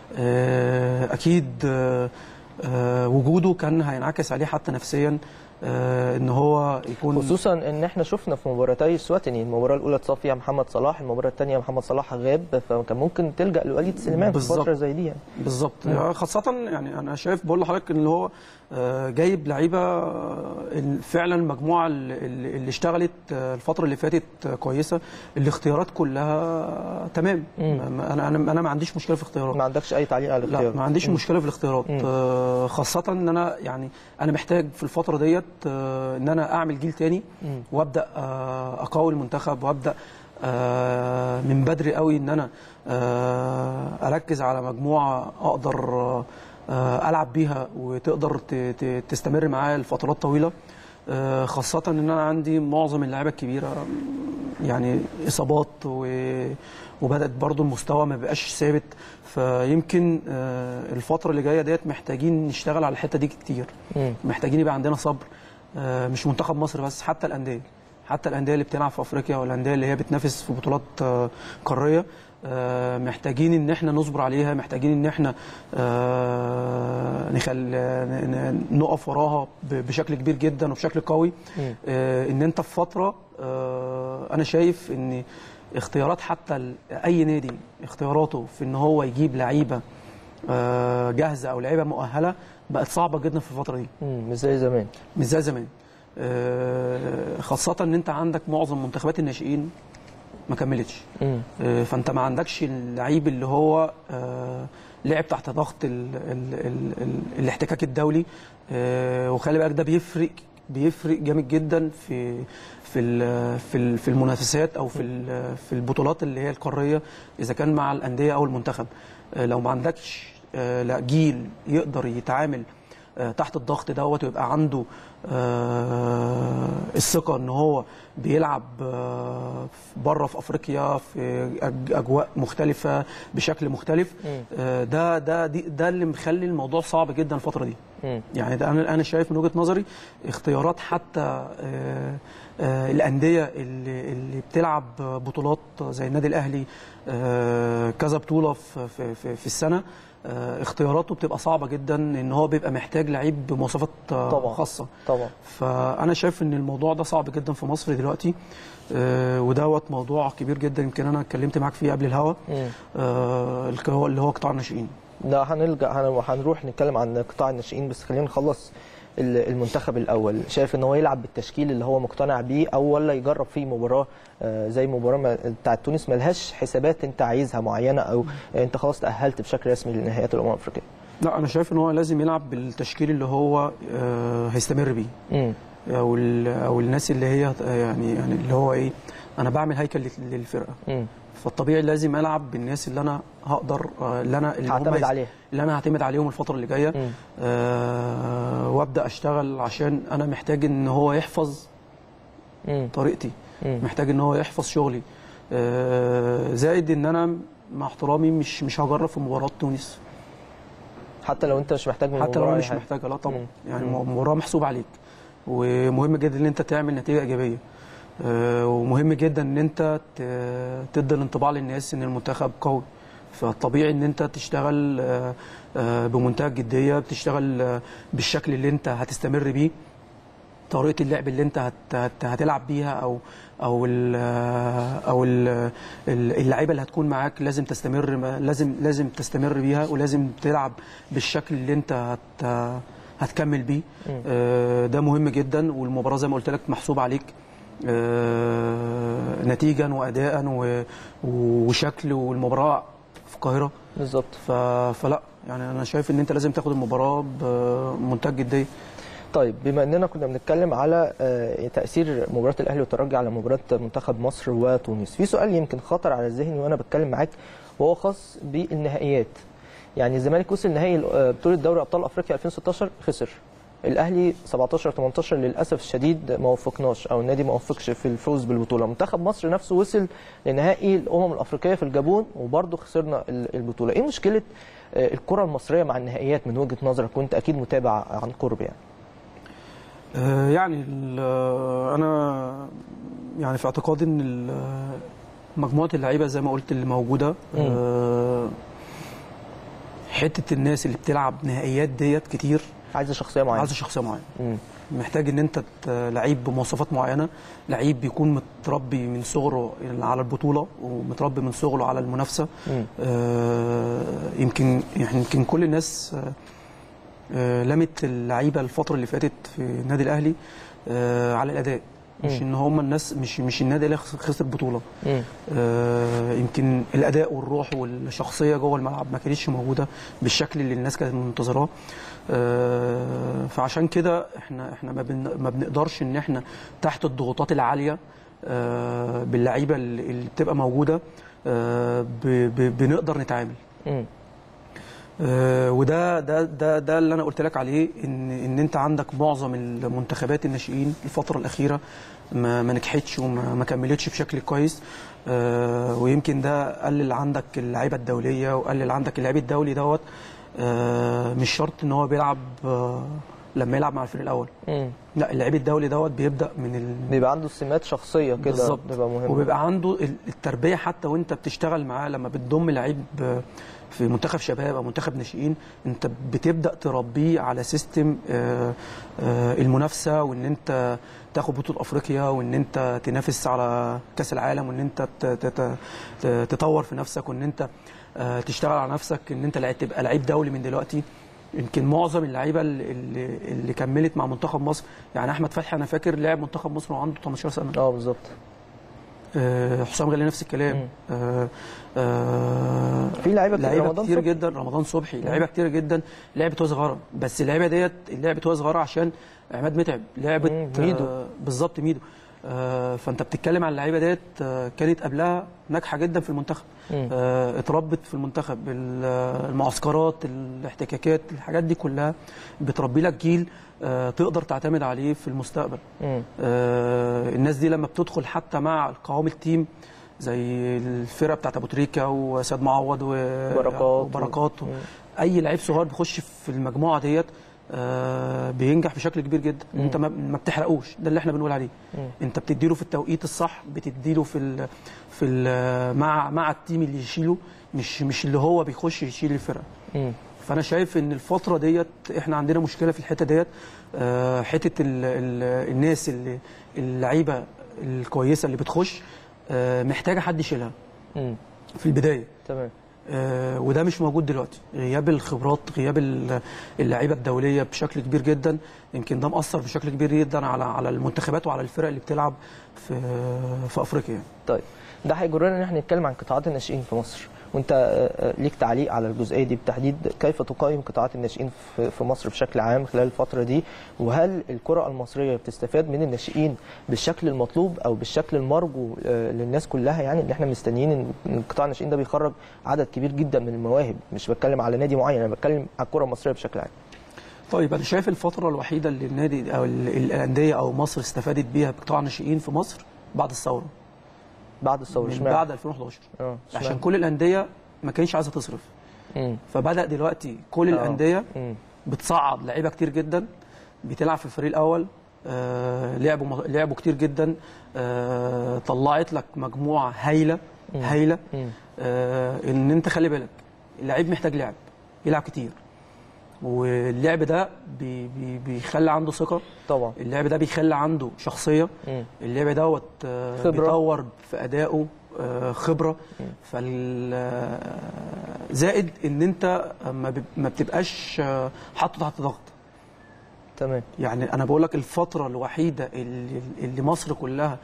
آه اكيد آه آه وجوده كان هينعكس عليه حتى نفسيا آه ان هو يكون خصوصا ان احنا شفنا في مباراتي السواتني المباراه الاولى اتصاب فيها محمد صلاح المباراه الثانيه محمد صلاح غاب فكان ممكن تلجا لوليد سليمان في بالظبط. فتره زي دي يعني بالظبط يعني خاصة يعني أنا شايف بقول لحضرتك إن هو آه، جايب لعيبة آه، ال- فعلا المجموعة ال- ال- اللي اشتغلت آه، الفترة اللي فاتت آه، كويسة الاختيارات كلها آه، تمام مم. ما- أنا أنا أنا ما عنديش مشكلة في اختيارات ما عندكش اي تعليق على لا الاختيار ما عنديش مشكله في الاختيارات مم. آه، خاصه ان انا يعني انا محتاج في الفتره ديت آه، ان انا اعمل جيل تاني مم. وابدا آه، اقوي المنتخب وابدا آه، من بدري قوي ان انا آه، اركز على مجموعه اقدر آه، آه، العب بيها وتقدر ت- ت- تستمر معايا لفترات طويله آه، خاصة ان انا عندي معظم اللعيبة الكبيرة يعني اصابات و- وبدأت برضو المستوى ما بقاش ثابت فيمكن آه، الفترة اللي جاية ديت محتاجين نشتغل على الحتة دي كتير مم. محتاجين يبقى عندنا صبر آه، مش منتخب مصر بس حتى الأندية حتى الأندية اللي بتلعب في أفريقيا والأندية اللي هي بتنافس في بطولات آه، قارية آه، محتاجين ان احنا نصبر عليها محتاجين ان احنا آه، نخل ن- ن- نقف وراها ب- بشكل كبير جدا وبشكل قوي مم. آه، ان انت في فتره آه، انا شايف ان اختيارات حتى ال- اي نادي اختياراته في ان هو يجيب لعيبه آه، جاهزه او لعيبه مؤهله بقت صعبه جدا في الفتره دي مم. مش زي زمان مش زي زمان آه، خاصه ان انت عندك معظم منتخبات الناشئين ما كملتش مم. آه، فانت ما عندكش اللعيب اللي هو آه، لعب تحت ضغط ال ال ال ال الاحتكاك الدولي آه، وخلي بالك ده بيفرق بيفرق جامد جدا في في ال- في ال- في المنافسات او في ال- في البطولات اللي هي القاريه اذا كان مع الانديه او المنتخب آه، لو ما عندكش آه، لا جيل يقدر يتعامل آه، تحت الضغط دوت ويبقى عنده آه، الثقه ان هو بيلعب آه، بره في افريقيا في أج- اجواء مختلفه بشكل مختلف مم. آه، ده ده دي ده اللي مخلي الموضوع صعب جدا الفتره دي مم. يعني ده انا انا شايف من وجهه نظري اختيارات حتى آه، آه، الانديه اللي اللي بتلعب بطولات زي النادي الاهلي آه، كذا بطوله في في في, في السنه آه، اختياراته بتبقى صعبه جدا ان هو بيبقى محتاج لعيب بمواصفات آه، طبعا. خاصه طبعا فانا شايف ان الموضوع ده صعب جدا في مصر دلوقتي آه، ودوت موضوع كبير جدا يمكن انا اتكلمت معاك فيه قبل الهوا مم. آه، اللي هو اللي هو قطاع الناشئين لا هنلجا هن- هنروح نتكلم عن قطاع الناشئين بس خلينا نخلص ال- المنتخب الاول شايف ان هو يلعب بالتشكيل اللي هو مقتنع بيه او ولا يجرب فيه مباراه آه، زي مباراه ما- بتاعه تونس ملهاش حسابات انت عايزها معينه او انت خلاص تاهلت بشكل رسمي لنهائيات الامم الافريقيه لا انا شايف ان هو لازم يلعب بالتشكيل اللي هو آه، هيستمر بيه امم او ال- او الناس اللي هي يعني يعني اللي هو ايه انا بعمل هيكل لل- للفرقه امم فالطبيعي لازم العب بالناس اللي انا هقدر آه، اللي انا اللي هم هعتمد يس- عليها. اللي انا هعتمد عليهم الفتره اللي جايه مم. آه وابدا اشتغل عشان انا محتاج ان هو يحفظ امم طريقتي مم. محتاج ان هو يحفظ شغلي آه زائد ان انا مع احترامي مش مش هجرب في مباراه تونس حتى لو انت مش محتاج من حتى لو المباراة انا أي مش حاجة. محتاجه لا طبعا مم. يعني مم. مباراه محسوب عليك ومهم جدا ان انت تعمل نتيجه ايجابيه آه، ومهم جدا ان انت ت- تدي الانطباع للناس ان المنتخب قوي فالطبيعي ان انت تشتغل آه، آه، بمنتهى الجديه بتشتغل آه، بالشكل اللي انت هتستمر بيه طريقه اللعب اللي انت هت هت هتلعب بيها او او ال او ال اللعيبه اللي هتكون معاك لازم تستمر لازم لازم تستمر بيها ولازم تلعب بالشكل اللي انت هت هتكمل بيه آه، ده مهم جدا والمباراه زي ما قلت لك محسوب عليك آه، نتيجا واداء و- وشكل والمباراه في القاهره بالظبط ف- فلا يعني انا شايف ان انت لازم تاخد المباراه بمنتهى الجديه طيب بما اننا كنا بنتكلم على آه، تاثير مباراه الاهلي والترجي على مباراه منتخب مصر وتونس في سؤال يمكن خطر على ذهني وانا بتكلم معاك وهو خاص بالنهائيات يعني الزمالك وصل نهائي آه، بطوله دوري ابطال افريقيا 2016 خسر الاهلي 17 18 للاسف الشديد ما وفقناش او النادي ما وفقش في الفوز بالبطوله منتخب مصر نفسه وصل لنهائي الامم الافريقيه في الجابون وبرضه خسرنا ال- البطوله ايه مشكله آه، الكره المصريه مع النهائيات من وجهه نظرك وانت اكيد متابع عن قرب يعني آه، يعني ال- آه، انا يعني في اعتقادي ان ال- آه، مجموعه اللعيبه زي ما قلت اللي موجوده آه، حته الناس اللي بتلعب نهائيات ديت كتير عايزه شخصيه معينه عايزه شخصيه معينه مم. محتاج ان انت ت- لعيب بمواصفات معينه لعيب بيكون متربي من صغره على البطوله ومتربي من صغره على المنافسه مم. آه، يمكن يعني يمكن كل الناس آه، آه، لمت اللعيبه الفتره اللي فاتت في النادي الاهلي آه، على الاداء مش مم. ان هم الناس مش مش النادي الاهلي خسر بطوله مم. آه، يمكن الاداء والروح والشخصيه جوه الملعب ما كانتش موجوده بالشكل اللي الناس كانت منتظراه آه، فعشان كده احنا احنا ما, بن ما بنقدرش ان احنا تحت الضغوطات العاليه آه، باللعيبه اللي اللي بتبقى موجوده آه، ب- ب- بنقدر نتعامل مم. آه، وده ده ده ده اللي انا قلت لك عليه ان ان انت عندك معظم المنتخبات الناشئين الفتره الاخيره ما ما نجحتش وما ما كملتش بشكل كويس آه، ويمكن ده قلل عندك اللعيبه الدوليه وقلل عندك اللعيب الدولي دوت آه، مش شرط ان هو بيلعب آه، لما يلعب مع الفريق الاول مم. لا اللعيب الدولي دوت بيبدا من ال... بيبقى عنده سمات شخصيه كده بالظبط بتبقى مهمه وبيبقى عنده ال- التربيه حتى وانت بتشتغل معاه لما بتضم لعيب في منتخب شباب او منتخب ناشئين انت بتبدا تربيه على سيستم آه، آه، المنافسه وان انت تاخد بطوله افريقيا وان انت تنافس على كاس العالم وان انت ت- ت- ت- تطور في نفسك وان انت آه، تشتغل على نفسك ان انت لعيب- تبقى لعيب دولي من دلوقتي يمكن معظم اللعيبه اللي, اللي اللي كملت مع منتخب مصر يعني احمد فتحي انا فاكر لعب منتخب مصر وعنده 18 سنه اه بالظبط آه، حسام غالي نفس الكلام مم. آه، آه، في لعيبه كتير، لعيبه رمضان كتير صبحي. جدا رمضان صبحي لعيبه كتير جدا لعبت وهي صغيره بس اللعيبه ديت لعبت وهي صغيره عشان عماد متعب لعبت مم، ميدو. آه، بالظبط ميدو آه، فانت بتتكلم عن اللعيبه ديت آه، كانت قبلها ناجحه جدا في المنتخب مم. آه، اتربت في المنتخب ال- المعسكرات الاحتكاكات الحاجات دي كلها بتربي لك جيل آه، تقدر تعتمد عليه في المستقبل مم. آه، الناس دي لما بتدخل حتى مع قوام التيم زي الفرقه بتاعت ابو تريكه وسيد معوض و- بركات. وبركات و... مم. اي لعيب صغير بيخش في المجموعه ديت آه، بينجح بشكل كبير جدا مم. انت ما ما بتحرقوش ده اللي احنا بنقول عليه مم. انت بتديله في التوقيت الصح بتديله في ال... في ال... مع مع التيم اللي يشيله مش مش اللي هو بيخش يشيل الفرقه مم. فانا شايف ان الفتره ديت احنا عندنا مشكله في الحته ديت آه، حته ال ال الناس اللي اللعيبه الكويسه اللي بتخش آه، محتاجه حد يشيلها مم. في البدايه تمام آه، وده مش موجود دلوقتي غياب الخبرات غياب ال- اللعيبه الدوليه بشكل كبير جدا يمكن ده مأثر بشكل كبير جدا على على المنتخبات وعلى الفرق اللي بتلعب في في افريقيا يعني. طيب ده هيجرنا ان احنا نتكلم عن قطاعات الناشئين في مصر وانت آه، آه، ليك تعليق على الجزئيه دي بالتحديد كيف تقيم قطاعات الناشئين في في مصر بشكل عام خلال الفتره دي وهل الكره المصريه بتستفاد من الناشئين بالشكل المطلوب او بالشكل المرجو آه، للناس كلها يعني اللي احنا مستنيين ان إن قطاع الناشئين ده بيخرج عدد كبير جدا من المواهب مش بتكلم على نادي معين انا بتكلم على الكره المصريه بشكل عام طيب انا شايف الفتره الوحيده اللي النادي او ال- الانديه او مصر استفادت بيها بقطاع الناشئين في مصر بعد الثوره بعد الثوره من اشمعنى؟ بعد 2011 اه عشان كل الانديه ما كانش عايزه تصرف مم. فبدا دلوقتي كل آه. الانديه مم. بتصعد لعيبه كتير جدا بتلعب في الفريق الاول آه لعبوا لعبوا كتير جدا آه طلعت لك مجموعه هايله مم. هايله مم. آه ان انت خلي بالك اللعيب محتاج لعب يلعب كتير واللعب ده بي بي بيخلي عنده ثقه طبعا اللعب ده بيخلي عنده شخصيه مم. اللعب دوت آه، خبرة. بيطور في ادائه آه، خبره فال آه، زائد ان انت ما بب- ما بتبقاش آه، حاطه تحت ضغط تمام يعني انا بقول لك الفتره الوحيده اللي, اللي مصر كلها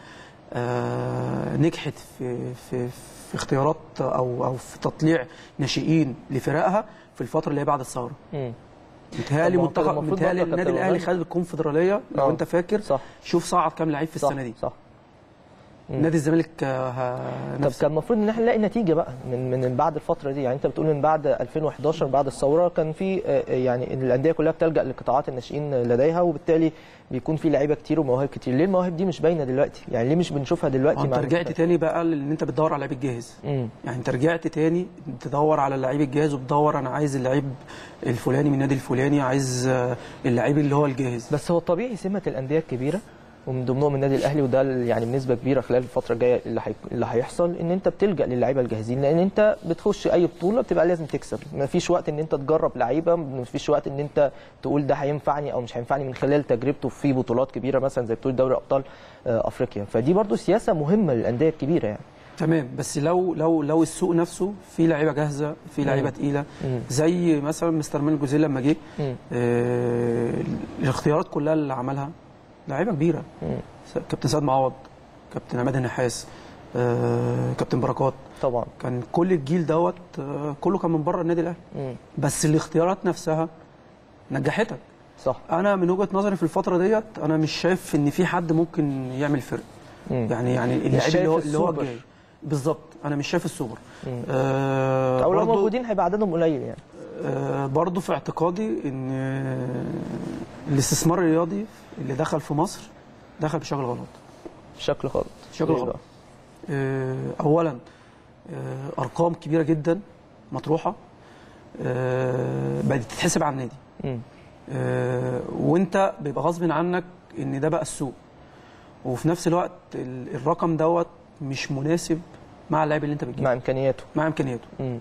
آه، نجحت في في في اختيارات او او في تطليع ناشئين لفرقها في الفتره اللي هي بعد الثوره مم. متهيألي طب ما هو كان منتخب المفروض متهيألي برضه النادي كابتن الاهلي رمضان- خد الكونفدراليه لو آه. انت فاكر صح شوف صعد كام لعيب في صح السنه دي صح نادي الزمالك آه، ه- طب نفس كان المفروض ان احنا نلاقي نتيجه بقى من من بعد الفتره دي يعني انت بتقول من بعد 2011 بعد الثوره كان في آه، يعني الانديه كلها بتلجا لقطاعات الناشئين لديها وبالتالي بيكون في لعيبه كتير ومواهب كتير ليه المواهب دي مش باينه دلوقتي يعني ليه مش بنشوفها دلوقتي انت مع رجعت تاني بقى لان انت بتدور على اللعيب الجاهز امم يعني انت رجعت تاني تدور على اللعيب الجاهز وبتدور انا عايز اللعيب الفلاني من النادي الفلاني عايز آه، اللعيب اللي هو الجاهز بس هو طبيعي سمه الانديه الكبيره ومن ضمنهم النادي الاهلي وده ال- يعني بنسبه كبيره خلال الفتره الجايه اللي حي... اللي هيحصل ان انت بتلجا للعيبه الجاهزين لان انت بتخش اي بطوله بتبقى لازم تكسب ما فيش وقت ان انت تجرب لعيبه ما فيش وقت ان انت تقول ده هينفعني او مش هينفعني من خلال تجربته في بطولات كبيره مثلا زي بطوله دوري ابطال آه، افريقيا فدي برضو سياسه مهمه للانديه الكبيره يعني تمام بس لو لو لو السوق نفسه في لعيبه جاهزه في لعيبه تقيله مم. زي مثلا مستر مان جوزيه لما جه مم. آه، الاختيارات كلها اللي عملها لعيبه كبيره مم. كابتن سيد معوض كابتن عماد النحاس آه، كابتن بركات طبعا كان كل الجيل دوت آه، كله كان من بره النادي الاهلي مم. بس الاختيارات نفسها نجحتك صح انا من وجهه نظري في الفتره ديت انا مش شايف ان في حد ممكن يعمل فرق مم. يعني يعني اللعيب شايف اللي هو اللي هو السوبر. جاي بالظبط انا مش شايف السوبر مم. آه او لو برضو- موجودين هيبقى عددهم قليل يعني آه برضو في اعتقادي ان آه، الاستثمار الرياضي اللي دخل في مصر دخل بشكل غلط بشكل غلط بشكل ليه غلط بقى؟ آه، اولا آه، ارقام كبيره جدا مطروحه آه، بقت تتحسب على النادي مم. آه، وانت بيبقى غصب عنك ان ده بقى السوق وفي نفس الوقت ال- الرقم دوت مش مناسب مع اللاعب اللي انت بتجيبه مع امكانياته مع امكانياته مم.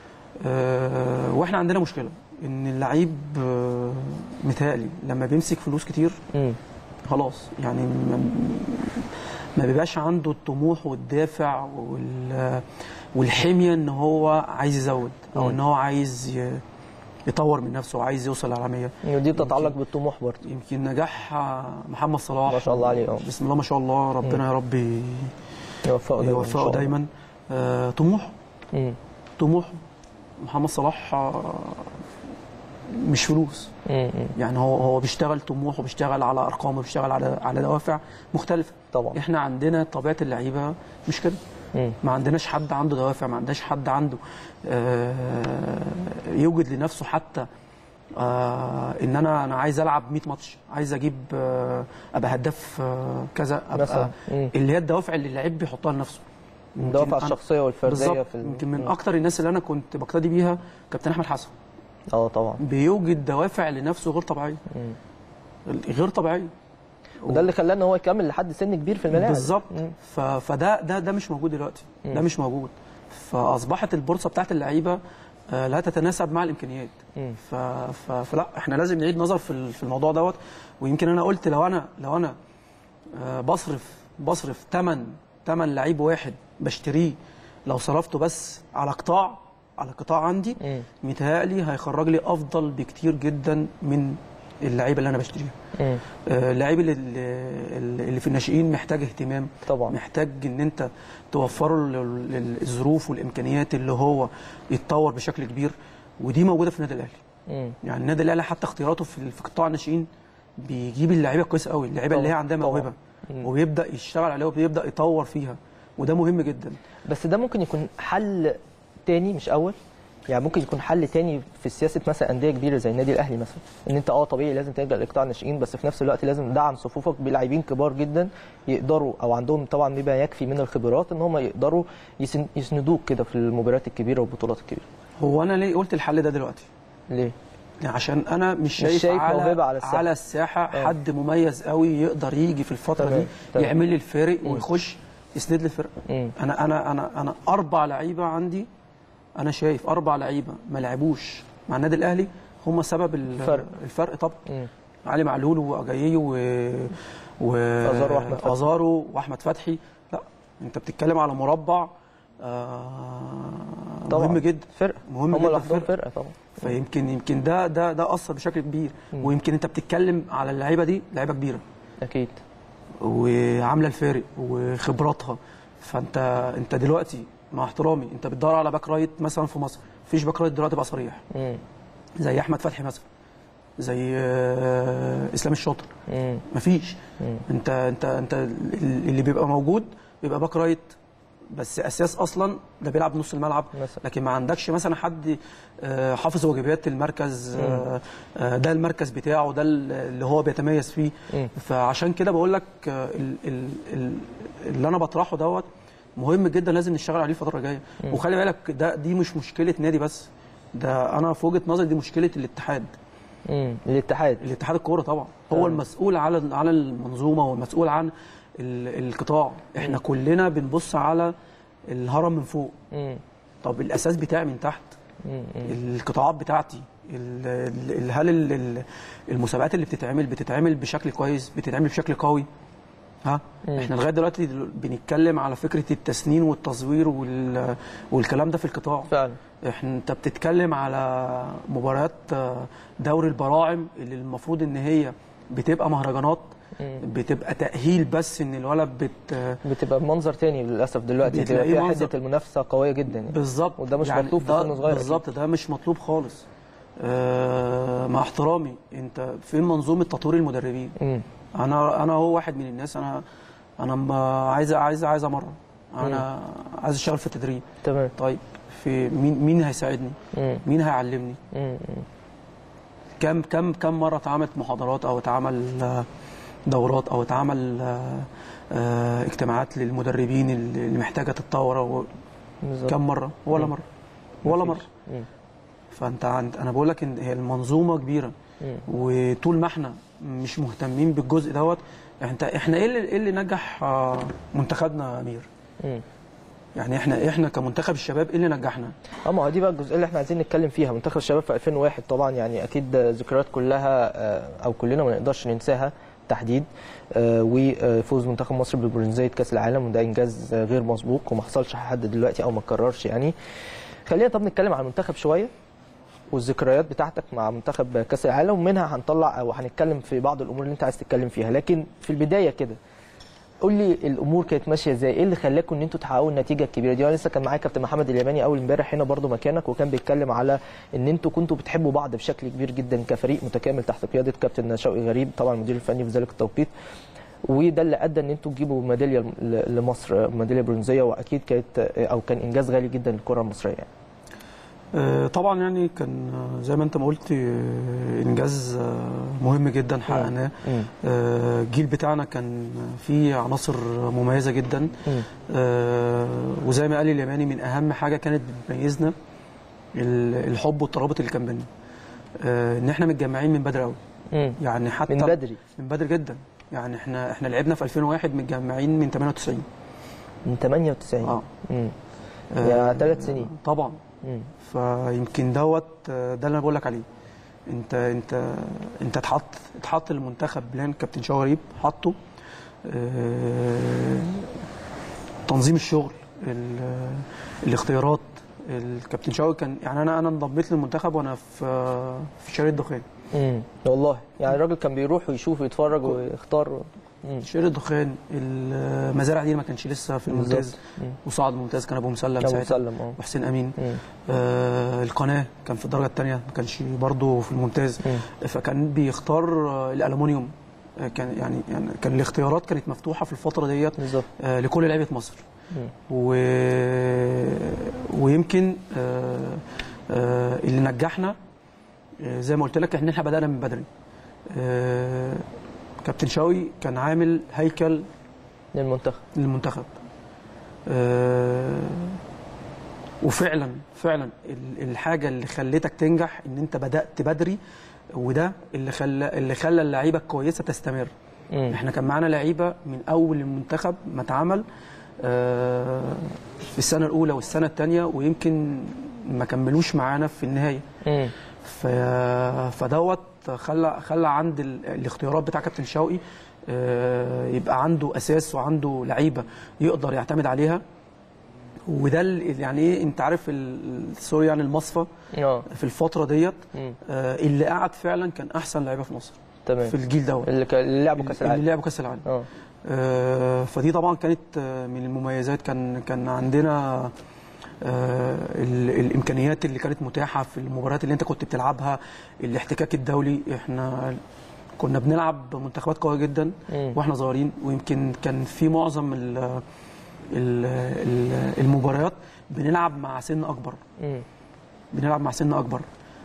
آه، واحنا عندنا مشكله ان اللعيب آه، متهيألي لما بيمسك فلوس كتير مم. خلاص يعني ما, ما بيبقاش عنده الطموح والدافع وال والحميه ان هو عايز يزود او مم. ان هو عايز ي- يطور من نفسه وعايز يوصل للعالميه ودي بتتعلق بالطموح برضه يمكن نجاح محمد صلاح ما شاء الله عليه، اه. بسم الله ما شاء الله ربنا يا رب ي- يوفقه دايما إن شاء يوفقه الله. دايما آه، طموح مم. طموح محمد صلاح آه، مش فلوس مم. مم. يعني هو هو بيشتغل طموح وبيشتغل على ارقام وبيشتغل على على دوافع مختلفه طبعا احنا عندنا طبيعه اللعيبه مش كده مم. ما عندناش حد عنده دوافع ما عندناش حد عنده آه، يوجد لنفسه حتى آه، ان انا انا عايز العب 100 ماتش عايز اجيب آه، ابقى هداف آه، كذا ابقى مثلا. مم. اللي هي الدوافع اللي اللعيب بيحطها لنفسه يمكن الدوافع أنا- الشخصيه والفرديه بالظبط في ال- يمكن من مم. اكتر الناس اللي انا كنت بقتدي بيها كابتن احمد حسن اه طبعا بيوجد دوافع لنفسه غير طبيعيه مم. غير طبيعيه وده اللي خلاه ان هو يكمل لحد سن كبير في الملاعب بالظبط مم. ف- فده ده ده مش موجود دلوقتي ده مم. مش موجود فاصبحت البورصه بتاعت اللعيبه آه، لا تتناسب مع الامكانيات مم. ف... ف... فلا احنا لازم نعيد نظر في ال- في الموضوع دوت ويمكن انا قلت لو انا لو انا آه، بصرف بصرف ثمن ثمن لعيب واحد بشتريه لو صرفته بس على قطاع على قطاع عندي مم. متهيألي هيخرج لي افضل بكتير جدا من اللعيبه اللي انا بشتريها مم. آه، اللعيب اللي, اللي في الناشئين محتاج اهتمام طبعا محتاج ان انت توفره ال- ال- الظروف والامكانيات اللي هو يتطور بشكل كبير ودي موجوده في النادي الاهلي مم. يعني النادي الاهلي حتى اختياراته في في قطاع الناشئين بيجيب اللعيبه كويسه قوي اللعيبه اللي هي طبعاً، عندها طبعاً. موهبه مم. وبيبدا يشتغل عليها وبيبدا يطور فيها وده مهم جدا بس ده ممكن يكون حل تاني مش اول يعني ممكن يكون حل تاني في سياسه مثلا انديه كبيره زي النادي الاهلي مثلا ان انت اه طبيعي لازم تلجا لقطاع الناشئين بس في نفس الوقت لازم تدعم صفوفك بلاعبين كبار جدا يقدروا او عندهم طبعا بما يكفي من الخبرات ان هم يقدروا يسن- يسندوك كده في المباريات الكبيره والبطولات الكبيره هو انا ليه قلت الحل ده دلوقتي ليه؟ يعني عشان انا مش شايف, شايف على موهبة على الساحة. على الساحه آه. حد مميز قوي يقدر يجي في الفتره تمام، دي تمام. يعمل لي الفارق ويخش يسند لي الفرقه مم. انا انا انا انا اربع لعيبه عندي انا شايف اربع لعيبه ما لعبوش مع النادي الاهلي هم سبب ال- الفرق. الفرق طبعا مم. علي معلول واجايي و و أزارو وأحمد فتحي. ازارو واحمد فتحي لا انت بتتكلم على مربع آه طبعا مهم جدا فرقه مهم هم جدا لوحدهم فرقة. فرقه طبعا فيمكن يمكن ده ده ده اثر بشكل كبير ويمكن انت بتتكلم على اللعيبه دي لعيبه كبيره اكيد وعامله الفارق وخبراتها فانت انت دلوقتي مع احترامي انت بتدور على باك رايت مثلا في مصر مفيش باك رايت دلوقتي بقى صريح مم. زي احمد فتحي مثلا زي آه، اسلام الشاطر مم. مفيش انت انت انت اللي بيبقى موجود بيبقى باك رايت بس اساس اصلا ده بيلعب نص الملعب مثلا. لكن ما عندكش مثلا حد آه، حافظ واجبات المركز آه، آه، ده المركز بتاعه ده اللي هو بيتميز فيه مم. فعشان كده بقول لك آه، ال- ال- ال- اللي انا بطرحه دوت مهم جدا لازم نشتغل عليه الفتره الجايه وخلي بالك ده دي مش مشكله نادي بس ده انا في وجهه نظري دي مشكله الاتحاد مم. الاتحاد الاتحاد الكوره طبعا هو المسؤول على على المنظومه والمسؤول عن ال- القطاع احنا كلنا بنبص على الهرم من فوق مم. طب الاساس بتاعي من تحت مم. القطاعات بتاعتي ال- ال- ال- هل ال- ال- المسابقات اللي بتتعمل بتتعمل بشكل كويس بتتعمل بشكل قوي ها احنا لغايه دلوقتي دل- بنتكلم على فكره التسنين والتصوير وال- والكلام ده في القطاع فعلا احنا انت بتتكلم على مباريات آه، دوري البراعم اللي المفروض ان هي بتبقى مهرجانات بتبقى تاهيل بس ان الولد بت بتبقى بمنظر تاني للاسف دلوقتي بتبقى بتلاقيه فيها منظر. حده المنافسه قويه جدا يعني. بالظبط وده مش يعني مطلوب في ده سن صغير بالظبط ده مش مطلوب خالص آه مع احترامي انت فين منظومه تطوير المدربين مم. انا انا هو واحد من الناس انا انا ما- عايز عايز عايز امرن انا عايز اشتغل في التدريب تمام طيب في مين مين هيساعدني مم. مين هيعلمني مم. مم. كم كم كم مره اتعملت محاضرات او اتعمل آه، دورات او اتعمل آه، آه، اجتماعات للمدربين اللي اللي محتاجه تتطور أو بالظبط كم مره ولا مره ولا مره مم. فانت عند انا بقول لك ان هي المنظومه كبيره مم. وطول ما احنا مش مهتمين بالجزء دوت انت احنا ايه اللي ايه اللي نجح آه، منتخبنا يا امير مم. يعني احنا احنا كمنتخب الشباب ايه اللي نجحنا اه ما هو دي بقى الجزئيه اللي احنا عايزين نتكلم فيها منتخب الشباب في 2001 طبعا يعني اكيد ذكريات كلها آه، او كلنا ما نقدرش ننساها تحديد آه، وفوز منتخب مصر ببرونزيه كاس العالم وده انجاز آه، غير مسبوق وما حصلش لحد دلوقتي او ما اتكررش يعني خلينا طب نتكلم عن المنتخب شويه والذكريات بتاعتك مع منتخب كاس العالم ومنها هنطلع او هنتكلم في بعض الامور اللي انت عايز تتكلم فيها لكن في البدايه كده قول لي الامور كانت ماشيه ازاي ايه اللي خلاكم ان انتوا تحققوا النتيجه الكبيره دي وانا لسه كان معايا كابتن محمد اليماني اول امبارح هنا برضو مكانك وكان بيتكلم على ان انتوا كنتوا بتحبوا بعض بشكل كبير جدا كفريق متكامل تحت قياده كابتن شوقي غريب طبعا المدير الفني في ذلك التوقيت وده اللي ادى ان انتوا تجيبوا ميداليه ل- لمصر ميداليه برونزيه واكيد كانت او كان انجاز غالي جدا للكره المصريه يعني. آه، طبعا يعني كان آه، زي ما انت ما قلت آه، انجاز آه، مهم جدا حققناه مم. آه، الجيل بتاعنا كان فيه عناصر مميزه جدا مم. آه، وزي ما قال لي اليماني من اهم حاجه كانت بتميزنا ال- الحب والترابط اللي كان بيننا آه، ان احنا متجمعين من بدري قوي مم. يعني حتى من بدري من بدري جدا يعني احنا احنا لعبنا في 2001 متجمعين من 98 من 98 اه مم. آه، يعني ثلاث سنين طبعا مم. فيمكن دوت آه، ده اللي انا بقول لك عليه انت انت انت اتحط اتحط المنتخب بلان كابتن شوقي غريب حطه آه، تنظيم الشغل ال- الاختيارات الكابتن شوقي كان يعني انا انا انضميت للمنتخب وانا في في شارع الدخان امم والله يعني الراجل كان بيروح ويشوف ويتفرج ويختار مم. شارع الدخان المزارع دي ما كانش لسه في الممتاز بالظبط. مم. وصعد الممتاز كان ابو مسلم ابو ساعتها مسلم اه وحسين امين مم. آه القناه كان في الدرجه الثانيه ما كانش برضه في الممتاز مم. فكان بيختار آه، الالومنيوم آه، كان يعني يعني كان الاختيارات كانت مفتوحه في الفتره ديت بالظبط آه لكل لعيبه مصر مم. و... ويمكن آه آه اللي نجحنا آه زي ما قلت لك ان احنا بدانا من بدري آه كابتن شوقي كان عامل هيكل للمنتخب للمنتخب آه، وفعلا فعلا ال- الحاجه اللي خلتك تنجح ان انت بدات بدري وده اللي خلى اللي خلى اللعيبه الكويسه تستمر مم. احنا كان معانا لعيبه من اول المنتخب ما اتعمل آه، في السنه الاولى والسنه الثانيه ويمكن ما كملوش معانا في النهايه مم. ف... فدوت خلى خلى عند ال... الاختيارات بتاع كابتن شوقي آه، يبقى عنده اساس وعنده لعيبه يقدر يعتمد عليها وده ال- يعني ايه انت عارف ال- سوري يعني المصفى اه في الفتره ديت مم. آه، اللي قعد فعلا كان احسن لعيبه في مصر تمام في الجيل دوت اللي كان- اللي لعبوا كاس اللي العالم لعبوا كاس العالم اه آه، فدي طبعا كانت آه، من المميزات كان كان عندنا آه، ال- الامكانيات اللي كانت متاحه في المباريات اللي انت كنت بتلعبها الاحتكاك الدولي احنا كنا بنلعب منتخبات قويه جدا مم. واحنا صغيرين ويمكن كان في معظم ال ال ال المباريات بنلعب مع سن اكبر مم. بنلعب مع سن اكبر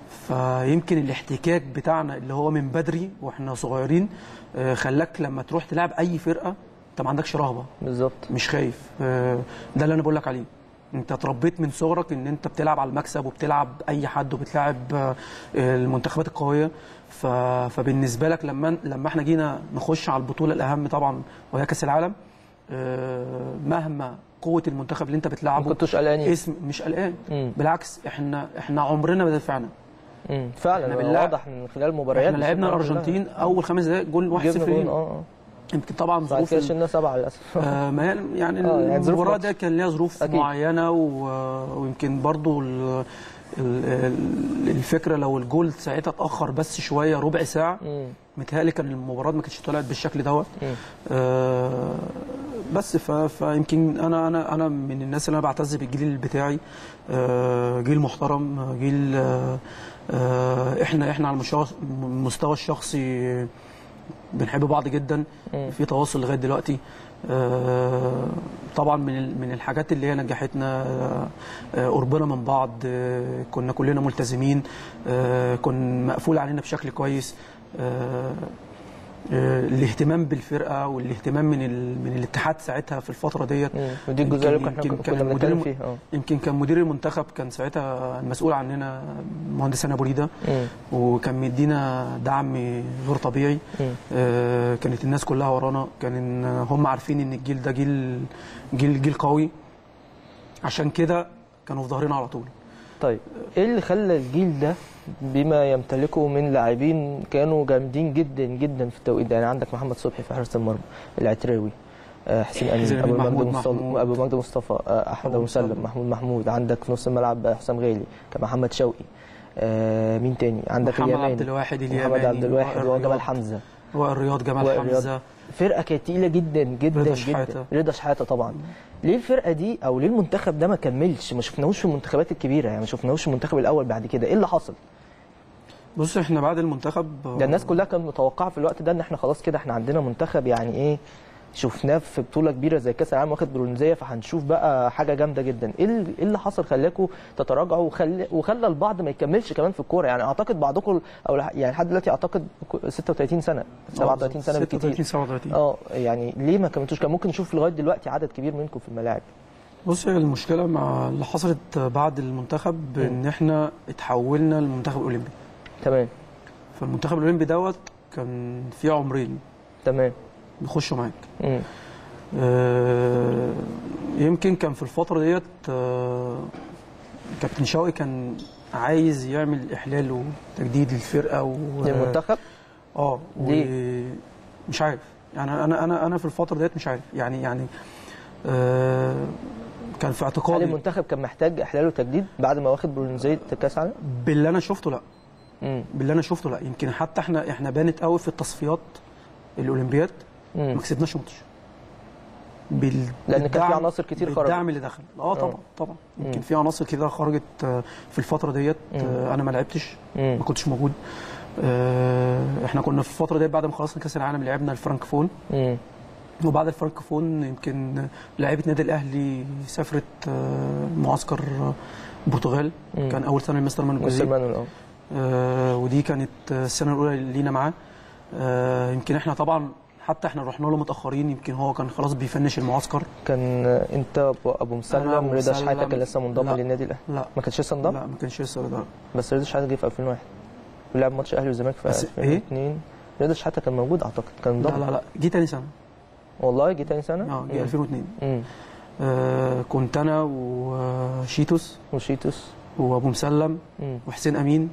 فيمكن الاحتكاك بتاعنا اللي هو من بدري واحنا صغيرين آه، خلاك لما تروح تلعب اي فرقه انت ما عندكش رهبه بالظبط مش خايف آه، ده اللي انا بقول لك عليه انت اتربيت من صغرك ان انت بتلعب على المكسب وبتلعب اي حد وبتلعب آه، المنتخبات القويه ف- فبالنسبه لك لما لما احنا جينا نخش على البطوله الاهم طبعا وهي كاس العالم آه، مهما قوه المنتخب اللي انت ما بتلعبه كنتوش قلقانين اسم مش قلقان مم. بالعكس احنا احنا عمرنا ما دافعنا مم. فعلا إحنا هو بالله- واضح من خلال المباريات احنا لعبنا بس كلها. الارجنتين اول خمس دقائق جول 1-0 جبنا جون لينا. اه اه يمكن طبعا بعد ظروف كده ال- شلنا سبعه للاسف آه، ما هي يعني آه، يعني ظروف المباراه ماتش. ده كان ليها ظروف أكيد. معينه و- ويمكن برضو ال- ال- ال- الفكره لو الجول ساعتها اتاخر بس شويه ربع ساعه مم. متهيألي كان المباراه ما كانتش طلعت بالشكل دوت مم. آه، بس ف- فيمكن انا انا انا من الناس اللي انا بعتز بالجيل بتاعي آه، جيل محترم آه، جيل آه، آه، احنا احنا على المشا- المستوى الشخصي بنحب بعض جدا مم. في تواصل لغايه دلوقتي آه، طبعا من ال- من الحاجات اللي هي نجحتنا آه، آه، قربنا من بعض آه، كنا كلنا ملتزمين آه، كن مقفول علينا بشكل كويس آه، آه، الاهتمام بالفرقه والاهتمام من ال... من الاتحاد ساعتها في الفتره ديت مم. ودي الجزئيه اللي يمكن- احنا يمكن كنا كان بنتكلم المدير فيها اه يمكن كان مدير المنتخب كان ساعتها المسؤول عننا المهندس هاني ابو ريده مم. وكان مدينا دعم غير طبيعي مم. آه، كانت الناس كلها ورانا كان هم عارفين ان الجيل ده جيل جيل جيل قوي عشان كده كانوا في ظهرنا على طول طيب ايه اللي خلى الجيل ده بما يمتلكه من لاعبين كانوا جامدين جدا جدا في التوقيت ده يعني عندك محمد صبحي في حراسه المرمى العتراوي آه، حسين امين حسين ابو أمين، المجد محمود مصطفى محمود. ابو المجد مصطفى آه، احمد ابو مسلم مسلم. محمود محمود عندك في نص الملعب حسام غالي كان محمد شوقي آه، مين تاني عندك محمد اليماني عبد الواحد محمد اليماني عبد الواحد وائل وجمال رياض. حمزه وائل رياض جمال وائل رياض. حمزه فرقه كانت تقيله جدا جدا رضا جدا شحاتة. رضا شحاته طبعا ليه الفرقه دي او ليه المنتخب ده ما كملش ما شفناهوش في المنتخبات الكبيره يعني ما شفناهوش في المنتخب الاول بعد كده ايه اللي حصل بص احنا بعد المنتخب ده الناس كلها كانت متوقعه في الوقت ده ان احنا خلاص كده احنا عندنا منتخب يعني ايه شفناه في بطوله كبيره زي كاس العالم واخد برونزيه فهنشوف بقى حاجه جامده جدا ايه اللي إيه اللي حصل خلاكم تتراجعوا وخلى وخلى البعض ما يكملش كمان في الكوره يعني اعتقد بعضكم او لح- يعني لحد دلوقتي اعتقد 36 سنه 37 سنه 36 بالكتير 37 اه يعني ليه ما كملتوش كان ممكن نشوف لغايه دلوقتي عدد كبير منكم في الملاعب بص هي المشكله مع اللي حصلت بعد المنتخب ان احنا اتحولنا للمنتخب الاولمبي تمام فالمنتخب الاولمبي دوت كان فيه عمرين تمام بيخشوا معاك مم. آه، يمكن كان في الفترة ديت آه، كابتن شوقي كان عايز يعمل إحلال وتجديد للفرقة و للمنتخب اه ليه؟ مش عارف يعني أنا أنا أنا في الفترة ديت مش عارف يعني يعني آه، كان في هل اعتقادي المنتخب كان محتاج احلال وتجديد بعد ما واخد برونزيه كاس عالم؟ باللي أنا شفته لا مم. باللي أنا شفته لا يمكن حتى احنا احنا بانت قوي في التصفيات الأولمبياد مم. ما كسبناش ماتش بال... لأن كان في بالدعم- عناصر كتير خرجت. بالدعم اللي دخل اه طبعا طبعا يمكن في عناصر كده خرجت آه، في الفتره ديت آه، انا ما لعبتش مم. ما كنتش موجود آه، احنا كنا في الفتره ديت بعد ما خلصنا كاس العالم لعبنا الفرنكفون مم. وبعد الفرنكفون يمكن لعيبه نادي الاهلي سافرت آه، معسكر آه، البرتغال مم. كان اول سنه لمستر مانو مستر جوزيه مانويل اه آه، ودي كانت السنه الاولى لينا معاه آه، يمكن احنا طبعا حتى احنا رحنا له متاخرين يمكن هو كان خلاص بيفنش المعسكر كان انت ابو أبو أنا مسلم أبو رضا شحاته مسلم. كان لسه منضم لا. للنادي الاهلي لا ما كانش لسه انضم لا ما كانش لسه ده بس رضا شحاته جه في 2001 ولعب ماتش الاهلي والزمالك في بس إيه؟ 2002 رضا شحاته كان موجود اعتقد كان لا انضم لا لا جه تاني سنه والله جه تاني سنه اه جه 2002 امم آه كنت انا وشيتوس وشيتوس وابو مسلم امم وحسين امين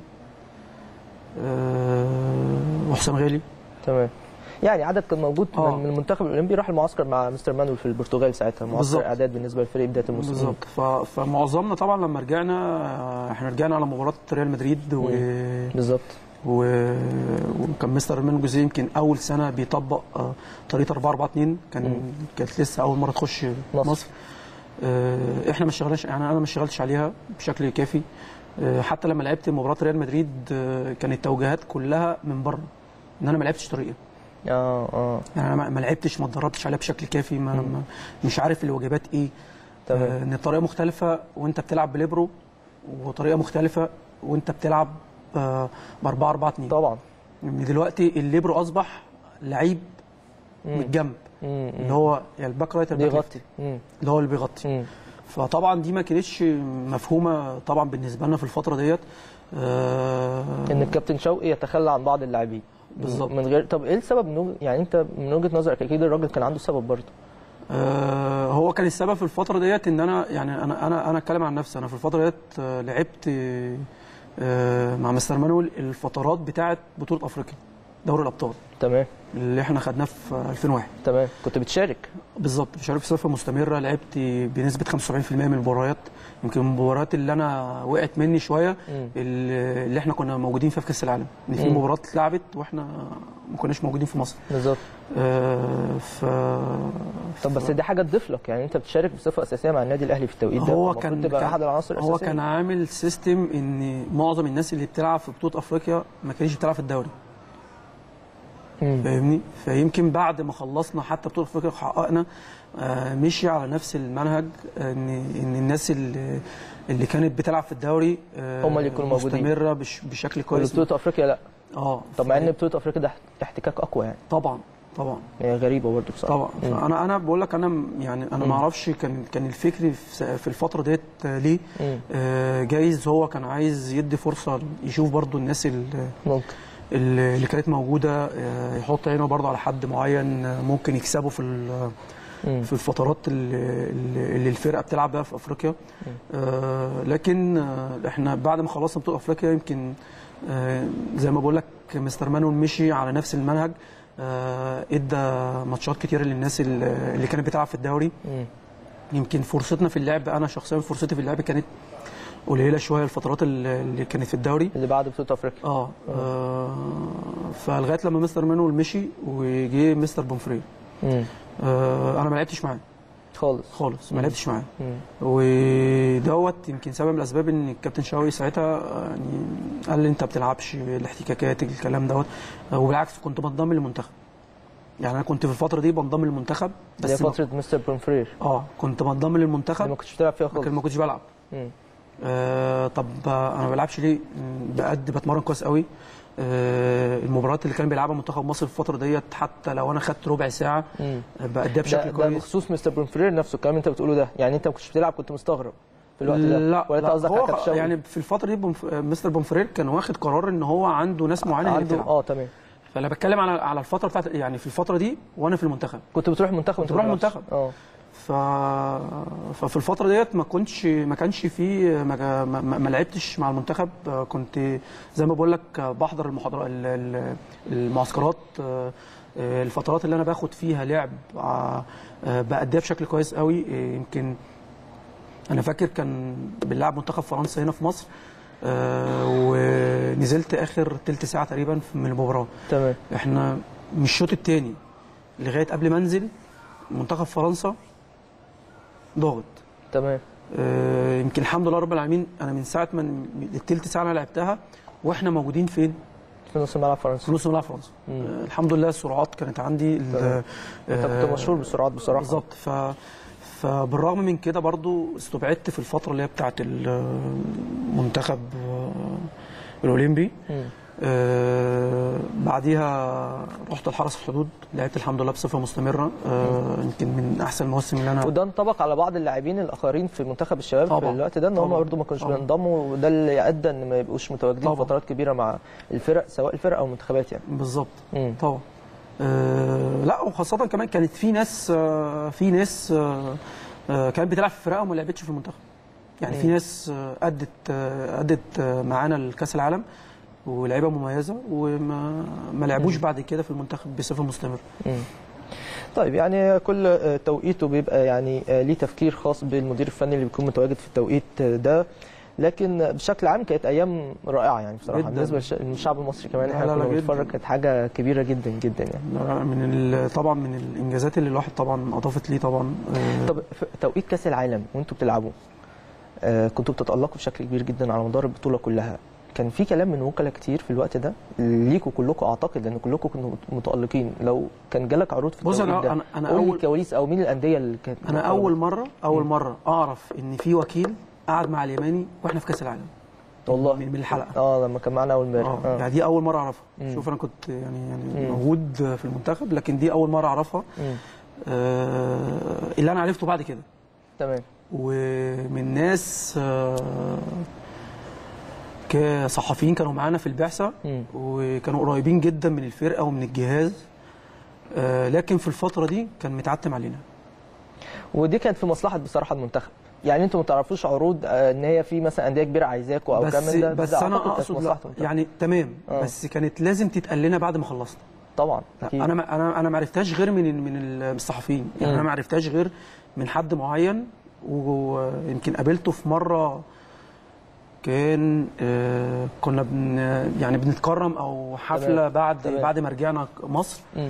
آه وحسام غالي تمام يعني عدد كان موجود آه. من من المنتخب الاولمبي راح المعسكر مع مستر مانويل في البرتغال ساعتها معسكر بالظبط. اعداد بالنسبه للفريق بدايه الموسم بالظبط ف- فمعظمنا طبعا لما رجعنا آه، احنا رجعنا على مباراه ريال مدريد و... بالظبط و... وكان مستر مانو جوزيه يمكن اول سنه بيطبق آه، طريقه 4 4 2 كان كانت لسه اول مره تخش مصر. مصر, مصر. آه، احنا ما اشتغلناش يعني انا ما اشتغلتش عليها بشكل كافي آه، حتى لما لعبت مباراه ريال مدريد آه، كانت التوجيهات كلها من بره ان انا ما لعبتش طريقه اه اه يعني انا ما- ما لعبتش ما اتدربتش عليها بشكل كافي ما ما مش عارف الواجبات ايه تمام. آه، ان الطريقه مختلفه وانت بتلعب بليبرو وطريقه مختلفه وانت بتلعب ب 4 4 2 طبعا يعني دلوقتي الليبرو اصبح لعيب من الجنب مم. اللي هو يعني الباك رايت الباك ليفت، بيغطي مم. اللي هو اللي بيغطي مم. فطبعا دي ما كانتش مفهومه طبعا بالنسبه لنا في الفتره ديت آه ان الكابتن شوقي يتخلى عن بعض اللاعبين بالظبط. من غير طب ايه السبب من وجه... يعني انت من وجهه نظرك اكيد الراجل كان عنده سبب برضه آه هو كان السبب في الفتره ديت ان انا يعني انا انا انا اتكلم عن نفسي انا في الفتره ديت آه، لعبت آه مع مستر مانويل الفترات بتاعه بطوله افريقيا دوري الابطال تمام اللي احنا خدناه في 2001 تمام كنت بتشارك بالظبط بشارك في صفه مستمره لعبت بنسبه 75% من المباريات يمكن المباريات اللي انا وقعت مني شويه مم. اللي اللي احنا كنا موجودين فيها في كاس العالم ان في مم. مباريات اتلعبت واحنا ما كناش موجودين في مصر بالظبط آه ف طب بس دي حاجه تضيف لك يعني انت بتشارك بصفه اساسيه مع النادي الاهلي في التوقيت ده هو المفروض كان تبقى كان- احد العناصر هو الاساسيه كان عامل سيستم ان معظم الناس اللي بتلعب في بطوله افريقيا ما كانتش بتلعب في الدوري مم. فاهمني فيمكن بعد ما خلصنا حتى بطوله افريقيا حققنا آه، مشي على نفس المنهج ان ان الناس اللي اللي كانت بتلعب في الدوري آه، هم اللي يكونوا موجودين. مستمره بش بشكل كويس بطوله افريقيا لا اه طب مع ان بطوله افريقيا ده احتكاك اقوى يعني طبعا طبعا هي غريبه برضه بصراحه طبعا مم. فانا انا بقول لك انا م- يعني انا ما اعرفش كان كان الفكر في في الفتره ديت آه، ليه مم. آه، جايز هو كان عايز يدي فرصه يشوف برضو الناس اللي ممكن اللي اللي كانت موجوده آه، يحط عينه برضو على حد معين آه، ممكن يكسبه في ال- مم. في الفترات اللي, اللي اللي الفرقه بتلعب بيها في افريقيا آه، لكن آه، احنا بعد ما خلصنا بطوله افريقيا يمكن آه، زي ما بقول لك مستر مانويل مشي على نفس المنهج آه، ادى ماتشات كتيره للناس اللي اللي كانت بتلعب في الدوري مم. يمكن فرصتنا في اللعب انا شخصيا فرصتي في اللعب كانت قليله شويه الفترات اللي اللي كانت في الدوري اللي بعد بطوله افريقيا اه, آه فلغايه لما مستر مانويل مشي وجه مستر بومفري مم. آه انا ما لعبتش معاه خالص خالص ما لعبتش معاه مم. ودوت يمكن سبب من الاسباب ان الكابتن شاوي ساعتها يعني قال لي انت ما بتلعبش الاحتكاكات الكلام دوت آه، وبالعكس كنت بنضم للمنتخب يعني انا كنت في الفتره دي بنضم للمنتخب اللي هي بس ما- فتره مستر بونفرير اه كنت بنضم اللي ما للمنتخب كنتش بتلعب فيها لكن خالص ما كنتش بلعب مم. آه طب آه، انا ما بلعبش ليه؟ م، بقد بتمرن كويس قوي آه المباريات اللي كان بيلعبها منتخب مصر في الفتره ديت حتى لو انا خدت ربع ساعه مم. آه، بأديها ده, بشكل ده كويس بخصوص مستر بونفرير نفسه الكلام اللي انت بتقوله ده يعني انت ما كنتش بتلعب كنت مستغرب في الوقت ده لا ولا انت لا قصدك هو على كابتن شوقي؟ يعني في الفتره دي بنف... آه، مستر بومفرير كان واخد قرار ان هو عنده ناس معينه اللي عنده بتلعب اه تمام فانا بتكلم على على الفتره بتاعت يعني في الفتره دي وانا في المنتخب كنت بتروح منتخب كنت وانت بروح ما بتلعبش. منتخب. اه ف... ففي الفتره ديت ما كنتش ما كانش في ما, ما, ما لعبتش مع المنتخب آه، كنت زي ما بقول لك آه، بحضر المحاضرات ال- ال- المعسكرات آه، آه، الفترات اللي انا باخد فيها لعب آه، آه، بأديها بشكل كويس قوي آه، يمكن انا فاكر كان بنلعب منتخب فرنسا هنا في مصر آه، ونزلت اخر تلت ساعه تقريبا من المباراه تمام احنا من الشوط الثاني لغايه قبل ما انزل منتخب فرنسا ضاغط تمام آه، يمكن الحمد لله رب العالمين انا من ساعه ما من التلت ساعه انا لعبتها واحنا موجودين فين؟ في نص ملعب في فرنسا نص ملعب فرنسا آه، الحمد لله السرعات كانت عندي ال- تمام. انت آه، كنت مشهور بالسرعات بصراحه بالظبط ف فبالرغم من كده برضو استبعدت في الفتره اللي هي بتاعت المنتخب آه، الاولمبي مم. آه بعديها رحت الحرس الحدود لعبت الحمد لله بصفه مستمره آه يمكن من احسن المواسم اللي انا وده انطبق على بعض اللاعبين الاخرين في منتخب الشباب في طبعاً. الوقت ده ان هم طبعاً. برضه ما كانوش طبعاً. بينضموا وده اللي ادى ان ما يبقوش متواجدين طبعاً. فترات كبيره مع الفرق سواء الفرق او المنتخبات يعني بالظبط مم. طبعا آه لا وخاصه كمان كانت في ناس آه في ناس آه آه كانت بتلعب في فرقه وما لعبتش في المنتخب يعني في ناس آه ادت آه ادت آه معانا لكاس العالم ولعيبه مميزه وما ما لعبوش بعد كده في المنتخب بصفه مستمره مم. طيب يعني كل آه، توقيته بيبقى يعني آه، ليه تفكير خاص بالمدير الفني اللي بيكون متواجد في التوقيت آه، ده لكن بشكل عام كانت ايام رائعه يعني بصراحه جداً. بالنسبه للش- للشعب المصري كمان لا، احنا لا، لا، كنا جداً. بنتفرج كانت حاجه كبيره جدا جدا يعني لا، لا، من ال- طبعا من الانجازات اللي الواحد طبعا اضافت ليه طبعا آه، طب في توقيت كاس العالم وانتوا بتلعبوا آه كنتوا بتتالقوا بشكل كبير جدا على مدار البطوله كلها كان في كلام من وكلاء كتير في الوقت ده ليكوا كلكم اعتقد لان كلكم كنتوا متالقين لو كان جالك عروض في بص، أنا- التوقيت ده أنا- أنا قول لي أول- الكواليس او مين الانديه اللي كانت انا اول مره اول مره اعرف ان في وكيل قعد مع اليماني واحنا في كاس العالم والله من من الحلقه اه لما كان معانا اول امبارح اه آه. يعني دي اول مره اعرفها مم. شوف انا كنت يعني يعني مم. موجود في المنتخب لكن دي اول مره اعرفها مم. آه اللي انا عرفته بعد كده تمام ومن ناس آه كصحفيين كانوا معانا في البعثه مم. وكانوا قريبين جدا من الفرقه ومن الجهاز آه لكن في الفتره دي كان متعتم علينا ودي كانت في مصلحه بصراحه المنتخب يعني انتوا ما تعرفوش عروض آه، ان هي في مثلا انديه كبيره عايزاكوا او بس كمان ده بس ده انا أعتقد كانت اقصد لا مصلحة المنتخب. يعني تمام آه. بس كانت لازم تتقال لنا بعد ما خلصنا طبعا لا، اكيد انا ما انا انا ما عرفتهاش غير من من الصحفيين يعني مم. انا ما عرفتهاش غير من حد معين ويمكن قابلته في مره كان آه كنا بن يعني بنتكرم او حفله تمام. بعد تمام. بعد ما رجعنا مصر مم.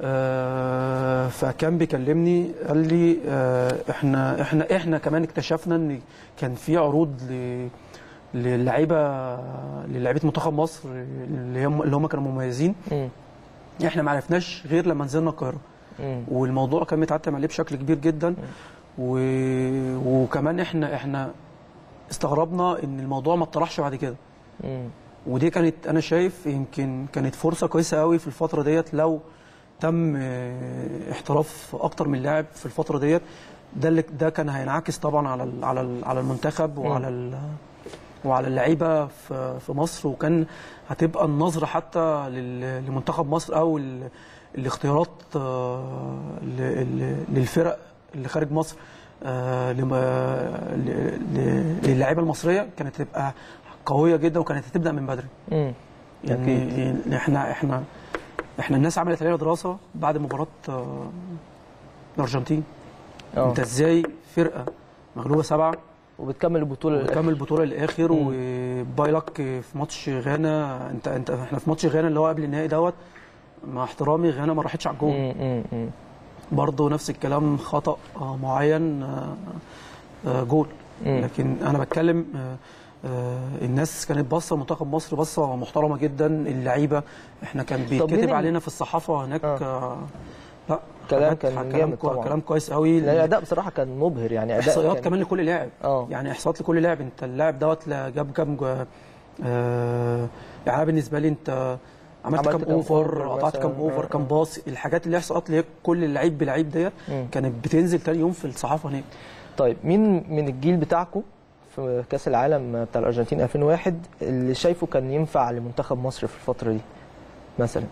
آه فكان بيكلمني قال لي آه احنا احنا احنا كمان اكتشفنا ان كان في عروض ل للعيبه للعيبه منتخب مصر اللي هم اللي هم كانوا مميزين مم. احنا ما عرفناش غير لما نزلنا القاهره مم. والموضوع كان متعتم عليه بشكل كبير جدا و... وكمان احنا احنا استغربنا ان الموضوع ما اتطرحش بعد كده مم. ودي كانت انا شايف يمكن كانت فرصه كويسه قوي في الفتره ديت لو تم اه، احتراف اكتر من لاعب في الفتره ديت ده اللي ده كان هينعكس طبعا على ال- على ال- على المنتخب وعلى ال- وعلى اللعيبه في في مصر وكان هتبقى النظره حتى لل- لمنتخب مصر او ال- الاختيارات اه، ل- ل- للفرق اللي خارج مصر آه، لم- ل- ل- للعيبه المصريه كانت هتبقى قويه جدا وكانت هتبدا من بدري مم. يعني احنا احنا احنا الناس عملت علينا دراسه بعد مباراه آه، الارجنتين اه انت ازاي فرقه مغلوبه سبعه وبتكمل البطوله للآخر. وتكمل البطوله للاخر وبايلك في ماتش غانا انت انت احنا في ماتش غانا اللي هو قبل النهائي دوت مع احترامي غانا ما راحتش على الجول مم. مم. مم. برضه نفس الكلام خطا آه، معين آه، آه، جول مم. لكن انا بتكلم آه، آه، الناس كانت باصه لمنتخب مصر باصه محترمه جدا اللعيبه احنا كان مين بيتكتب ال- علينا في الصحافه هناك آه. آه، لا كلام حاجات- كان كلام جامد كو- طبعا. كلام كويس قوي لا الاداء بصراحه كان مبهر يعني اداء احصائيات كان- كمان لكل لاعب اه يعني احصائيات لكل لاعب انت اللاعب دوت لا جاب كام جو- آه يعني أنا بالنسبه لي انت عملت عملت كام كام اوفر أوفر قطعت كام مثلاً. اوفر آه، كام آه. باص الحاجات اللي احصائيات اللي هي كل لعيب بلعيب ديت مم. كانت بتنزل تاني يوم في الصحافه هناك طيب مين من الجيل بتاعكم في كاس العالم بتاع الارجنتين 2001 اللي شايفه كان ينفع لمنتخب مصر في الفتره دي مثلا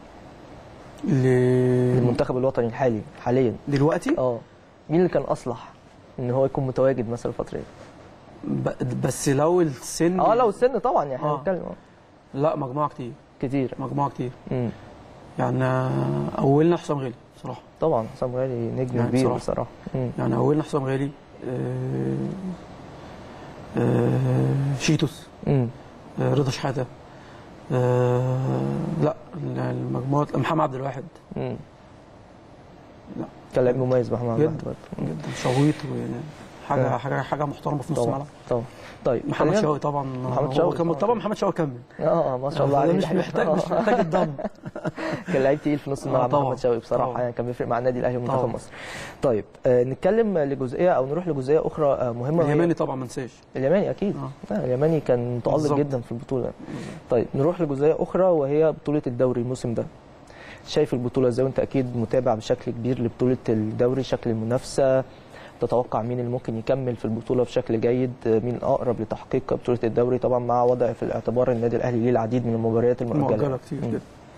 ل- المنتخب الوطني الحالي حاليا دلوقتي اه مين اللي كان اصلح ان هو يكون متواجد مثلا الفتره دي ب- بس لو السن اه لو السن طبعا يعني احنا آه. بنتكلم آه. لا مجموعه كتير كتير مجموعه كتير امم يعني اولنا حسام غالي بصراحه طبعا حسام غالي نجم يعني كبير بصراحة. بصراحه مم. يعني اولنا حسام غالي آه آه شيتوس مم. آه رضا شحاته آه لا المجموعه محمد عبد الواحد مم. لا. كان لعيب مميز محمد عبد جدا. الواحد برضه. جدا شويط حاجه آه. حاجه حاجه محترمه في نص طبعا الملعب طبعا طيب محمد خلينا- شوقي طبعا محمد هو شوقي كان- طبعاً. طبعا محمد شوقي كمل اه ما شاء الله ده عليه مش محتاج مش آه. محتاج الضم كان لعيب تقيل في نص آه، الملعب طبعاً. محمد شوقي بصراحه طبعاً. يعني كان بيفرق مع النادي الاهلي ومنتخب طبعاً. مصر. طيب آه نتكلم لجزئيه او نروح لجزئيه اخرى آه مهمه وهي- اليماني طبعا ما نساش اليماني اكيد آه. آه. اليماني كان متالق بالظبط. جدا في البطوله طيب نروح لجزئيه اخرى وهي بطوله الدوري الموسم ده شايف البطوله ازاي وانت اكيد متابع بشكل كبير لبطوله الدوري شكل المنافسه تتوقع مين اللي ممكن يكمل في البطوله بشكل جيد آه، مين اقرب لتحقيق بطوله الدوري طبعا مع وضع في الاعتبار النادي الاهلي ليه العديد من المباريات المؤجله مؤجله كتير مم. جدا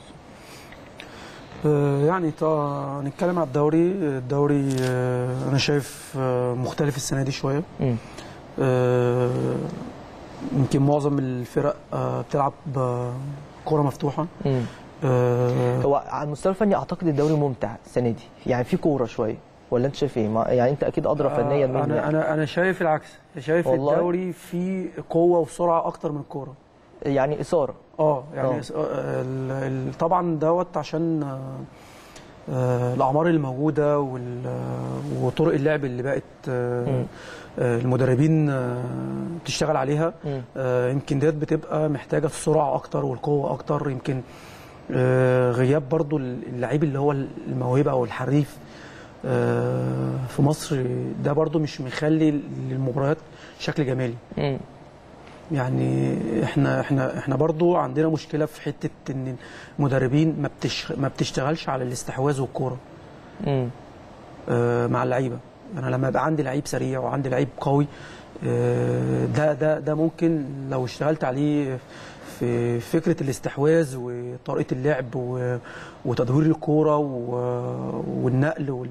آه، يعني طا- نتكلم على الدوري الدوري آه، انا شايف آه، مختلف السنه دي شويه مم. آه، يمكن معظم الفرق آه، بتلعب آه، كره مفتوحه مم. آه، هو على المستوى الفني اعتقد الدوري ممتع السنه دي يعني في كوره شويه ولا انت شايف ايه ما- يعني انت اكيد ادرى فنيا آه، مني انا يعني. انا انا شايف العكس شايف والله؟ الدوري فيه قوه وسرعه اكتر من الكوره يعني اثاره اه يعني آه. آه. ال- ال- طبعا دوت عشان آه، آه، الاعمار اللي موجوده وال- آه، وطرق اللعب اللي بقت آه، مم. آه، المدربين آه، بتشتغل عليها مم. آه، يمكن ديت بتبقى محتاجه السرعه اكتر والقوه اكتر يمكن آه، غياب برضو اللعيب اللي هو الموهبه او الحريف آه، في مصر ده برضو مش مخلي للمباريات شكل جمالي مم. يعني احنا احنا احنا برضو عندنا مشكله في حته ان المدربين ما بتش ما بتشتغلش على الاستحواذ والكوره مم. آه، مع اللعيبه انا لما يبقى عندي لعيب سريع وعندي لعيب قوي آه، ده ده ده ممكن لو اشتغلت عليه في فكره الاستحواذ وطريقه اللعب و- وتدوير الكوره و- والنقل وال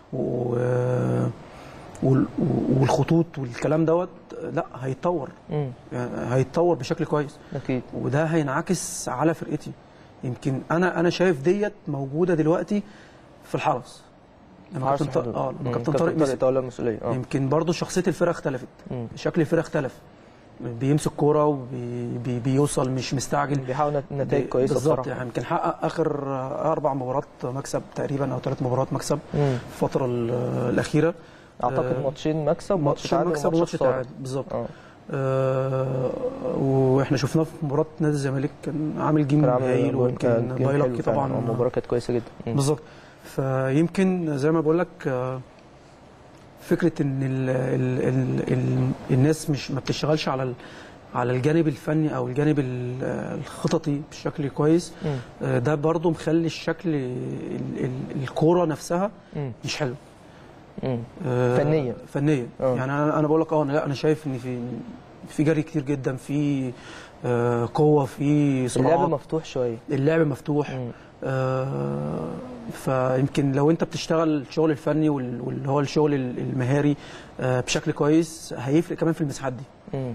و- وال- والخطوط والكلام دوت لا هيتطور مم. يعني هيتطور بشكل كويس اكيد وده هينعكس على فرقتي يمكن انا انا شايف ديت موجوده دلوقتي في الحرس لما حارس كابتن الحدود. طارق- اه مم. لما كابتن طارق مسك تولى المسؤوليه اه يمكن برضه شخصيه الفرقه اختلفت مم. شكل الفرقه اختلف بيمسك كوره وبيوصل مش مستعجل بيحاول نتائج كويسه بالظبط بصراحه يعني يمكن حقق اخر اربع مباريات مكسب تقريبا او ثلاث مباريات مكسب مم. في الفتره ال- الاخيره اعتقد آه، ماتشين مكسب ماتش ماتشين تعادل مكسب وماتش وماتش خسارة. تعادل بالظبط اه آه، واحنا شفناه في مباراه نادي الزمالك كان عامل جيم كان عامل هايل جول- ويمكن كان جيم بايلوكي حلو فعلاً. طبعا المباراه كانت كويسه جدا مم. بالظبط فيمكن زي ما بقول لك آه، فكره ان ال ال ال ال الناس مش ما بتشتغلش على ال على الجانب الفني او الجانب ال- الخططي بشكل كويس مم. آه، ده برضو مخلي الشكل ال- ال- الكوره نفسها مم. مش حلو مم. آه، فنيا. فنيا آه. يعني انا انا بقول لك اه أنا- لا انا شايف ان في في جري كتير جدا في آه، قوه في سرعات اللعب مفتوح شويه اللعب مفتوح مم. آه، فيمكن لو انت بتشتغل الشغل الفني وال- واللي هو الشغل ال- المهاري آه، بشكل كويس هيفرق كمان في المساحات دي مم.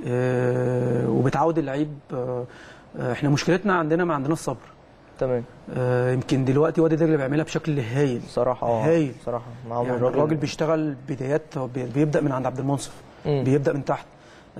آه، وبتعود اللعيب آه، آه، احنا مشكلتنا عندنا ما عندنا الصبر تمام آه، يمكن دلوقتي وادي دجله بيعملها بشكل هايل صراحه اه هايل. صراحه معاهم يعني الراجل بيشتغل بدايات هو بي- بيبدا من عند عبد المنصف مم. بيبدا من تحت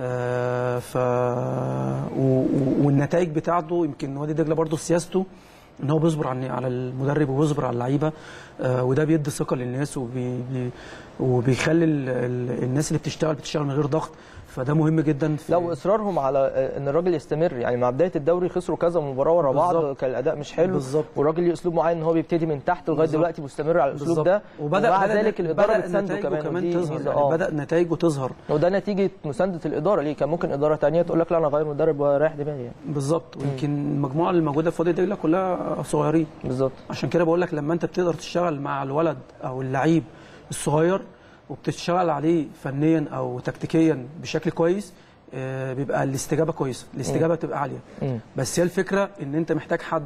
آه، ف و... و- والنتائج بتاعته يمكن وادي دجله برضه سياسته ان هو بيصبر على على المدرب وبيصبر على اللعيبه آه، وده بيدي ثقه للناس وبي... بي- وبيخلي ال... ال... الناس اللي بتشتغل بتشتغل من غير ضغط فده مهم جدا في لا واصرارهم على آه، ان الراجل يستمر يعني مع بدايه الدوري خسروا كذا مباراه ورا بعض بالظبط. كان الاداء مش حلو بالظبط. والراجل ليه اسلوب معين ان هو بيبتدي من تحت لغايه بالظبط. دلوقتي مستمر على الاسلوب بالظبط. ده وبدا ومع بدأ- ذلك الاداره بدأ بتسانده نتائجه كمان كمان ودي تظهر ميزة. يعني اه بدا نتائجه تظهر وده نتيجه مسانده الاداره ليه كان ممكن اداره تانية تقول لك لا انا غير مدرب ورايح دماغي يعني بالظبط ويمكن المجموعه اللي موجوده في وادي دجله كلها صغيرين بالظبط عشان كده بقول لك لما انت بتقدر تشتغل مع الولد او اللعيب الصغير وبتشتغل عليه فنيا او تكتيكيا بشكل كويس آه، بيبقى الاستجابه كويسه الاستجابه بتبقى عاليه مم. بس هي الفكره ان انت محتاج حد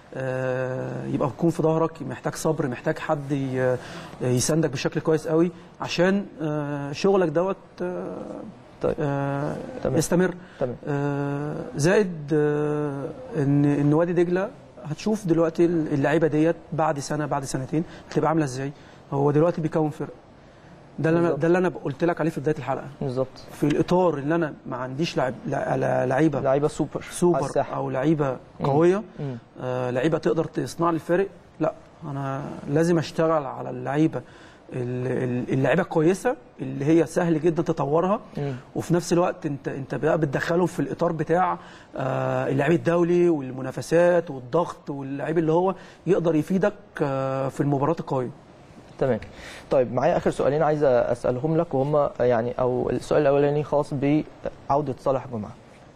آه، يبقى يكون في ظهرك محتاج صبر محتاج حد ي- يساندك بشكل كويس قوي عشان آه، شغلك دوت آه، طيب آه، تمام. يستمر تمام آه، زائد آه، ان ان وادي دجله هتشوف دلوقتي اللعيبه ديت بعد سنه بعد سنتين هتبقى عامله ازاي هو دلوقتي بيكون فرقه ده اللي انا بالظبط. ده اللي انا قلت لك عليه في بدايه الحلقه بالظبط في الاطار اللي انا ما عنديش لعب لع- لعيبه لعيبه سوبر على سوبر الساحة. او لعيبه قويه مم. آه لعيبه تقدر تصنع لي الفارق لا انا لازم اشتغل على اللعيبه ال- ال- اللعيبه الكويسه اللي هي سهل جدا تطورها مم. وفي نفس الوقت انت انت بقى بتدخلهم في الاطار بتاع آه اللعيب الدولي والمنافسات والضغط واللعيب اللي هو يقدر يفيدك آه في المباريات القويه تمام طيب معايا اخر سؤالين عايز اسالهم لك وهم يعني او السؤال الاولاني خاص بعوده صالح جمعه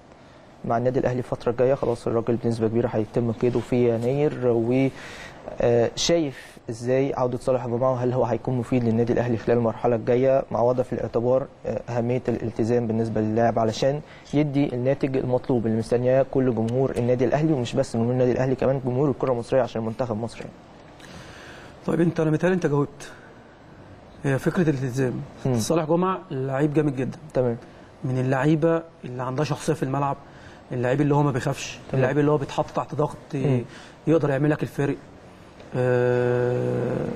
مع النادي الاهلي الفتره الجايه خلاص الراجل بنسبه كبيره هيتم قيده في يناير وشايف ازاي عوده صالح جمعه وهل هو هيكون مفيد للنادي الاهلي خلال المرحله الجايه مع وضع في الاعتبار آه، اهميه الالتزام بالنسبه للاعب علشان يدي الناتج المطلوب اللي مستنياه كل جمهور النادي الاهلي ومش بس جمهور النادي الاهلي كمان جمهور الكره المصريه عشان منتخب مصر يعني. طيب انت انا متهيألي انت جاوبت هي فكره الالتزام مم. صالح جمعه لعيب جامد جدا تمام من اللعيبه اللي عندها شخصيه في الملعب اللعيب اللي هو ما بيخافش تمام. اللعيب اللي هو بيتحط تحت ضغط ي- مم. يقدر يعمل لك الفارق آه،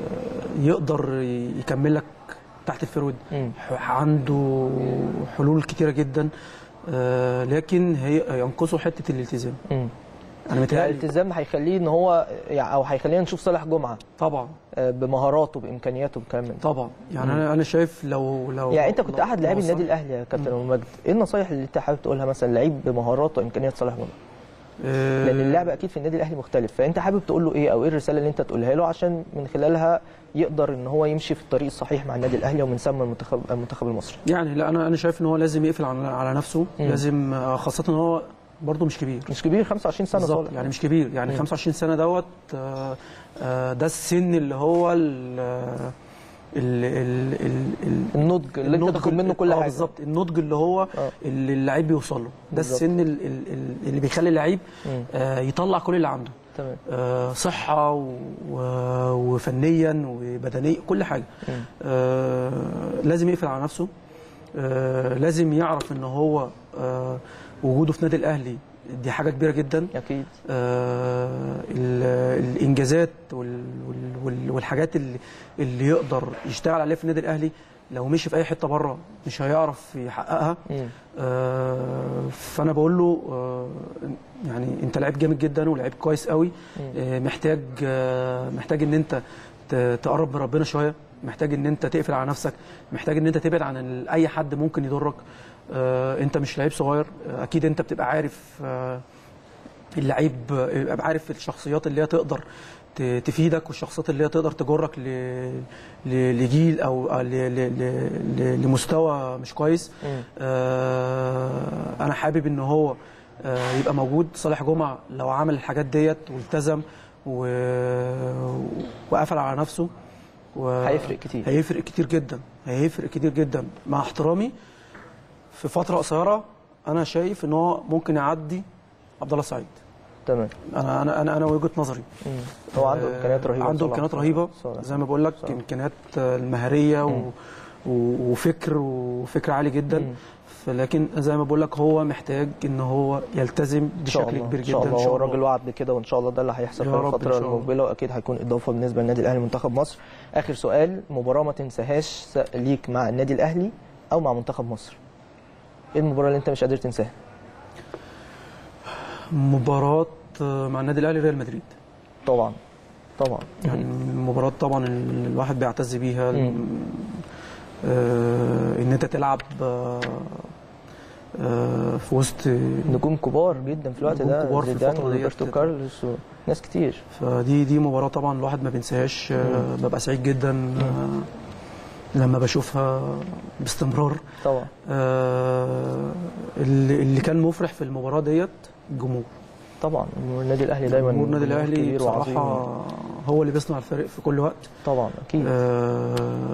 يقدر يكمل لك تحت الفرود مم. ح- عنده حلول كتيره جدا آه، لكن هي ينقصه حته الالتزام مم. انا يعني متهيألي الالتزام هيخليه ان هو يعني او هيخلينا نشوف صالح جمعه طبعا آه، بمهاراته بامكانياته بكلام من ده. طبعا يعني انا انا شايف لو لو يعني انت كنت لو- احد لو لاعبي وصل- النادي الاهلي يا كابتن ابو مجد ايه النصايح اللي انت حابب تقولها مثلا لعيب بمهاراته وامكانيات صالح جمعه آه، لان اللعب اكيد في النادي الاهلي مختلف فانت حابب تقول له ايه او ايه الرساله اللي انت تقولها له عشان من خلالها يقدر ان هو يمشي في الطريق الصحيح مع النادي الاهلي ومن ثم المنتخب المنتخب المصري يعني لا انا انا شايف ان هو لازم يقفل على على نفسه مم. لازم آه، خاصه ان هو برضه مش كبير مش كبير 25 سنه بالظبط صالح يعني مش كبير يعني مم. 25 سنه دوت آه، آه، ده السن اللي هو ال ال ال ال ال النضج اللي انت النضج تاخد منه كل آه حاجه بالظبط النضج اللي هو آه. اللي اللعيب بيوصل له ده بالظبط. السن ال- ال- ال- اللي بيخلي اللعيب مم. آه، يطلع كل اللي عنده تمام آه، صحه و- و- وفنيا وبدنيا كل حاجه مم. آه، لازم يقفل على نفسه آه، لازم يعرف ان هو آه، وجوده في نادي الاهلي دي حاجه كبيره جدا اكيد آه، ال- الانجازات وال- وال- وال- والحاجات اللي اللي يقدر يشتغل عليها في النادي الاهلي لو مشي في اي حته بره مش هيعرف يحققها مم. آه، فانا بقول له آه، يعني انت لعيب جامد جدا ولعيب كويس قوي آه، محتاج آه، محتاج ان انت ت- تقرب من ربنا شويه محتاج ان انت تقفل على نفسك محتاج ان انت تبعد عن ال- اي حد ممكن يضرك آه، انت مش لعيب صغير آه، اكيد انت بتبقى عارف آه، اللعيب يبقى عارف الشخصيات اللي هي تقدر ت- تفيدك والشخصيات اللي هي تقدر تجرك ل- ل- لجيل او ل- ل- ل- ل- لمستوى مش كويس مم. آه، انا حابب ان هو آه، يبقى موجود صالح جمعه لو عمل الحاجات ديت والتزم و- وقفل على نفسه و- هيفرق كتير. هيفرق كتير جدا هيفرق كتير جدا مع احترامي في فتره قصيره انا شايف ان هو ممكن يعدي عبد الله سعيد تمام انا انا انا انا وجهه نظري مم. هو عنده امكانيات رهيبه عنده صلاح. امكانيات رهيبه صلاح. زي ما بقول لك صح. امكانيات المهاريه و... و... وفكر وفكر عالي جدا مم. فلكن زي ما بقول لك هو محتاج ان هو يلتزم ان شاء بشكل الله كبير ان جدا شاء الله هو الراجل وعد بكده وان شاء الله ده اللي هيحصل يا في رب إن الفتره شاء الله. المقبله واكيد هيكون اضافه بالنسبه للنادي الاهلي منتخب مصر اخر سؤال مباراه ما تنساهاش س- ليك مع النادي الاهلي او مع منتخب مصر ايه المباراه اللي انت مش قادر تنساها مباراه مع النادي الاهلي ريال مدريد طبعا طبعا يعني مباراه طبعا ال- الواحد بيعتز بيها مم. آه ان انت تلعب آه آه في وسط نجوم كبار جدا في الوقت نجوم ده كبار في زيدان الفترة ديت. وروبرتو كارلوس وناس كتير فدي دي مباراة طبعا الواحد ما بينساهاش آه، ببقى سعيد جدا آه، لما بشوفها باستمرار طبعا آه، اللي اللي كان مفرح في المباراة ديت الجمهور طبعا جمهور النادي الاهلي دايما جمهور النادي الاهلي كبير بصراحة وعظيم هو اللي بيصنع الفريق في كل وقت طبعا اكيد آه،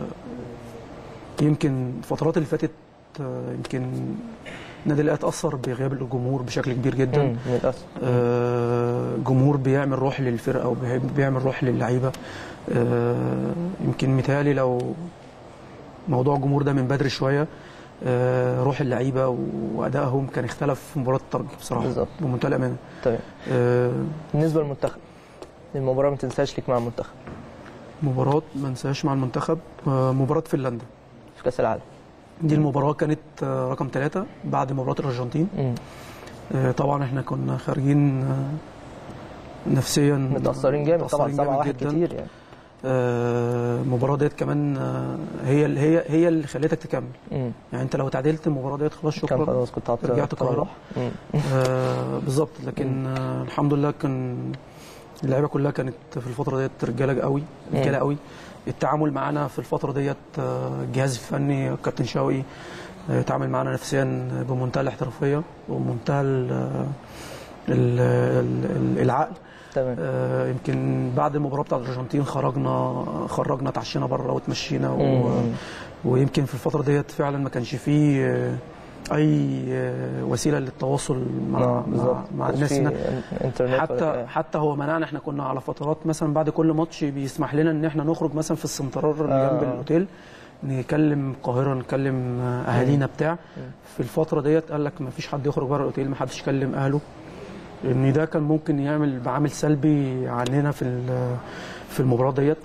يمكن الفترات اللي فاتت آه، يمكن النادي الاهلي اتأثر بغياب الجمهور بشكل كبير جدا مم، للاسف آه، جمهور بيعمل روح للفرقه وبيعمل روح للعيبه آه، يمكن متهيألي لو موضوع الجمهور ده من بدري شويه آه، روح اللعيبه وادائهم كان اختلف في مباراه الترجي بصراحه بالظبط. بمنتهى الامانه طيب آه، بالنسبه للمنتخب المباراه ما تنساش ليك مع المنتخب مباراه ما انساهاش مع المنتخب آه، مباراه فنلندا في كاس العالم دي المباراه كانت آه، رقم ثلاثة بعد مباراه الارجنتين مم. آه، طبعا احنا كنا خارجين آه، نفسيا متاثرين جامد طبعا متأثرين 7 1 جداً. كتير يعني آه، المباراه ديت كمان آه، هي اللي هي هي اللي خلتك تكمل مم. يعني انت لو تعادلت المباراه ديت خلاص كان شكرا خلاص كنت هت- رجعت القاهرة. تروح. مم. آه بالظبط لكن آه الحمد لله كان اللعيبه كلها كانت في الفتره ديت رجاله قوي رجاله قوي التعامل معانا في الفتره ديت آه، الجهاز الفني كابتن شوقي آه، تعامل معانا نفسيا بمنتهى الاحترافيه ومنتهى ال- ال- ال- العقل تمام آه، يمكن بعد المباراه بتاعت الارجنتين خرجنا خرجنا اتعشينا بره وتمشينا و... مم. ويمكن في الفتره ديت فعلا ما كانش فيه آه، اي آه، وسيله للتواصل مع آه، مع, بالظبط مع مش الناس في هنا انترنت ولا حتى كده. حتى هو منعنا احنا كنا على فترات مثلا بعد كل ماتش بيسمح لنا ان احنا نخرج مثلا في السنترال اللي آه. جنب الاوتيل نكلم القاهره نكلم آه، اهالينا بتاع في الفتره ديت قال لك ما فيش حد يخرج بره الاوتيل ما حدش يكلم اهله ان ده كان ممكن يعمل بعامل سلبي عننا في ال- في المباراه ديت طبعا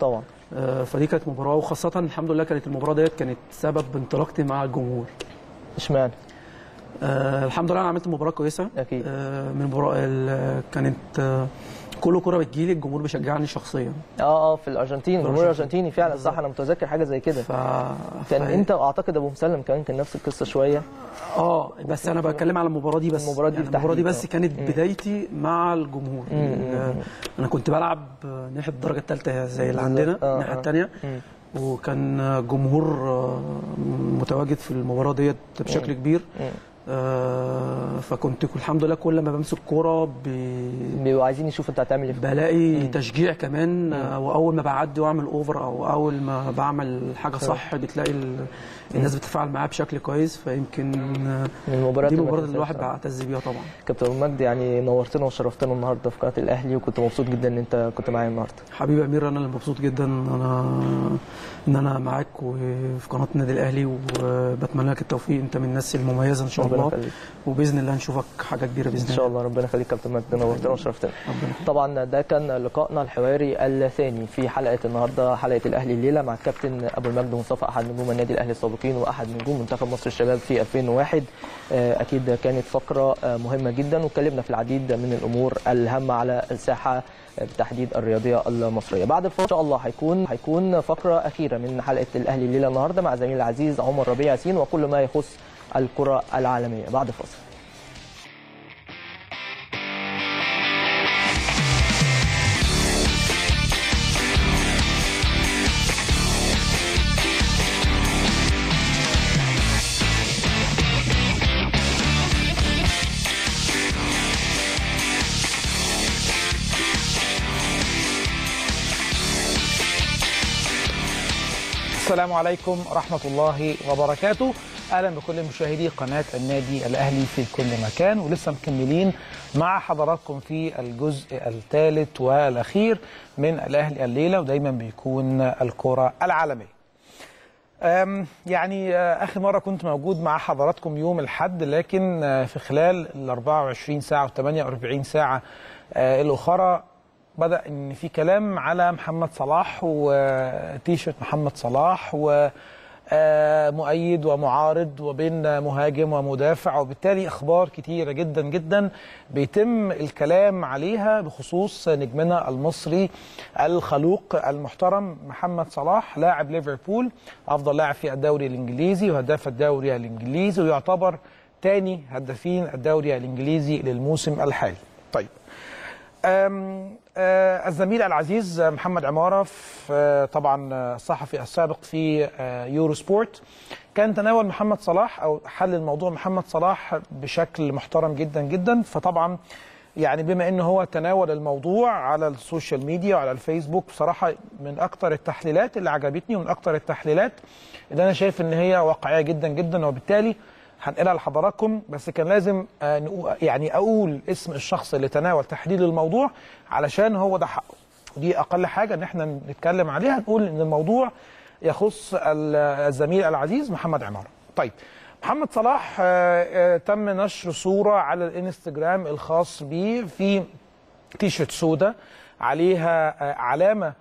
آه، فدي كانت مباراه وخاصه الحمد لله كانت المباراه ديت كانت سبب انطلاقتي مع الجمهور اشمعنى آه الحمد لله انا عملت مباراه كويسه أكيد. آه من المباراه ال- كانت آه كل كره بتجيلي الجمهور بيشجعني شخصيا اه اه في الارجنتين الجمهور الأرجنتين. الارجنتيني فعلا صح انا متذكر حاجه زي كده ف كان ف- انت واعتقد ابو مسلم كمان كان نفس القصه شويه اه بس انا بتكلم على المباراه دي بس المباراة دي يعني المباراه دي بالتحديد، بس آه. كانت بدايتي مع الجمهور آه، انا كنت بلعب آه، ناحيه الدرجه الثالثه زي اللي عندنا آه، الناحيه آه. الثانيه وكان آه، جمهور آه، متواجد في المباراه ديت بشكل كبير آه، فكنت الحمد لله كل ما بمسك كوره ب- بيبقوا عايزين يشوفوا انت هتعمل ايه في بلاقي تشجيع كمان آه، واول ما بعدي واعمل اوفر او اول ما بعمل حاجه صح بتلاقي ال- الناس بتتفاعل معايا بشكل كويس فيمكن آه، من المباريات دي اللي ما مباراه تنساش الواحد طبعاً. بيعتز بيها طبعا كابتن أبو مجدي يعني نورتنا وشرفتنا النهارده في قناه الاهلي وكنت مبسوط جدا ان انت كنت معايا النهارده حبيبي امير انا اللي مبسوط جدا ان انا ان انا معاك وفي قناه النادي الاهلي وبتمنى لك التوفيق انت من الناس المميزه ان شاء ربنا الله يخليك. وباذن الله نشوفك حاجه كبيره باذن ان الله شاء الله ربنا يخليك كابتن مجدي نورتنا وشرفتنا ربنا يخليك. طبعا ده كان لقائنا الحواري الثاني في حلقه النهارده حلقه الاهلي الليله مع الكابتن ابو المجد مصطفى احد نجوم النادي الاهلي السابقين واحد نجوم منتخب مصر الشباب في 2001 آه، اكيد كانت فقره آه، مهمه جدا واتكلمنا في العديد من الامور الهامه على الساحه آه، بالتحديد الرياضيه المصريه بعد الفاصل ان شاء الله هيكون هيكون فقره اخيره من حلقه الاهلي الليله النهارده مع زميلي العزيز عمر ربيع ياسين وكل ما يخص الكره العالميه بعد الفاصل السلام عليكم ورحمة الله وبركاته أهلا بكل مشاهدي قناة النادي الأهلي في كل مكان ولسه مكملين مع حضراتكم في الجزء الثالث والأخير من الأهلي الليلة ودايما بيكون الكرة العالمية أم، يعني آه، آخر مرة كنت موجود مع حضراتكم يوم الحد لكن آه، في خلال ال 24 ساعة و 48 ساعة آه، الأخرى بدأ إن في كلام على محمد صلاح وتيشيرت محمد صلاح و آه، مؤيد ومعارض وبين مهاجم ومدافع وبالتالي اخبار كتيره جدا جدا بيتم الكلام عليها بخصوص نجمنا المصري الخلوق المحترم محمد صلاح لاعب ليفربول افضل لاعب في الدوري الانجليزي وهداف الدوري الانجليزي ويعتبر تاني هدافين الدوري الانجليزي للموسم الحالي. طيب أم، آه، الزميل العزيز محمد عمارة في آه، طبعا آه، الصحفي السابق في آه، يورو سبورت كان تناول محمد صلاح أو حل الموضوع محمد صلاح بشكل محترم جدا جدا فطبعا يعني بما انه هو تناول الموضوع على السوشيال ميديا وعلى الفيسبوك بصراحه من اكتر التحليلات اللي عجبتني ومن اكتر التحليلات اللي انا شايف ان هي واقعيه جدا جدا وبالتالي هنقلها لحضراتكم بس كان لازم آه، نقو- يعني اقول اسم الشخص اللي تناول تحليل الموضوع علشان هو ده حقه ودي اقل حاجه ان احنا نتكلم عليها نقول ان الموضوع يخص ال- الزميل العزيز محمد عمار طيب محمد صلاح آه، آه، تم نشر صوره على الانستجرام الخاص بيه في تيشرت سوداء عليها آه، علامه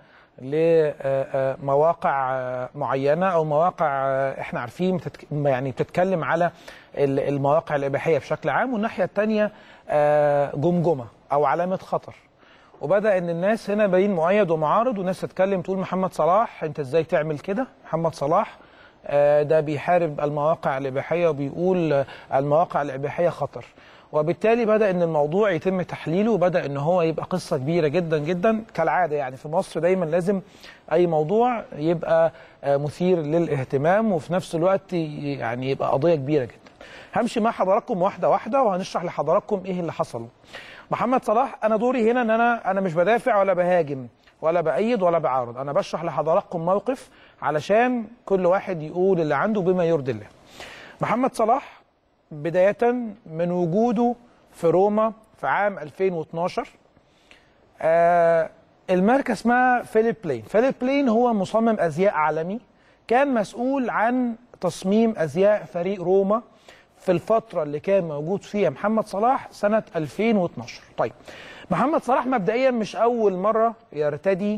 لمواقع معينه او مواقع آه، احنا عارفين بتتك... يعني بتتكلم على ال- المواقع الاباحيه بشكل عام والناحيه الثانيه جمجمه او علامه خطر وبدا ان الناس هنا باين مؤيد ومعارض وناس تتكلم تقول محمد صلاح انت ازاي تعمل كده محمد صلاح آه، ده بيحارب المواقع الاباحيه وبيقول آه، المواقع الاباحيه خطر وبالتالي بدا ان الموضوع يتم تحليله وبدا ان هو يبقى قصه كبيره جدا جدا كالعاده يعني في مصر دايما لازم اي موضوع يبقى آه، مثير للاهتمام وفي نفس الوقت ي- يعني يبقى قضيه كبيره جدا همشي مع حضراتكم واحده واحده وهنشرح لحضراتكم ايه اللي حصل محمد صلاح انا دوري هنا ان انا انا مش بدافع ولا بهاجم ولا بايد ولا بعارض انا بشرح لحضراتكم موقف علشان كل واحد يقول اللي عنده بما يرضي الله محمد صلاح بدايه من وجوده في روما في عام 2012 آه الماركه اسمها فيليب بلين فيليب بلين هو مصمم ازياء عالمي كان مسؤول عن تصميم ازياء فريق روما في الفترة اللي كان موجود فيها محمد صلاح سنة 2012 طيب محمد صلاح مبدئيا مش أول مرة يرتدي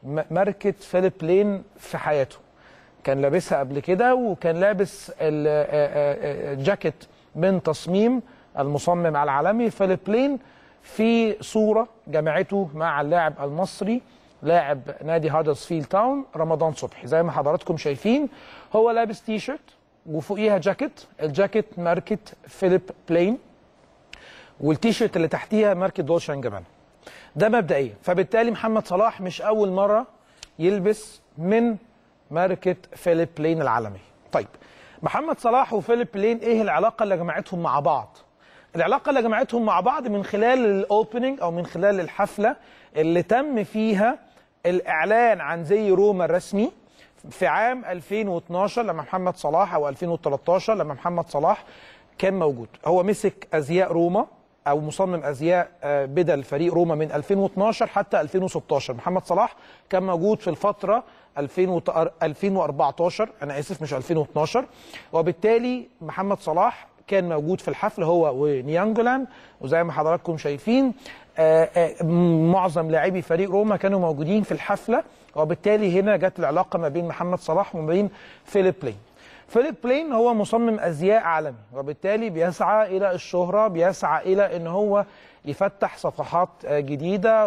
م- ماركه فيليب لين في حياته كان لابسها قبل كده وكان لابس ال- آه، آه، آه، جاكيت من تصميم المصمم العالمي فيليب لين في صوره جمعته مع اللاعب المصري لاعب نادي هادرسفيلد تاون رمضان صبحي زي ما حضراتكم شايفين هو لابس تي شيرت وفوقيها جاكيت الجاكيت ماركه فيليب بلين والتيشيرت اللي تحتيها ماركه دولشان جابانا ده مبدئيا فبالتالي محمد صلاح مش اول مره يلبس من ماركه فيليب لين العالمي طيب محمد صلاح وفيليب لين ايه العلاقه اللي جمعتهم مع بعض العلاقه اللي جمعتهم مع بعض من خلال الاوبننج او من خلال الحفله اللي تم فيها الاعلان عن زي روما الرسمي في عام 2012 لما محمد صلاح او 2013 لما محمد صلاح كان موجود هو مسك ازياء روما او مصمم ازياء آه، بدل فريق روما من 2012 حتى 2016 محمد صلاح كان موجود في الفتره 2000 وت- 2014 انا اسف مش 2012 وبالتالي محمد صلاح كان موجود في الحفل هو ونيانجولان وزي ما حضراتكم شايفين آه، آه، معظم لاعبي فريق روما كانوا موجودين في الحفله وبالتالي هنا جت العلاقه ما بين محمد صلاح وما بين فيليب لين فيليب بلين هو مصمم ازياء عالمي وبالتالي بيسعى الى الشهره بيسعى الى ان هو يفتح صفحات آه، جديده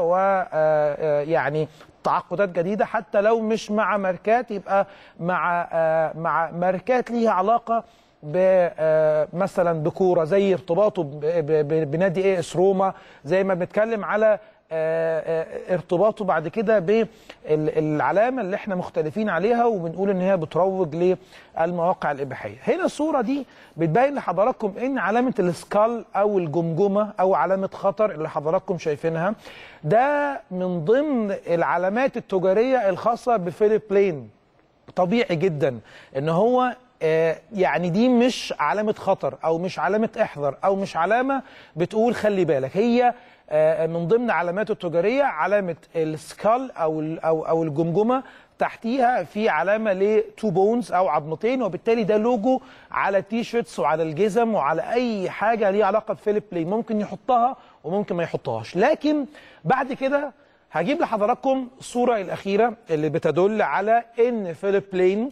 ويعني تعاقدات جديده حتى لو مش مع ماركات يبقى مع آه، مع ماركات ليها علاقه ب آه، مثلا بكوره زي ارتباطه ب- ب- ب- بنادي اي اس روما زي ما بنتكلم على آه، آه، ارتباطه بعد كده بالعلامه اللي احنا مختلفين عليها وبنقول ان هي بتروج للمواقع الاباحيه. هنا الصوره دي بتبين لحضراتكم ان علامه السكال او الجمجمه او علامه خطر اللي حضراتكم شايفينها ده من ضمن العلامات التجاريه الخاصه بفيليب لين. طبيعي جدا ان هو آه، يعني دي مش علامة خطر أو مش علامة احذر أو مش علامة بتقول خلي بالك هي آه، من ضمن علاماته التجارية علامة السكال أو ال- أو أو الجمجمة تحتيها في علامة لتو بونز أو عظمتين وبالتالي ده لوجو على التي شيرتس وعلى الجزم وعلى أي حاجة ليها علاقة بفيليب بلاي ممكن يحطها وممكن ما يحطهاش لكن بعد كده هجيب لحضراتكم الصورة الأخيرة اللي بتدل على إن فيليب لين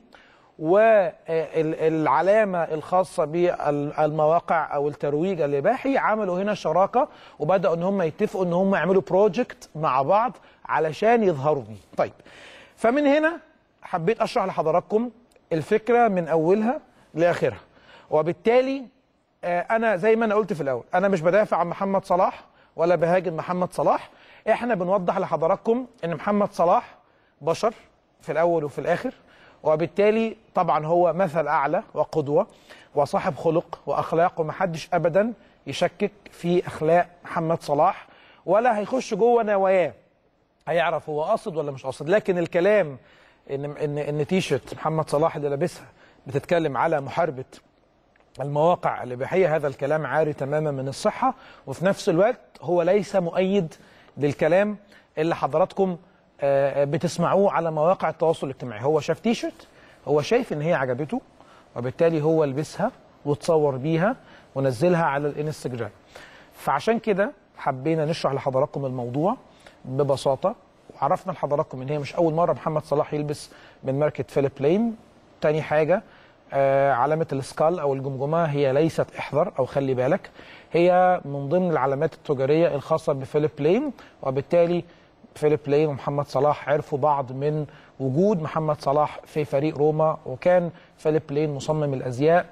والعلامة الخاصة بالمواقع أو الترويج الإباحي عملوا هنا شراكة وبدأوا إن هم يتفقوا إن هم يعملوا بروجكت مع بعض علشان يظهروا بيه. طيب فمن هنا حبيت أشرح لحضراتكم الفكرة من أولها لآخرها وبالتالي آه، انا زي ما انا قلت في الاول انا مش بدافع عن محمد صلاح ولا بهاجم محمد صلاح احنا بنوضح لحضراتكم ان محمد صلاح بشر في الاول وفي الاخر وبالتالي طبعا هو مثل اعلى وقدوه وصاحب خلق واخلاق ومحدش ابدا يشكك في اخلاق محمد صلاح ولا هيخش جوه نواياه هيعرف هو قاصد ولا مش قاصد لكن الكلام ان ان ان تيشرت محمد صلاح اللي لابسها بتتكلم على محاربه المواقع الإباحية هذا الكلام عاري تماما من الصحة وفي نفس الوقت هو ليس مؤيد للكلام اللي حضراتكم آه، آه، بتسمعوه على مواقع التواصل الاجتماعي هو شاف تيشرت هو شايف ان هي عجبته وبالتالي هو لبسها وتصور بيها ونزلها على الانستجرام فعشان كده حبينا نشرح لحضراتكم الموضوع ببساطة وعرفنا لحضراتكم ان هي مش اول مرة محمد صلاح يلبس من ماركة فيليب لين تاني حاجة آه، علامة السكال أو الجمجمة هي ليست احذر أو خلي بالك هي من ضمن العلامات التجارية الخاصة بفيليب لين وبالتالي فيليب لين ومحمد صلاح عرفوا بعض من وجود محمد صلاح في فريق روما وكان فيليب لين مصمم الأزياء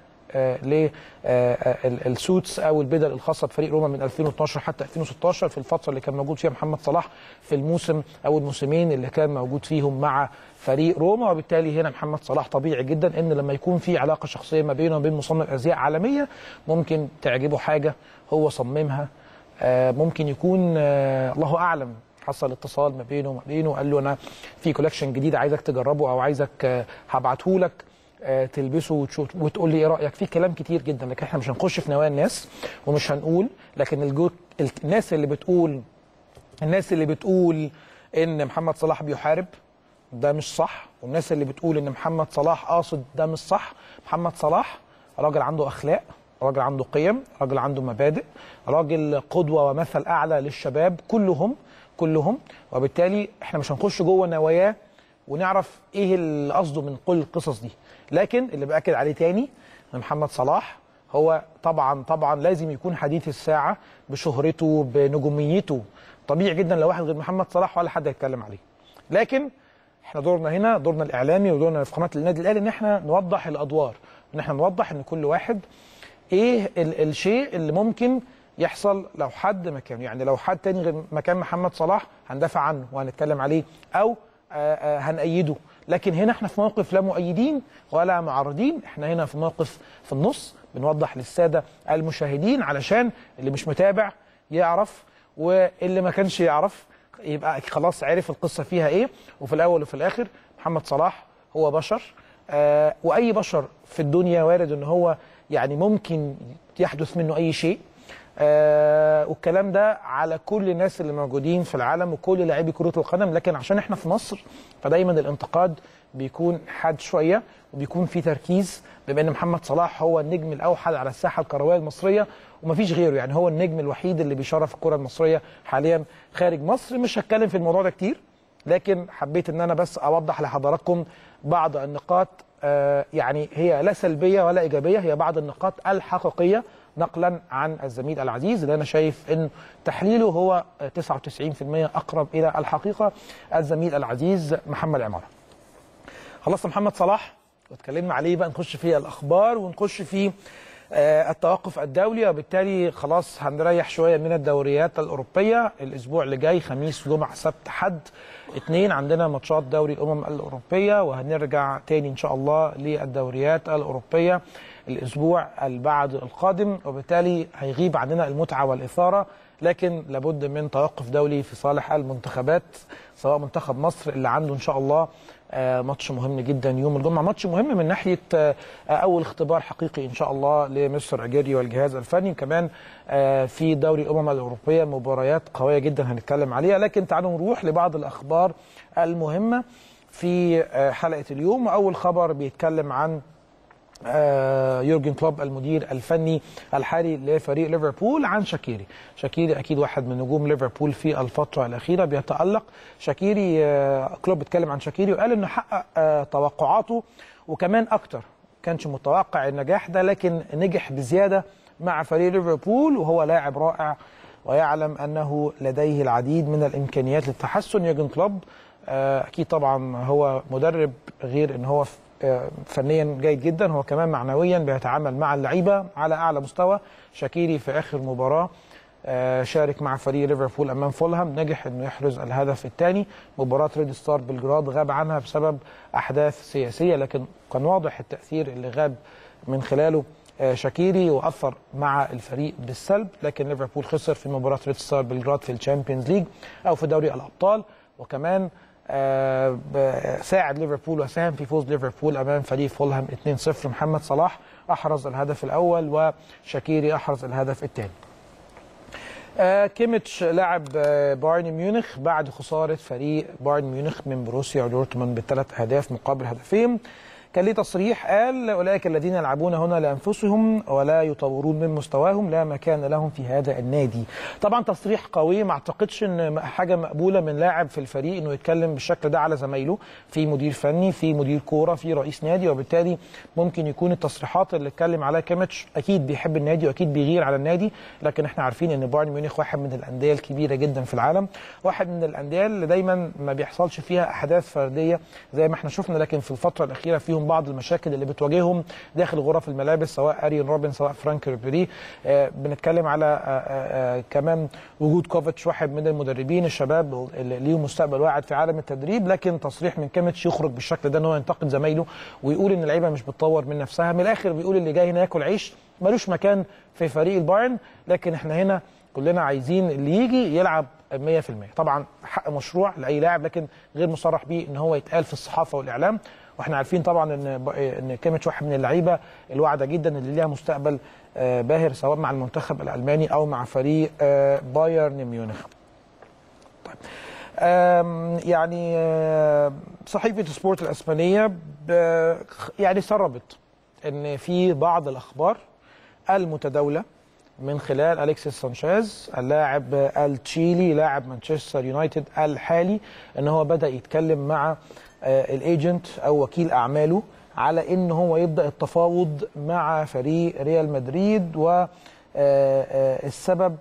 للسوتس او البدل الخاصه بفريق روما من 2012 حتى 2016 في الفتره اللي كان موجود فيها محمد صلاح في الموسم او الموسمين اللي كان موجود فيهم مع فريق روما وبالتالي هنا محمد صلاح طبيعي جدا ان لما يكون في علاقه شخصيه ما بينه وبين مصمم ازياء عالميه ممكن تعجبه حاجه هو صممها آه، ممكن يكون آه، الله اعلم حصل اتصال ما بينه وما بينه قال له انا في كولكشن جديد عايزك تجربه او عايزك آه، هبعته لك آه، تلبسه وتشوف وتقول لي ايه رايك في كلام كتير جدا لكن احنا مش هنخش في نوايا الناس ومش هنقول لكن الجو الناس اللي بتقول الناس اللي بتقول ان محمد صلاح بيحارب ده مش صح والناس اللي بتقول ان محمد صلاح قاصد ده مش صح محمد صلاح راجل عنده اخلاق راجل عنده قيم راجل عنده مبادئ راجل قدوه ومثل اعلى للشباب كلهم كلهم وبالتالي احنا مش هنخش جوه نواياه ونعرف ايه اللي قصده من كل القصص دي لكن اللي باكد عليه تاني ان محمد صلاح هو طبعا طبعا لازم يكون حديث الساعه بشهرته بنجوميته طبيعي جدا لو واحد غير محمد صلاح ولا حد هيتكلم عليه لكن احنا دورنا هنا دورنا الاعلامي ودورنا في قناه النادي الاهلي ان احنا نوضح الادوار ان احنا نوضح ان كل واحد ايه ال الشيء اللي ممكن يحصل لو حد مكانه يعني لو حد تاني غير مكان محمد صلاح هندافع عنه وهنتكلم عليه او آآ آآ هنأيده لكن هنا احنا في موقف لا مؤيدين ولا معارضين احنا هنا في موقف في النص بنوضح للساده المشاهدين علشان اللي مش متابع يعرف واللي ما كانش يعرف يبقى خلاص عرف القصه فيها ايه وفي الاول وفي الاخر محمد صلاح هو بشر آه واي بشر في الدنيا وارد ان هو يعني ممكن يحدث منه اي شيء آه والكلام ده على كل الناس اللي موجودين في العالم وكل لاعبي كرة القدم لكن عشان احنا في مصر فدايما الانتقاد بيكون حاد شوية وبيكون في تركيز بما ان محمد صلاح هو النجم الاوحد على الساحة الكروية المصرية ومفيش غيره يعني هو النجم الوحيد اللي بيشرف الكرة المصرية حاليا خارج مصر مش هتكلم في الموضوع ده كتير لكن حبيت ان انا بس اوضح لحضراتكم بعض النقاط آه يعني هي لا سلبيه ولا ايجابيه هي بعض النقاط الحقيقيه نقلا عن الزميل العزيز اللي انا شايف ان تحليله هو 99% اقرب الى الحقيقه الزميل العزيز محمد عماره. خلصنا محمد صلاح واتكلمنا عليه بقى نخش في الاخبار ونخش في آه التوقف الدولي وبالتالي خلاص هنريح شويه من الدوريات الاوروبيه الاسبوع اللي جاي خميس جمعه سبت حد اثنين عندنا ماتشات دوري الامم الاوروبيه وهنرجع تاني ان شاء الله للدوريات الاوروبيه الاسبوع اللي بعد القادم وبالتالي هيغيب عننا المتعه والاثاره لكن لابد من توقف دولي في صالح المنتخبات سواء منتخب مصر اللي عنده ان شاء الله ماتش مهم جدا يوم الجمعه ماتش مهم من ناحيه اول اختبار حقيقي ان شاء الله لمستر اجيري والجهاز الفني وكمان في دوري الامم الاوروبيه مباريات قويه جدا هنتكلم عليها لكن تعالوا نروح لبعض الاخبار المهمه في حلقه اليوم واول خبر بيتكلم عن يورجن كلوب المدير الفني الحالي لفريق ليفربول عن شاكيري شاكيري اكيد واحد من نجوم ليفربول في الفتره الاخيره بيتالق شاكيري كلوب اتكلم عن شاكيري وقال انه حقق توقعاته وكمان اكتر كانش متوقع النجاح ده لكن نجح بزياده مع فريق ليفربول وهو لاعب رائع ويعلم انه لديه العديد من الامكانيات للتحسن يورجن كلوب اكيد طبعا هو مدرب غير ان هو فنيا جيد جدا هو كمان معنويا بيتعامل مع اللعيبه على اعلى مستوى شاكيري في اخر مباراه شارك مع فريق ليفربول امام فولهام نجح انه يحرز الهدف الثاني مباراه ريد ستار بلجراد غاب عنها بسبب احداث سياسيه لكن كان واضح التاثير اللي غاب من خلاله شاكيري واثر مع الفريق بالسلب لكن ليفربول خسر في مباراه ريد ستار بلجراد في الشامبيونز ليج او في دوري الابطال وكمان آه ساعد ليفربول وساهم في فوز ليفربول امام فريق فولهام 2-0 محمد صلاح احرز الهدف الاول وشاكيري احرز الهدف الثاني. آه كيميتش لاعب آه بايرن ميونخ بعد خساره فريق بايرن ميونخ من بروسيا دورتموند بثلاث اهداف مقابل هدفين كان ليه تصريح قال اولئك الذين يلعبون هنا لانفسهم ولا يطورون من مستواهم لا مكان لهم في هذا النادي طبعا تصريح قوي ما اعتقدش ان حاجه مقبوله من لاعب في الفريق انه يتكلم بالشكل ده على زمايله في مدير فني في مدير كوره في رئيس نادي وبالتالي ممكن يكون التصريحات اللي اتكلم عليها كيميتش اكيد بيحب النادي واكيد بيغير على النادي لكن احنا عارفين ان بايرن ميونخ واحد من الانديه الكبيره جدا في العالم واحد من الانديه اللي دايما ما بيحصلش فيها احداث فرديه زي ما احنا شفنا لكن في الفتره الاخيره فيهم بعض المشاكل اللي بتواجههم داخل غرف الملابس سواء اريان روبن سواء فرانك ريبيري آه بنتكلم على آه آه كمان وجود كوفيتش واحد من المدربين الشباب اللي ليهم مستقبل واعد في عالم التدريب لكن تصريح من كيميتش يخرج بالشكل ده ان هو ينتقد زمايله ويقول ان اللعيبه مش بتطور من نفسها من الاخر بيقول اللي جاي هنا ياكل عيش ملوش مكان في فريق البايرن لكن احنا هنا كلنا عايزين اللي يجي يلعب 100% طبعا حق مشروع لاي لاعب لكن غير مصرح بيه ان هو يتقال في الصحافه والاعلام واحنا عارفين طبعا ان ان كيميتش واحد من اللعيبه الواعده جدا اللي ليها مستقبل باهر سواء مع المنتخب الالماني او مع فريق بايرن ميونخ. طيب يعني صحيفه سبورت الاسبانيه يعني سربت ان في بعض الاخبار المتداوله من خلال اليكسيس سانشيز اللاعب التشيلي لاعب مانشستر يونايتد الحالي ان هو بدا يتكلم مع آه، الايجنت او وكيل اعماله على ان هو يبدا التفاوض مع فريق ريال مدريد والسبب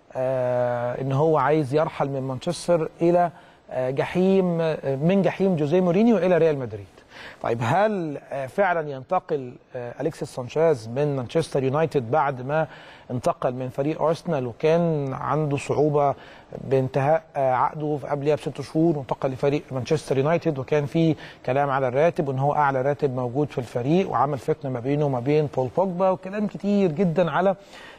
ان هو عايز يرحل من مانشستر الى آه، جحيم آه، من جحيم جوزيه مورينيو الى ريال مدريد طيب هل آه، فعلا ينتقل آه، اليكسيس سانشيز من مانشستر يونايتد بعد ما انتقل من فريق ارسنال وكان عنده صعوبه بانتهاء آه، عقده في قبلها بست شهور وانتقل لفريق مانشستر يونايتد وكان في كلام على الراتب وان هو اعلى راتب موجود في الفريق وعمل فتنه ما بينه وما بين بول بوجبا وكلام كتير جدا على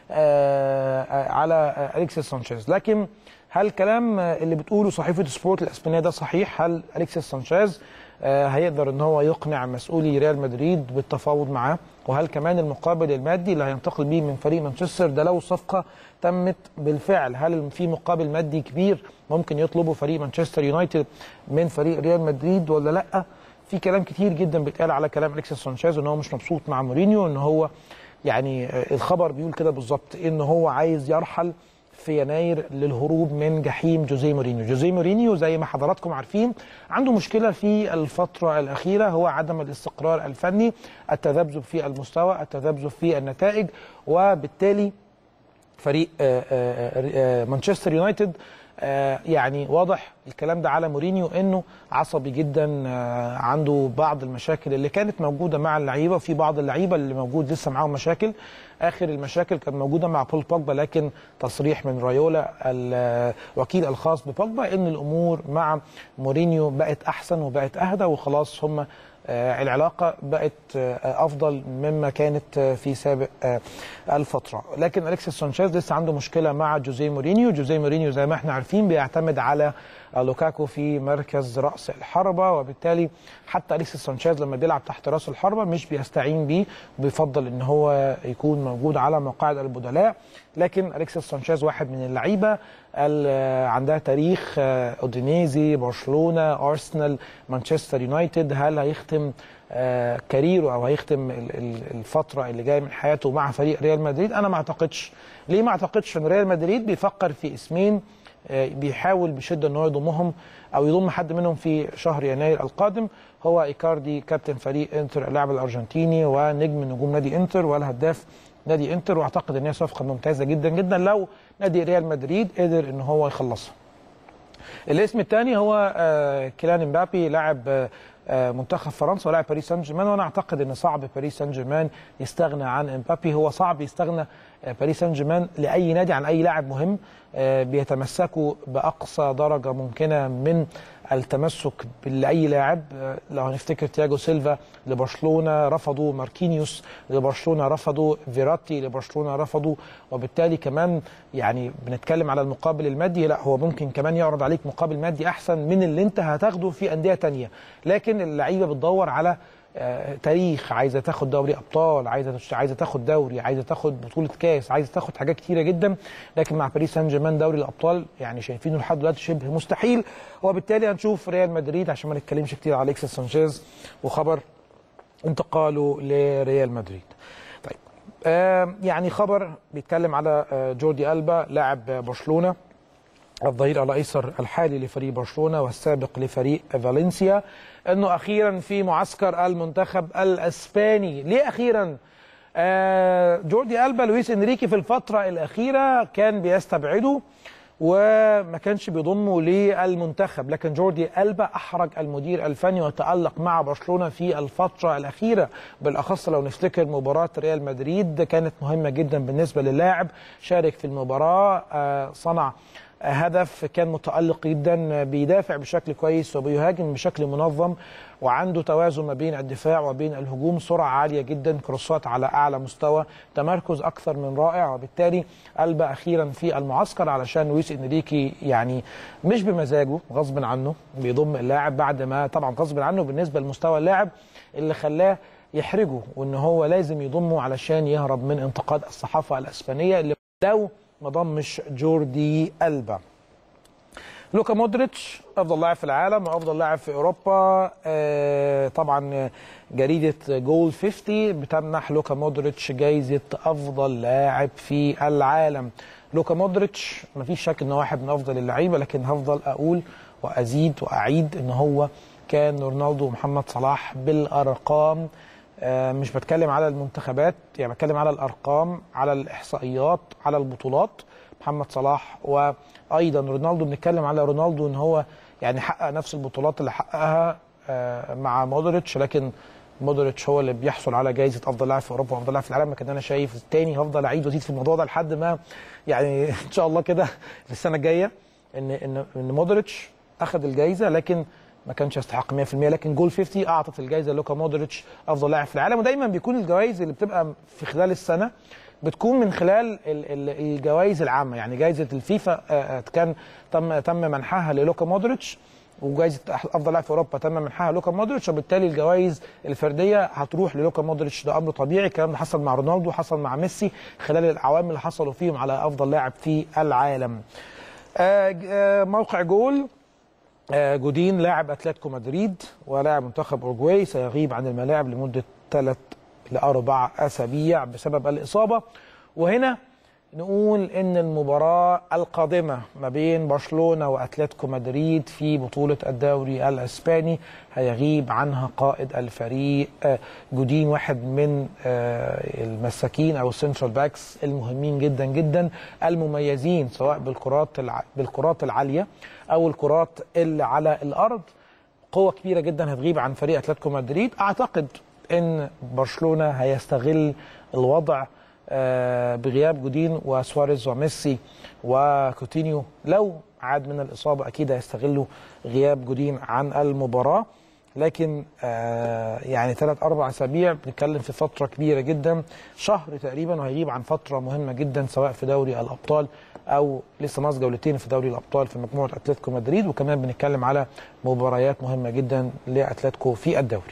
آه، آه، على آه، اليكسيس سانشيز لكن هل الكلام آه، اللي بتقوله صحيفه سبورت الاسبانيه ده صحيح هل اليكسيس سانشيز آه، هيقدر ان هو يقنع مسؤولي ريال مدريد بالتفاوض معاه وهل كمان المقابل المادي اللي هينتقل بيه من فريق مانشستر ده لو صفقه تمت بالفعل هل في مقابل مادي كبير ممكن يطلبه فريق مانشستر يونايتد من فريق ريال مدريد ولا لا في كلام كتير جدا بيتقال على كلام اليكسيس سانشيز ان هو مش مبسوط مع مورينيو ان هو يعني آه، الخبر بيقول كده بالظبط ان هو عايز يرحل في يناير للهروب من جحيم جوزيه مورينيو جوزيه مورينيو زي ما حضراتكم عارفين عنده مشكلة في الفترة الأخيرة هو عدم الاستقرار الفني التذبذب في المستوى التذبذب في النتائج وبالتالي فريق آه، آه، آه، مانشستر يونايتد آه، يعني واضح الكلام ده على مورينيو انه عصبي جدا آه، عنده بعض المشاكل اللي كانت موجوده مع اللعيبه وفي بعض اللعيبه اللي موجود لسه معاهم مشاكل اخر المشاكل كانت موجوده مع بول بوجبا لكن تصريح من رايولا الوكيل الخاص ببوجبا ان الامور مع مورينيو بقت احسن وبقت اهدى وخلاص هم آه، العلاقة بقت آه، أفضل مما كانت آه، في سابق آه، الفترة لكن أليكسيس سانشيز لسه عنده مشكلة مع جوزيه مورينيو جوزيه مورينيو زي ما احنا عارفين بيعتمد على آه، لوكاكو في مركز رأس الحربة وبالتالي حتى أليكسيس سانشيز لما بيلعب تحت رأس الحربة مش بيستعين بيه بيفضل ان هو يكون موجود على مقاعد البدلاء لكن أليكسيس سانشيز واحد من اللعيبة ال- عندها تاريخ آه، اودينيزي برشلونه ارسنال مانشستر يونايتد هل هيختم آه، كاريره او هيختم ال- ال- الفتره اللي جايه من حياته مع فريق ريال مدريد انا ما اعتقدش ليه ما اعتقدش ان ريال مدريد بيفكر في اسمين آه، بيحاول بشده ان هو يضمهم او يضم حد منهم في شهر يناير القادم هو ايكاردي كابتن فريق انتر اللاعب الارجنتيني ونجم من نجوم نادي انتر والهداف نادي انتر واعتقد ان هي صفقه ممتازه جدا جدا لو نادي ريال مدريد قدر ان هو يخلصها. الاسم الثاني هو آه، كيليان امبابي لاعب آه، آه، منتخب فرنسا ولاعب باريس سان جيرمان وانا اعتقد ان صعب باريس سان جيرمان يستغنى عن امبابي هو صعب يستغنى آه، باريس سان جيرمان لاي نادي عن اي لاعب مهم آه، بيتمسكوا باقصى درجه ممكنه من التمسك لاي لاعب آه، لو هنفتكر تياجو سيلفا لبرشلونه رفضوا ماركينيوس لبرشلونه رفضوا فيراتي لبرشلونه رفضوا وبالتالي كمان يعني بنتكلم على المقابل المادي لا هو ممكن كمان يعرض عليك مقابل مادي احسن من اللي انت هتاخده في انديه تانية لكن اللعيبه بتدور على آه، تاريخ عايزه تاخد دوري ابطال عايزه عايزه تاخد دوري عايزه تاخد بطوله كاس عايزه تاخد حاجات كتيره جدا لكن مع باريس سان جيرمان دوري الابطال يعني شايفينه لحد دلوقتي شبه مستحيل وبالتالي هنشوف ريال مدريد عشان ما نتكلمش كتير على اليكسيس سانشيز وخبر انتقاله لريال مدريد طيب آه يعني خبر بيتكلم على آه جوردي ألبا لاعب برشلونة الظهير الايسر الحالي لفريق برشلونه والسابق لفريق فالنسيا انه اخيرا في معسكر المنتخب الاسباني ليه اخيرا آه جوردي البا لويس انريكي في الفتره الاخيره كان بيستبعده وما كانش بيضمه للمنتخب لكن جوردي ألبا أحرج المدير الفني وتألق مع برشلونة في الفترة الأخيرة بالأخص لو نفتكر مباراة ريال مدريد كانت مهمة جدا بالنسبة للاعب شارك في المباراة آه، صنع هدف كان متألق جدا بيدافع بشكل كويس وبيهاجم بشكل منظم وعنده توازن ما بين الدفاع وبين الهجوم سرعة عالية جدا كروسات على أعلى مستوى تمركز أكثر من رائع وبالتالي ألبا أخيرا في المعسكر علشان لويس إنريكي يعني مش بمزاجه غصب عنه بيضم اللاعب بعد ما طبعا غصب عنه بالنسبة لمستوى اللاعب اللي خلاه يحرجه وان هو لازم يضمه علشان يهرب من انتقاد الصحافه الاسبانيه اللي لو ما ضمش جوردي ألبا لوكا مودريتش افضل لاعب في العالم وافضل لاعب في اوروبا آه، طبعا جريده جول 50 بتمنح لوكا مودريتش جايزه افضل لاعب في العالم لوكا مودريتش مفيش شك انه واحد من افضل اللعيبه لكن هفضل اقول وازيد واعيد ان هو كان رونالدو ومحمد صلاح بالارقام آه، مش بتكلم على المنتخبات يعني بتكلم على الارقام على الاحصائيات على البطولات محمد صلاح وايضا رونالدو بنتكلم على رونالدو ان هو يعني حقق نفس البطولات اللي حققها آه، مع مودريتش لكن مودريتش هو اللي بيحصل على جائزه افضل لاعب في اوروبا وافضل لاعب في العالم لكن انا شايف التاني هفضل اعيد وازيد في الموضوع ده لحد ما يعني ان شاء الله كده في السنه الجايه ان ان ان مودريتش اخذ الجائزه لكن ما كانش يستحق 100% لكن جول 50 اعطت الجائزه لوكا مودريتش افضل لاعب في العالم ودايما بيكون الجوائز اللي بتبقى في خلال السنه بتكون من خلال ال- ال- الجوائز العامه يعني جائزه الفيفا آه، آه، كان تم تم منحها للوكا مودريتش وجائزه افضل لاعب في اوروبا تم منحها لوكا مودريتش وبالتالي الجوائز الفرديه هتروح للوكا مودريتش ده امر طبيعي الكلام ده حصل مع رونالدو حصل مع ميسي خلال العوامل اللي حصلوا فيهم على افضل لاعب في العالم آه، ج- آه، موقع جول آه، جودين لاعب اتلتيكو مدريد ولاعب منتخب اورجواي سيغيب عن الملاعب لمده ثلاث لاربع اسابيع بسبب الاصابه وهنا نقول ان المباراه القادمه ما بين برشلونه واتلتيكو مدريد في بطوله الدوري الاسباني هيغيب عنها قائد الفريق آه، جودين واحد من آه، المساكين او السنترال باكس المهمين جدا جدا المميزين سواء بالكرات الع... بالكرات العاليه او الكرات اللي على الارض قوه كبيره جدا هتغيب عن فريق اتلتيكو مدريد اعتقد ان برشلونه هيستغل الوضع آه، بغياب جودين وسواريز وميسي وكوتينيو لو عاد من الاصابه اكيد هيستغلوا غياب جودين عن المباراه لكن آه يعني ثلاث اربع اسابيع بنتكلم في فتره كبيره جدا شهر تقريبا وهيغيب عن فتره مهمه جدا سواء في دوري الابطال او لسه ناقص جولتين في دوري الابطال في مجموعه اتلتيكو مدريد وكمان بنتكلم على مباريات مهمه جدا لاتلتيكو في الدوري.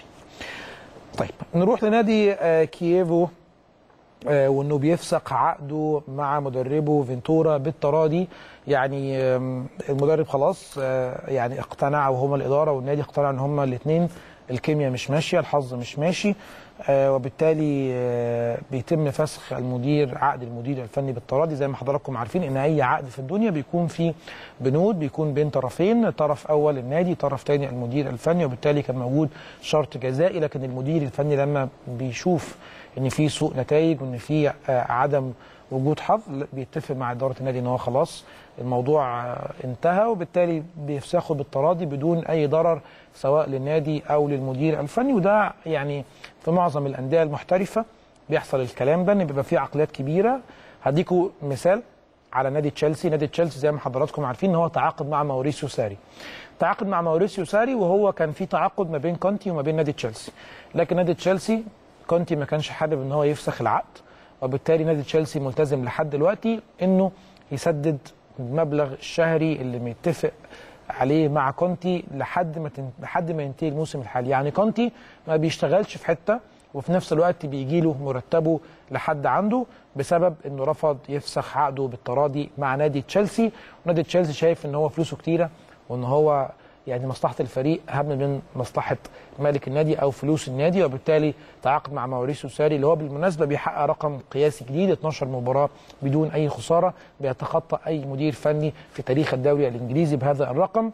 طيب نروح لنادي آه كييفو آه، وانه بيفسخ عقده مع مدربه فينتورا بالتراضي يعني آم، المدرب خلاص آه، يعني اقتنع وهما الاداره والنادي اقتنع ان هما الاثنين الكيمياء مش ماشيه الحظ مش ماشي آه، وبالتالي آه، بيتم فسخ المدير عقد المدير الفني بالتراضي زي ما حضراتكم عارفين ان اي عقد في الدنيا بيكون فيه بنود بيكون بين طرفين طرف اول النادي طرف تاني المدير الفني وبالتالي كان موجود شرط جزائي لكن المدير الفني لما بيشوف ان في سوء نتائج وان في آه، عدم وجود حظ لا، بيتفق مع اداره النادي ان هو خلاص الموضوع آه، انتهى وبالتالي بيفسخوا بالتراضي بدون اي ضرر سواء للنادي او للمدير الفني وده يعني في معظم الانديه المحترفه بيحصل الكلام ده ان بيبقى فيه عقليات كبيره هديكوا مثال على نادي تشيلسي نادي تشيلسي زي ما حضراتكم عارفين ان هو تعاقد مع ماوريسيو ساري تعاقد مع ماوريسيو ساري وهو كان في تعاقد ما بين كونتي وما بين نادي تشيلسي لكن نادي تشيلسي كونتي ما كانش حابب ان هو يفسخ العقد وبالتالي نادي تشيلسي ملتزم لحد دلوقتي انه يسدد المبلغ الشهري اللي متفق عليه مع كونتي لحد ما تن... لحد ما ينتهي الموسم الحالي يعني كونتي ما بيشتغلش في حته وفي نفس الوقت بيجي له مرتبه لحد عنده بسبب انه رفض يفسخ عقده بالتراضي مع نادي تشيلسي ونادي تشيلسي شايف ان هو فلوسه كتيره وان هو يعني مصلحه الفريق اهم من مصلحه مالك النادي او فلوس النادي وبالتالي تعاقد مع ماوريسيو ساري اللي هو بالمناسبه بيحقق رقم قياسي جديد 12 مباراه بدون اي خساره بيتخطى اي مدير فني في تاريخ الدوري الانجليزي بهذا الرقم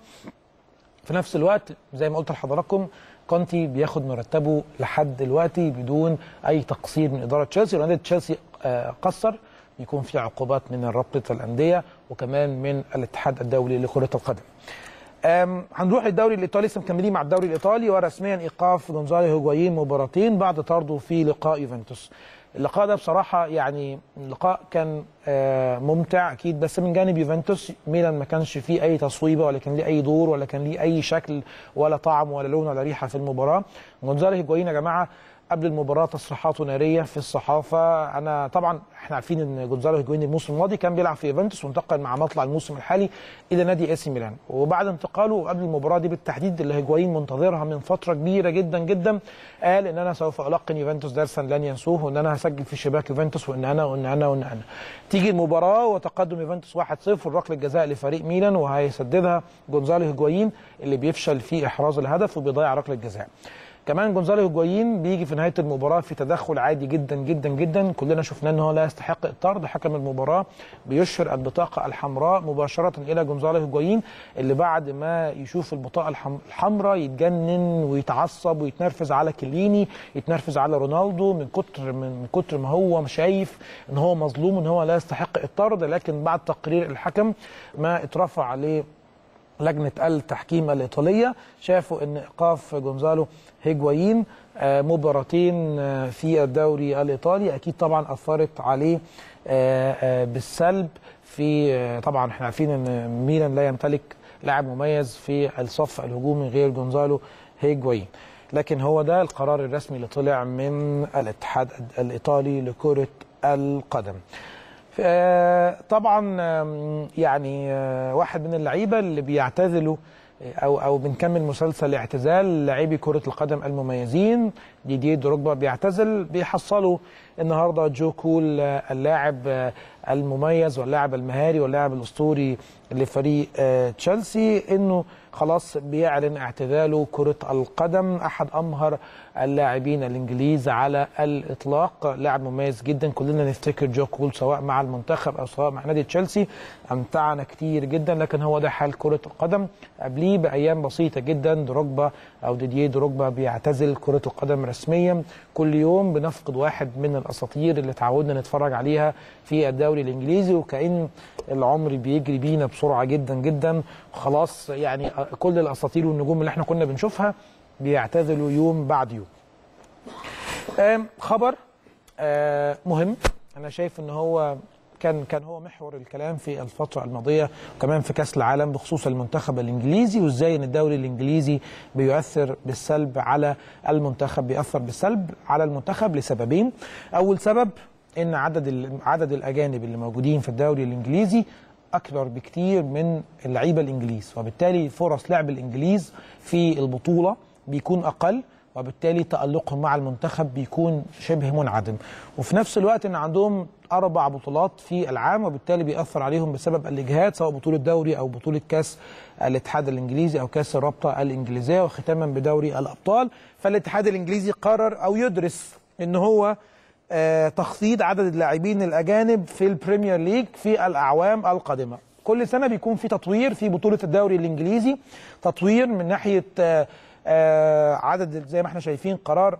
في نفس الوقت زي ما قلت لحضراتكم كونتي بياخد مرتبه لحد دلوقتي بدون اي تقصير من اداره تشيلسي ونادي تشيلسي آه، قصر يكون في عقوبات من رابطه الانديه وكمان من الاتحاد الدولي لكره القدم. أم، هنروح للدوري الايطالي لسه مكملين مع الدوري الايطالي ورسميا ايقاف جونزالو هيجوايين مباراتين بعد طرده في لقاء يوفنتوس. اللقاء ده بصراحه يعني اللقاء كان آه، ممتع اكيد بس من جانب يوفنتوس ميلان ما كانش فيه اي تصويبه ولا كان ليه اي دور ولا كان ليه اي شكل ولا طعم ولا لون ولا ريحه في المباراه. جونزالو هيجوايين يا جماعه قبل المباراه تصريحاته ناريه في الصحافه انا طبعا احنا عارفين ان جونزالو هيجوين الموسم الماضي كان بيلعب في يوفنتوس وانتقل مع مطلع الموسم الحالي الى نادي اي سي ميلان وبعد انتقاله قبل المباراه دي بالتحديد اللي هيجوين منتظرها من فتره كبيره جدا جدا قال ان انا سوف القن يوفنتوس درسا لن ينسوه وان انا هسجل في شباك يوفنتوس وان انا وان انا وان انا تيجي المباراه وتقدم يوفنتوس 1-0 ركله جزاء لفريق ميلان وهيسددها جونزالو هيجوين اللي بيفشل في احراز الهدف وبيضيع ركله جزاء كمان جونزالو هيجوايين بيجي في نهايه المباراه في تدخل عادي جدا جدا جدا كلنا شفناه ان هو لا يستحق الطرد حكم المباراه بيشهر البطاقه الحمراء مباشره الى جونزالو هيجوايين اللي بعد ما يشوف البطاقه الحم- الحمراء يتجنن ويتعصب ويتنرفز على كليني يتنرفز على رونالدو من كتر من من كتر ما هو شايف ان هو مظلوم ان هو لا يستحق الطرد لكن بعد تقرير الحكم ما اترفع عليه لجنه التحكيم الايطاليه شافوا ان ايقاف جونزالو هيجوايين آه، مباراتين آه، في الدوري الايطالي اكيد طبعا اثرت عليه آه، آه، بالسلب في آه، طبعا احنا عارفين ان ميلان لا يمتلك لاعب مميز في الصف الهجومي غير جونزالو هيجوايين لكن هو ده القرار الرسمي اللي طلع من الاتحاد الايطالي لكره القدم آه، طبعا آم، يعني آه، واحد من اللعيبه اللي بيعتزلوا آه، او او بنكمل مسلسل اعتزال لاعبي كره القدم المميزين ديديه دروجبا بيعتزل بيحصلوا النهارده جو كول آه، اللاعب آه، المميز واللاعب المهاري واللاعب الاسطوري لفريق آه، تشيلسي انه خلاص بيعلن اعتزاله كره القدم احد امهر اللاعبين الانجليز على الاطلاق لاعب مميز جدا كلنا نفتكر جو كول سواء مع المنتخب او سواء مع نادي تشيلسي امتعنا كتير جدا لكن هو ده حال كره القدم قبليه بايام بسيطه جدا دروجبا او ديديه دروجبا بيعتزل كره القدم رسميا كل يوم بنفقد واحد من الاساطير اللي تعودنا نتفرج عليها في الدوري الانجليزي وكأن العمر بيجري بينا بسرعه جدا جدا خلاص يعني كل الاساطير والنجوم اللي احنا كنا بنشوفها بيعتزلوا يوم بعد يوم آم، خبر آه، مهم انا شايف ان هو كان كان هو محور الكلام في الفتره الماضيه وكمان في كاس العالم بخصوص المنتخب الانجليزي وازاي ان الدوري الانجليزي بيؤثر بالسلب على المنتخب بيأثر بالسلب على المنتخب لسببين اول سبب ان عدد ال- عدد الاجانب اللي موجودين في الدوري الانجليزي اكبر بكتير من اللعيبه الانجليز وبالتالي فرص لعب الانجليز في البطوله بيكون اقل وبالتالي تألقهم مع المنتخب بيكون شبه منعدم وفي نفس الوقت ان عندهم اربع بطولات في العام وبالتالي بيأثر عليهم بسبب الاجهاد سواء بطولة دوري او بطولة كاس الاتحاد الانجليزي او كاس الرابطة الانجليزية وختاما بدوري الابطال فالاتحاد الانجليزي قرر او يدرس ان هو آه، تخفيض عدد اللاعبين الاجانب في البريمير ليج في الاعوام القادمه كل سنه بيكون في تطوير في بطوله الدوري الانجليزي تطوير من ناحيه آه، آه، عدد زي ما احنا شايفين قرار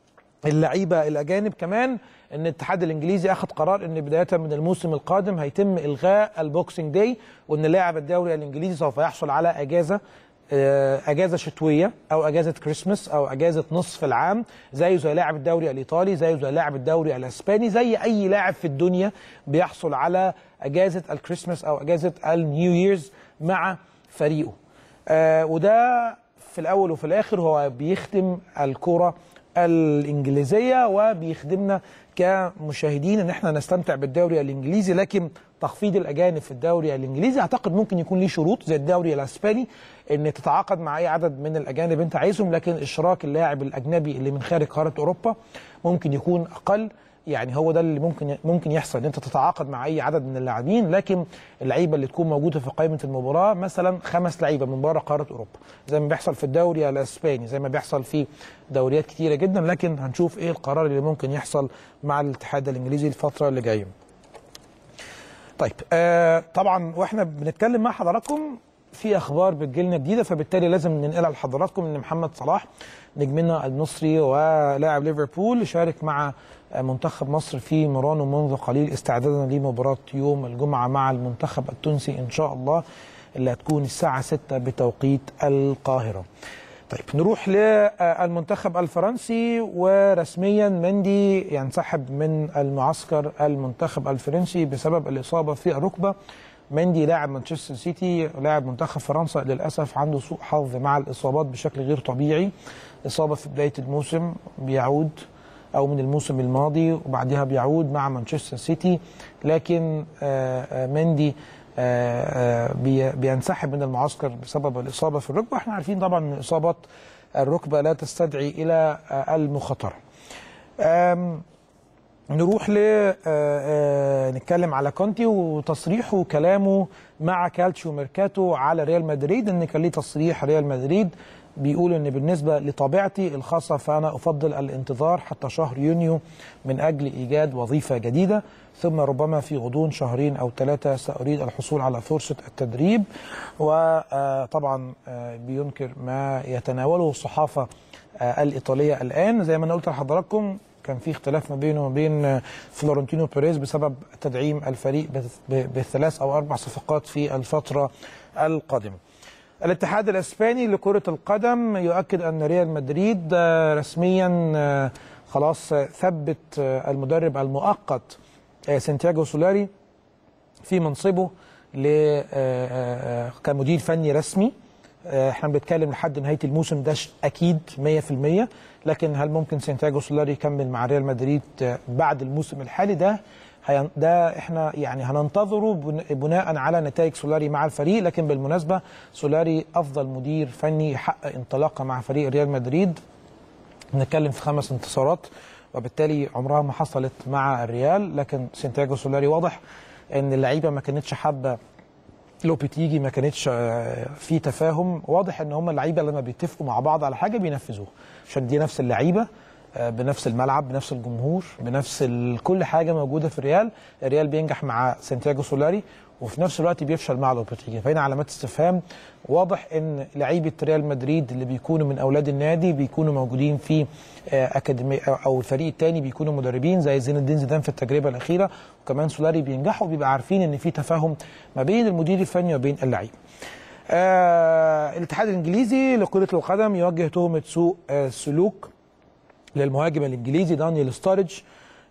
اللعيبه الاجانب كمان ان الاتحاد الانجليزي اخذ قرار ان بدايه من الموسم القادم هيتم الغاء البوكسينج داي وان لاعب الدوري الانجليزي سوف يحصل على اجازه آه، اجازه شتويه او اجازه كريسماس او اجازه نصف العام زيه زي لاعب الدوري الايطالي زيه زي لاعب الدوري الاسباني زي اي لاعب في الدنيا بيحصل على اجازه الكريسماس او اجازه النيو ييرز مع فريقه آه، وده في الاول وفي الاخر هو بيخدم الكره الانجليزيه وبيخدمنا كمشاهدين ان احنا نستمتع بالدوري الانجليزي لكن تخفيض الاجانب في الدوري الانجليزي اعتقد ممكن يكون ليه شروط زي الدوري الاسباني ان تتعاقد مع اي عدد من الاجانب انت عايزهم لكن اشراك اللاعب الاجنبي اللي من خارج قاره اوروبا ممكن يكون اقل يعني هو ده اللي ممكن ممكن يحصل ان انت تتعاقد مع اي عدد من اللاعبين لكن اللعيبه اللي تكون موجوده في قائمه المباراه مثلا خمس لعيبه من بره قاره اوروبا زي ما بيحصل في الدوري الاسباني زي ما بيحصل في دوريات كتيره جدا لكن هنشوف ايه القرار اللي ممكن يحصل مع الاتحاد الانجليزي الفتره اللي جايه طيب آه طبعا واحنا بنتكلم مع حضراتكم في اخبار بتجيلنا جديده فبالتالي لازم ننقلها لحضراتكم ان محمد صلاح نجمنا المصري ولاعب ليفربول شارك مع منتخب مصر في ميرانو منذ قليل استعدادا لمباراه يوم الجمعه مع المنتخب التونسي ان شاء الله اللي هتكون الساعه 6 بتوقيت القاهره. طيب نروح للمنتخب الفرنسي ورسميا مندي ينسحب من المعسكر المنتخب الفرنسي بسبب الاصابه في الركبه مندي لاعب مانشستر سيتي لاعب منتخب فرنسا للاسف عنده سوء حظ مع الاصابات بشكل غير طبيعي اصابه في بدايه الموسم بيعود او من الموسم الماضي وبعدها بيعود مع مانشستر سيتي لكن آه، آه، مندي آه، آه، بي- بينسحب من المعسكر بسبب الاصابه في الركبه احنا عارفين طبعا ان اصابات الركبه لا تستدعي الى آه، المخاطره آم، نروح ل آه، آه، نتكلم على كونتي وتصريحه وكلامه مع كالتشيو ميركاتو على ريال مدريد ان كان ليه تصريح ريال مدريد بيقول ان بالنسبه لطبيعتي الخاصه فانا افضل الانتظار حتى شهر يونيو من اجل ايجاد وظيفه جديده ثم ربما في غضون شهرين او ثلاثه ساريد الحصول على فرصه التدريب وطبعا بينكر ما يتناوله الصحافه آه، الايطاليه الان زي ما انا قلت لحضراتكم كان في اختلاف ما بينه وبين آه، فلورنتينو بيريز بسبب تدعيم الفريق بث- ب- بثلاث او اربع صفقات في الفتره القادمه. الاتحاد الاسباني لكره القدم يؤكد ان ريال مدريد آه، رسميا آه، خلاص آه، ثبت آه، المدرب المؤقت آه، سانتياغو سولاري في منصبه ل آه، آه، آه، كمدير فني رسمي آه، احنا بنتكلم لحد نهايه الموسم ده ش- اكيد 100% لكن هل ممكن سانتياغو سولاري يكمل مع ريال مدريد آه، بعد الموسم الحالي ده هين- ده احنا يعني هننتظره بن- بناء على نتائج سولاري مع الفريق لكن بالمناسبه سولاري افضل مدير فني يحقق انطلاقه مع فريق ريال مدريد بنتكلم في خمس انتصارات وبالتالي عمرها ما حصلت مع الريال لكن سانتياغو سولاري واضح ان اللعيبه ما كانتش حابه لوبيتيجي ما كانتش آه، في تفاهم واضح ان هم اللعيبه لما بيتفقوا مع بعض على حاجه بينفذوها عشان دي نفس اللعيبه آه، بنفس الملعب بنفس الجمهور بنفس ال- كل حاجه موجوده في الريال الريال بينجح مع سانتياغو سولاري وفي نفس الوقت بيفشل مع لوبيتيجي فهنا علامات استفهام واضح ان لعيبه ريال مدريد اللي بيكونوا من اولاد النادي بيكونوا موجودين في آه، اكاديميه أو- او الفريق الثاني بيكونوا مدربين زي زين الدين زيدان في التجربه الاخيره وكمان سولاري بينجحوا بيبقى عارفين ان في تفاهم ما بين المدير الفني وبين اللعيبه آه الاتحاد الانجليزي لكره القدم يوجه تهمه سوء آه سلوك للمهاجم الانجليزي دانيال ستارج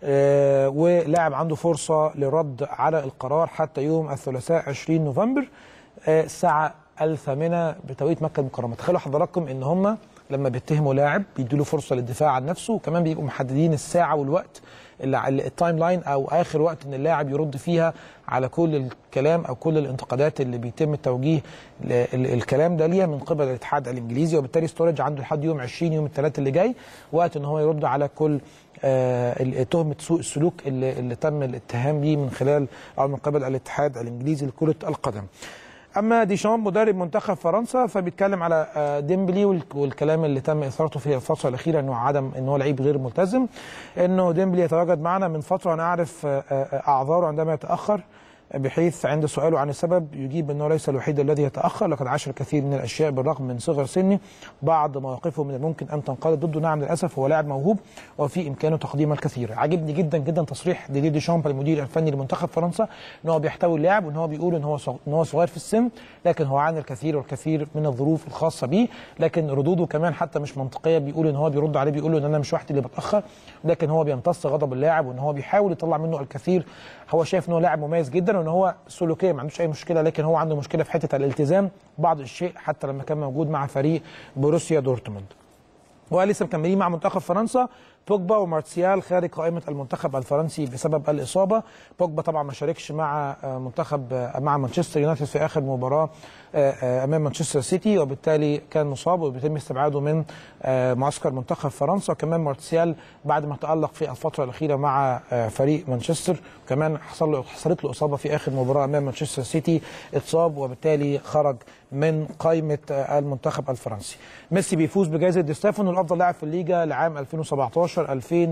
آه ولاعب عنده فرصه للرد على القرار حتى يوم الثلاثاء 20 نوفمبر آه الساعه الثامنه بتوقيت مكه المكرمه تخيلوا حضراتكم ان هم لما بيتهموا لاعب بيدوا له فرصه للدفاع عن نفسه وكمان بيبقوا محددين الساعه والوقت اللي ال- التايم لاين او اخر وقت ان اللاعب يرد فيها على كل الكلام او كل الانتقادات اللي بيتم توجيه ل- ال- الكلام ده ليها من قبل الاتحاد الانجليزي وبالتالي ستورج عنده لحد يوم 20 يوم الثلاث اللي جاي وقت ان هو يرد على كل آه، ال- تهمه سوء السلوك اللي, اللي تم الاتهام بيه من خلال او من قبل الاتحاد الانجليزي لكره القدم. اما ديشام مدرب منتخب فرنسا فبيتكلم على آه، ديمبلي والك- والكلام اللي تم اثارته في الفتره الاخيره انه عدم ان هو لعيب غير ملتزم انه ديمبلي يتواجد معنا من فتره وانا اعرف آه، آه، اعذاره عندما يتاخر بحيث عند سؤاله عن السبب يجيب انه ليس الوحيد الذي يتاخر لقد عاش الكثير من الاشياء بالرغم من صغر سنه بعض مواقفه من الممكن ان تنقلب ضده نعم للاسف هو لاعب موهوب وفي امكانه تقديم الكثير عجبني جدا جدا تصريح ديدي ديشامب المدير الفني لمنتخب فرنسا ان هو بيحتوي اللاعب وان هو بيقول ان هو صغ- ان هو صغير في السن لكن هو عانى الكثير والكثير من الظروف الخاصه به لكن ردوده كمان حتى مش منطقيه بيقول ان هو بيرد عليه بيقول له ان انا مش وحدي اللي بتاخر لكن هو بيمتص غضب اللاعب وان هو بيحاول يطلع منه الكثير هو شايف ان هو لاعب مميز جدا وان هو سلوكيا ما عندوش اي مشكله لكن هو عنده مشكله في حته الالتزام بعض الشيء حتى لما كان موجود مع فريق بروسيا دورتموند ولسه مكملين مع منتخب فرنسا بوجبا ومارسيال خارج قائمه المنتخب الفرنسي بسبب الاصابه بوجبا طبعا ما شاركش مع آه، منتخب آه، مع مانشستر يونايتد في اخر مباراه آه، آه، امام مانشستر سيتي وبالتالي كان مصاب وبيتم استبعاده من آه، معسكر منتخب فرنسا كمان مارسيال بعد ما تالق في الفتره الاخيره مع آه، فريق مانشستر كمان حصل له حصلت له اصابه في اخر مباراه امام مانشستر سيتي اتصاب وبالتالي خرج من قائمه آه، المنتخب الفرنسي ميسي بيفوز بجائزه دي ستيفانو لافضل لاعب في الليجا لعام 2017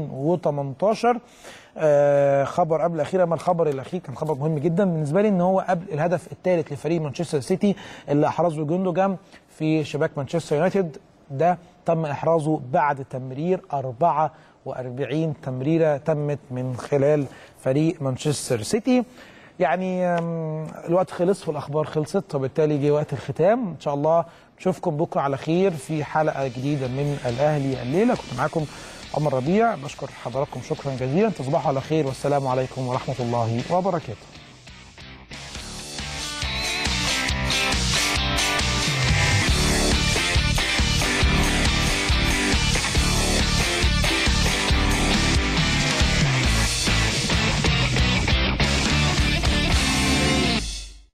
2018 آه خبر قبل الاخير اما الخبر الاخير كان خبر مهم جدا بالنسبه لي ان هو قبل الهدف الثالث لفريق مانشستر سيتي اللي احرزه جوندوجان في شباك مانشستر يونايتد ده تم احرازه بعد تمرير 44 تمريره تمت من خلال فريق مانشستر سيتي يعني آم، الوقت خلص والاخبار خلصت وبالتالي جه وقت الختام ان شاء الله نشوفكم بكره على خير في حلقه جديده من الاهلي الليله كنت معاكم عمر ربيع بشكر حضراتكم شكرا جزيلا تصبحوا على خير والسلام عليكم ورحمه الله وبركاته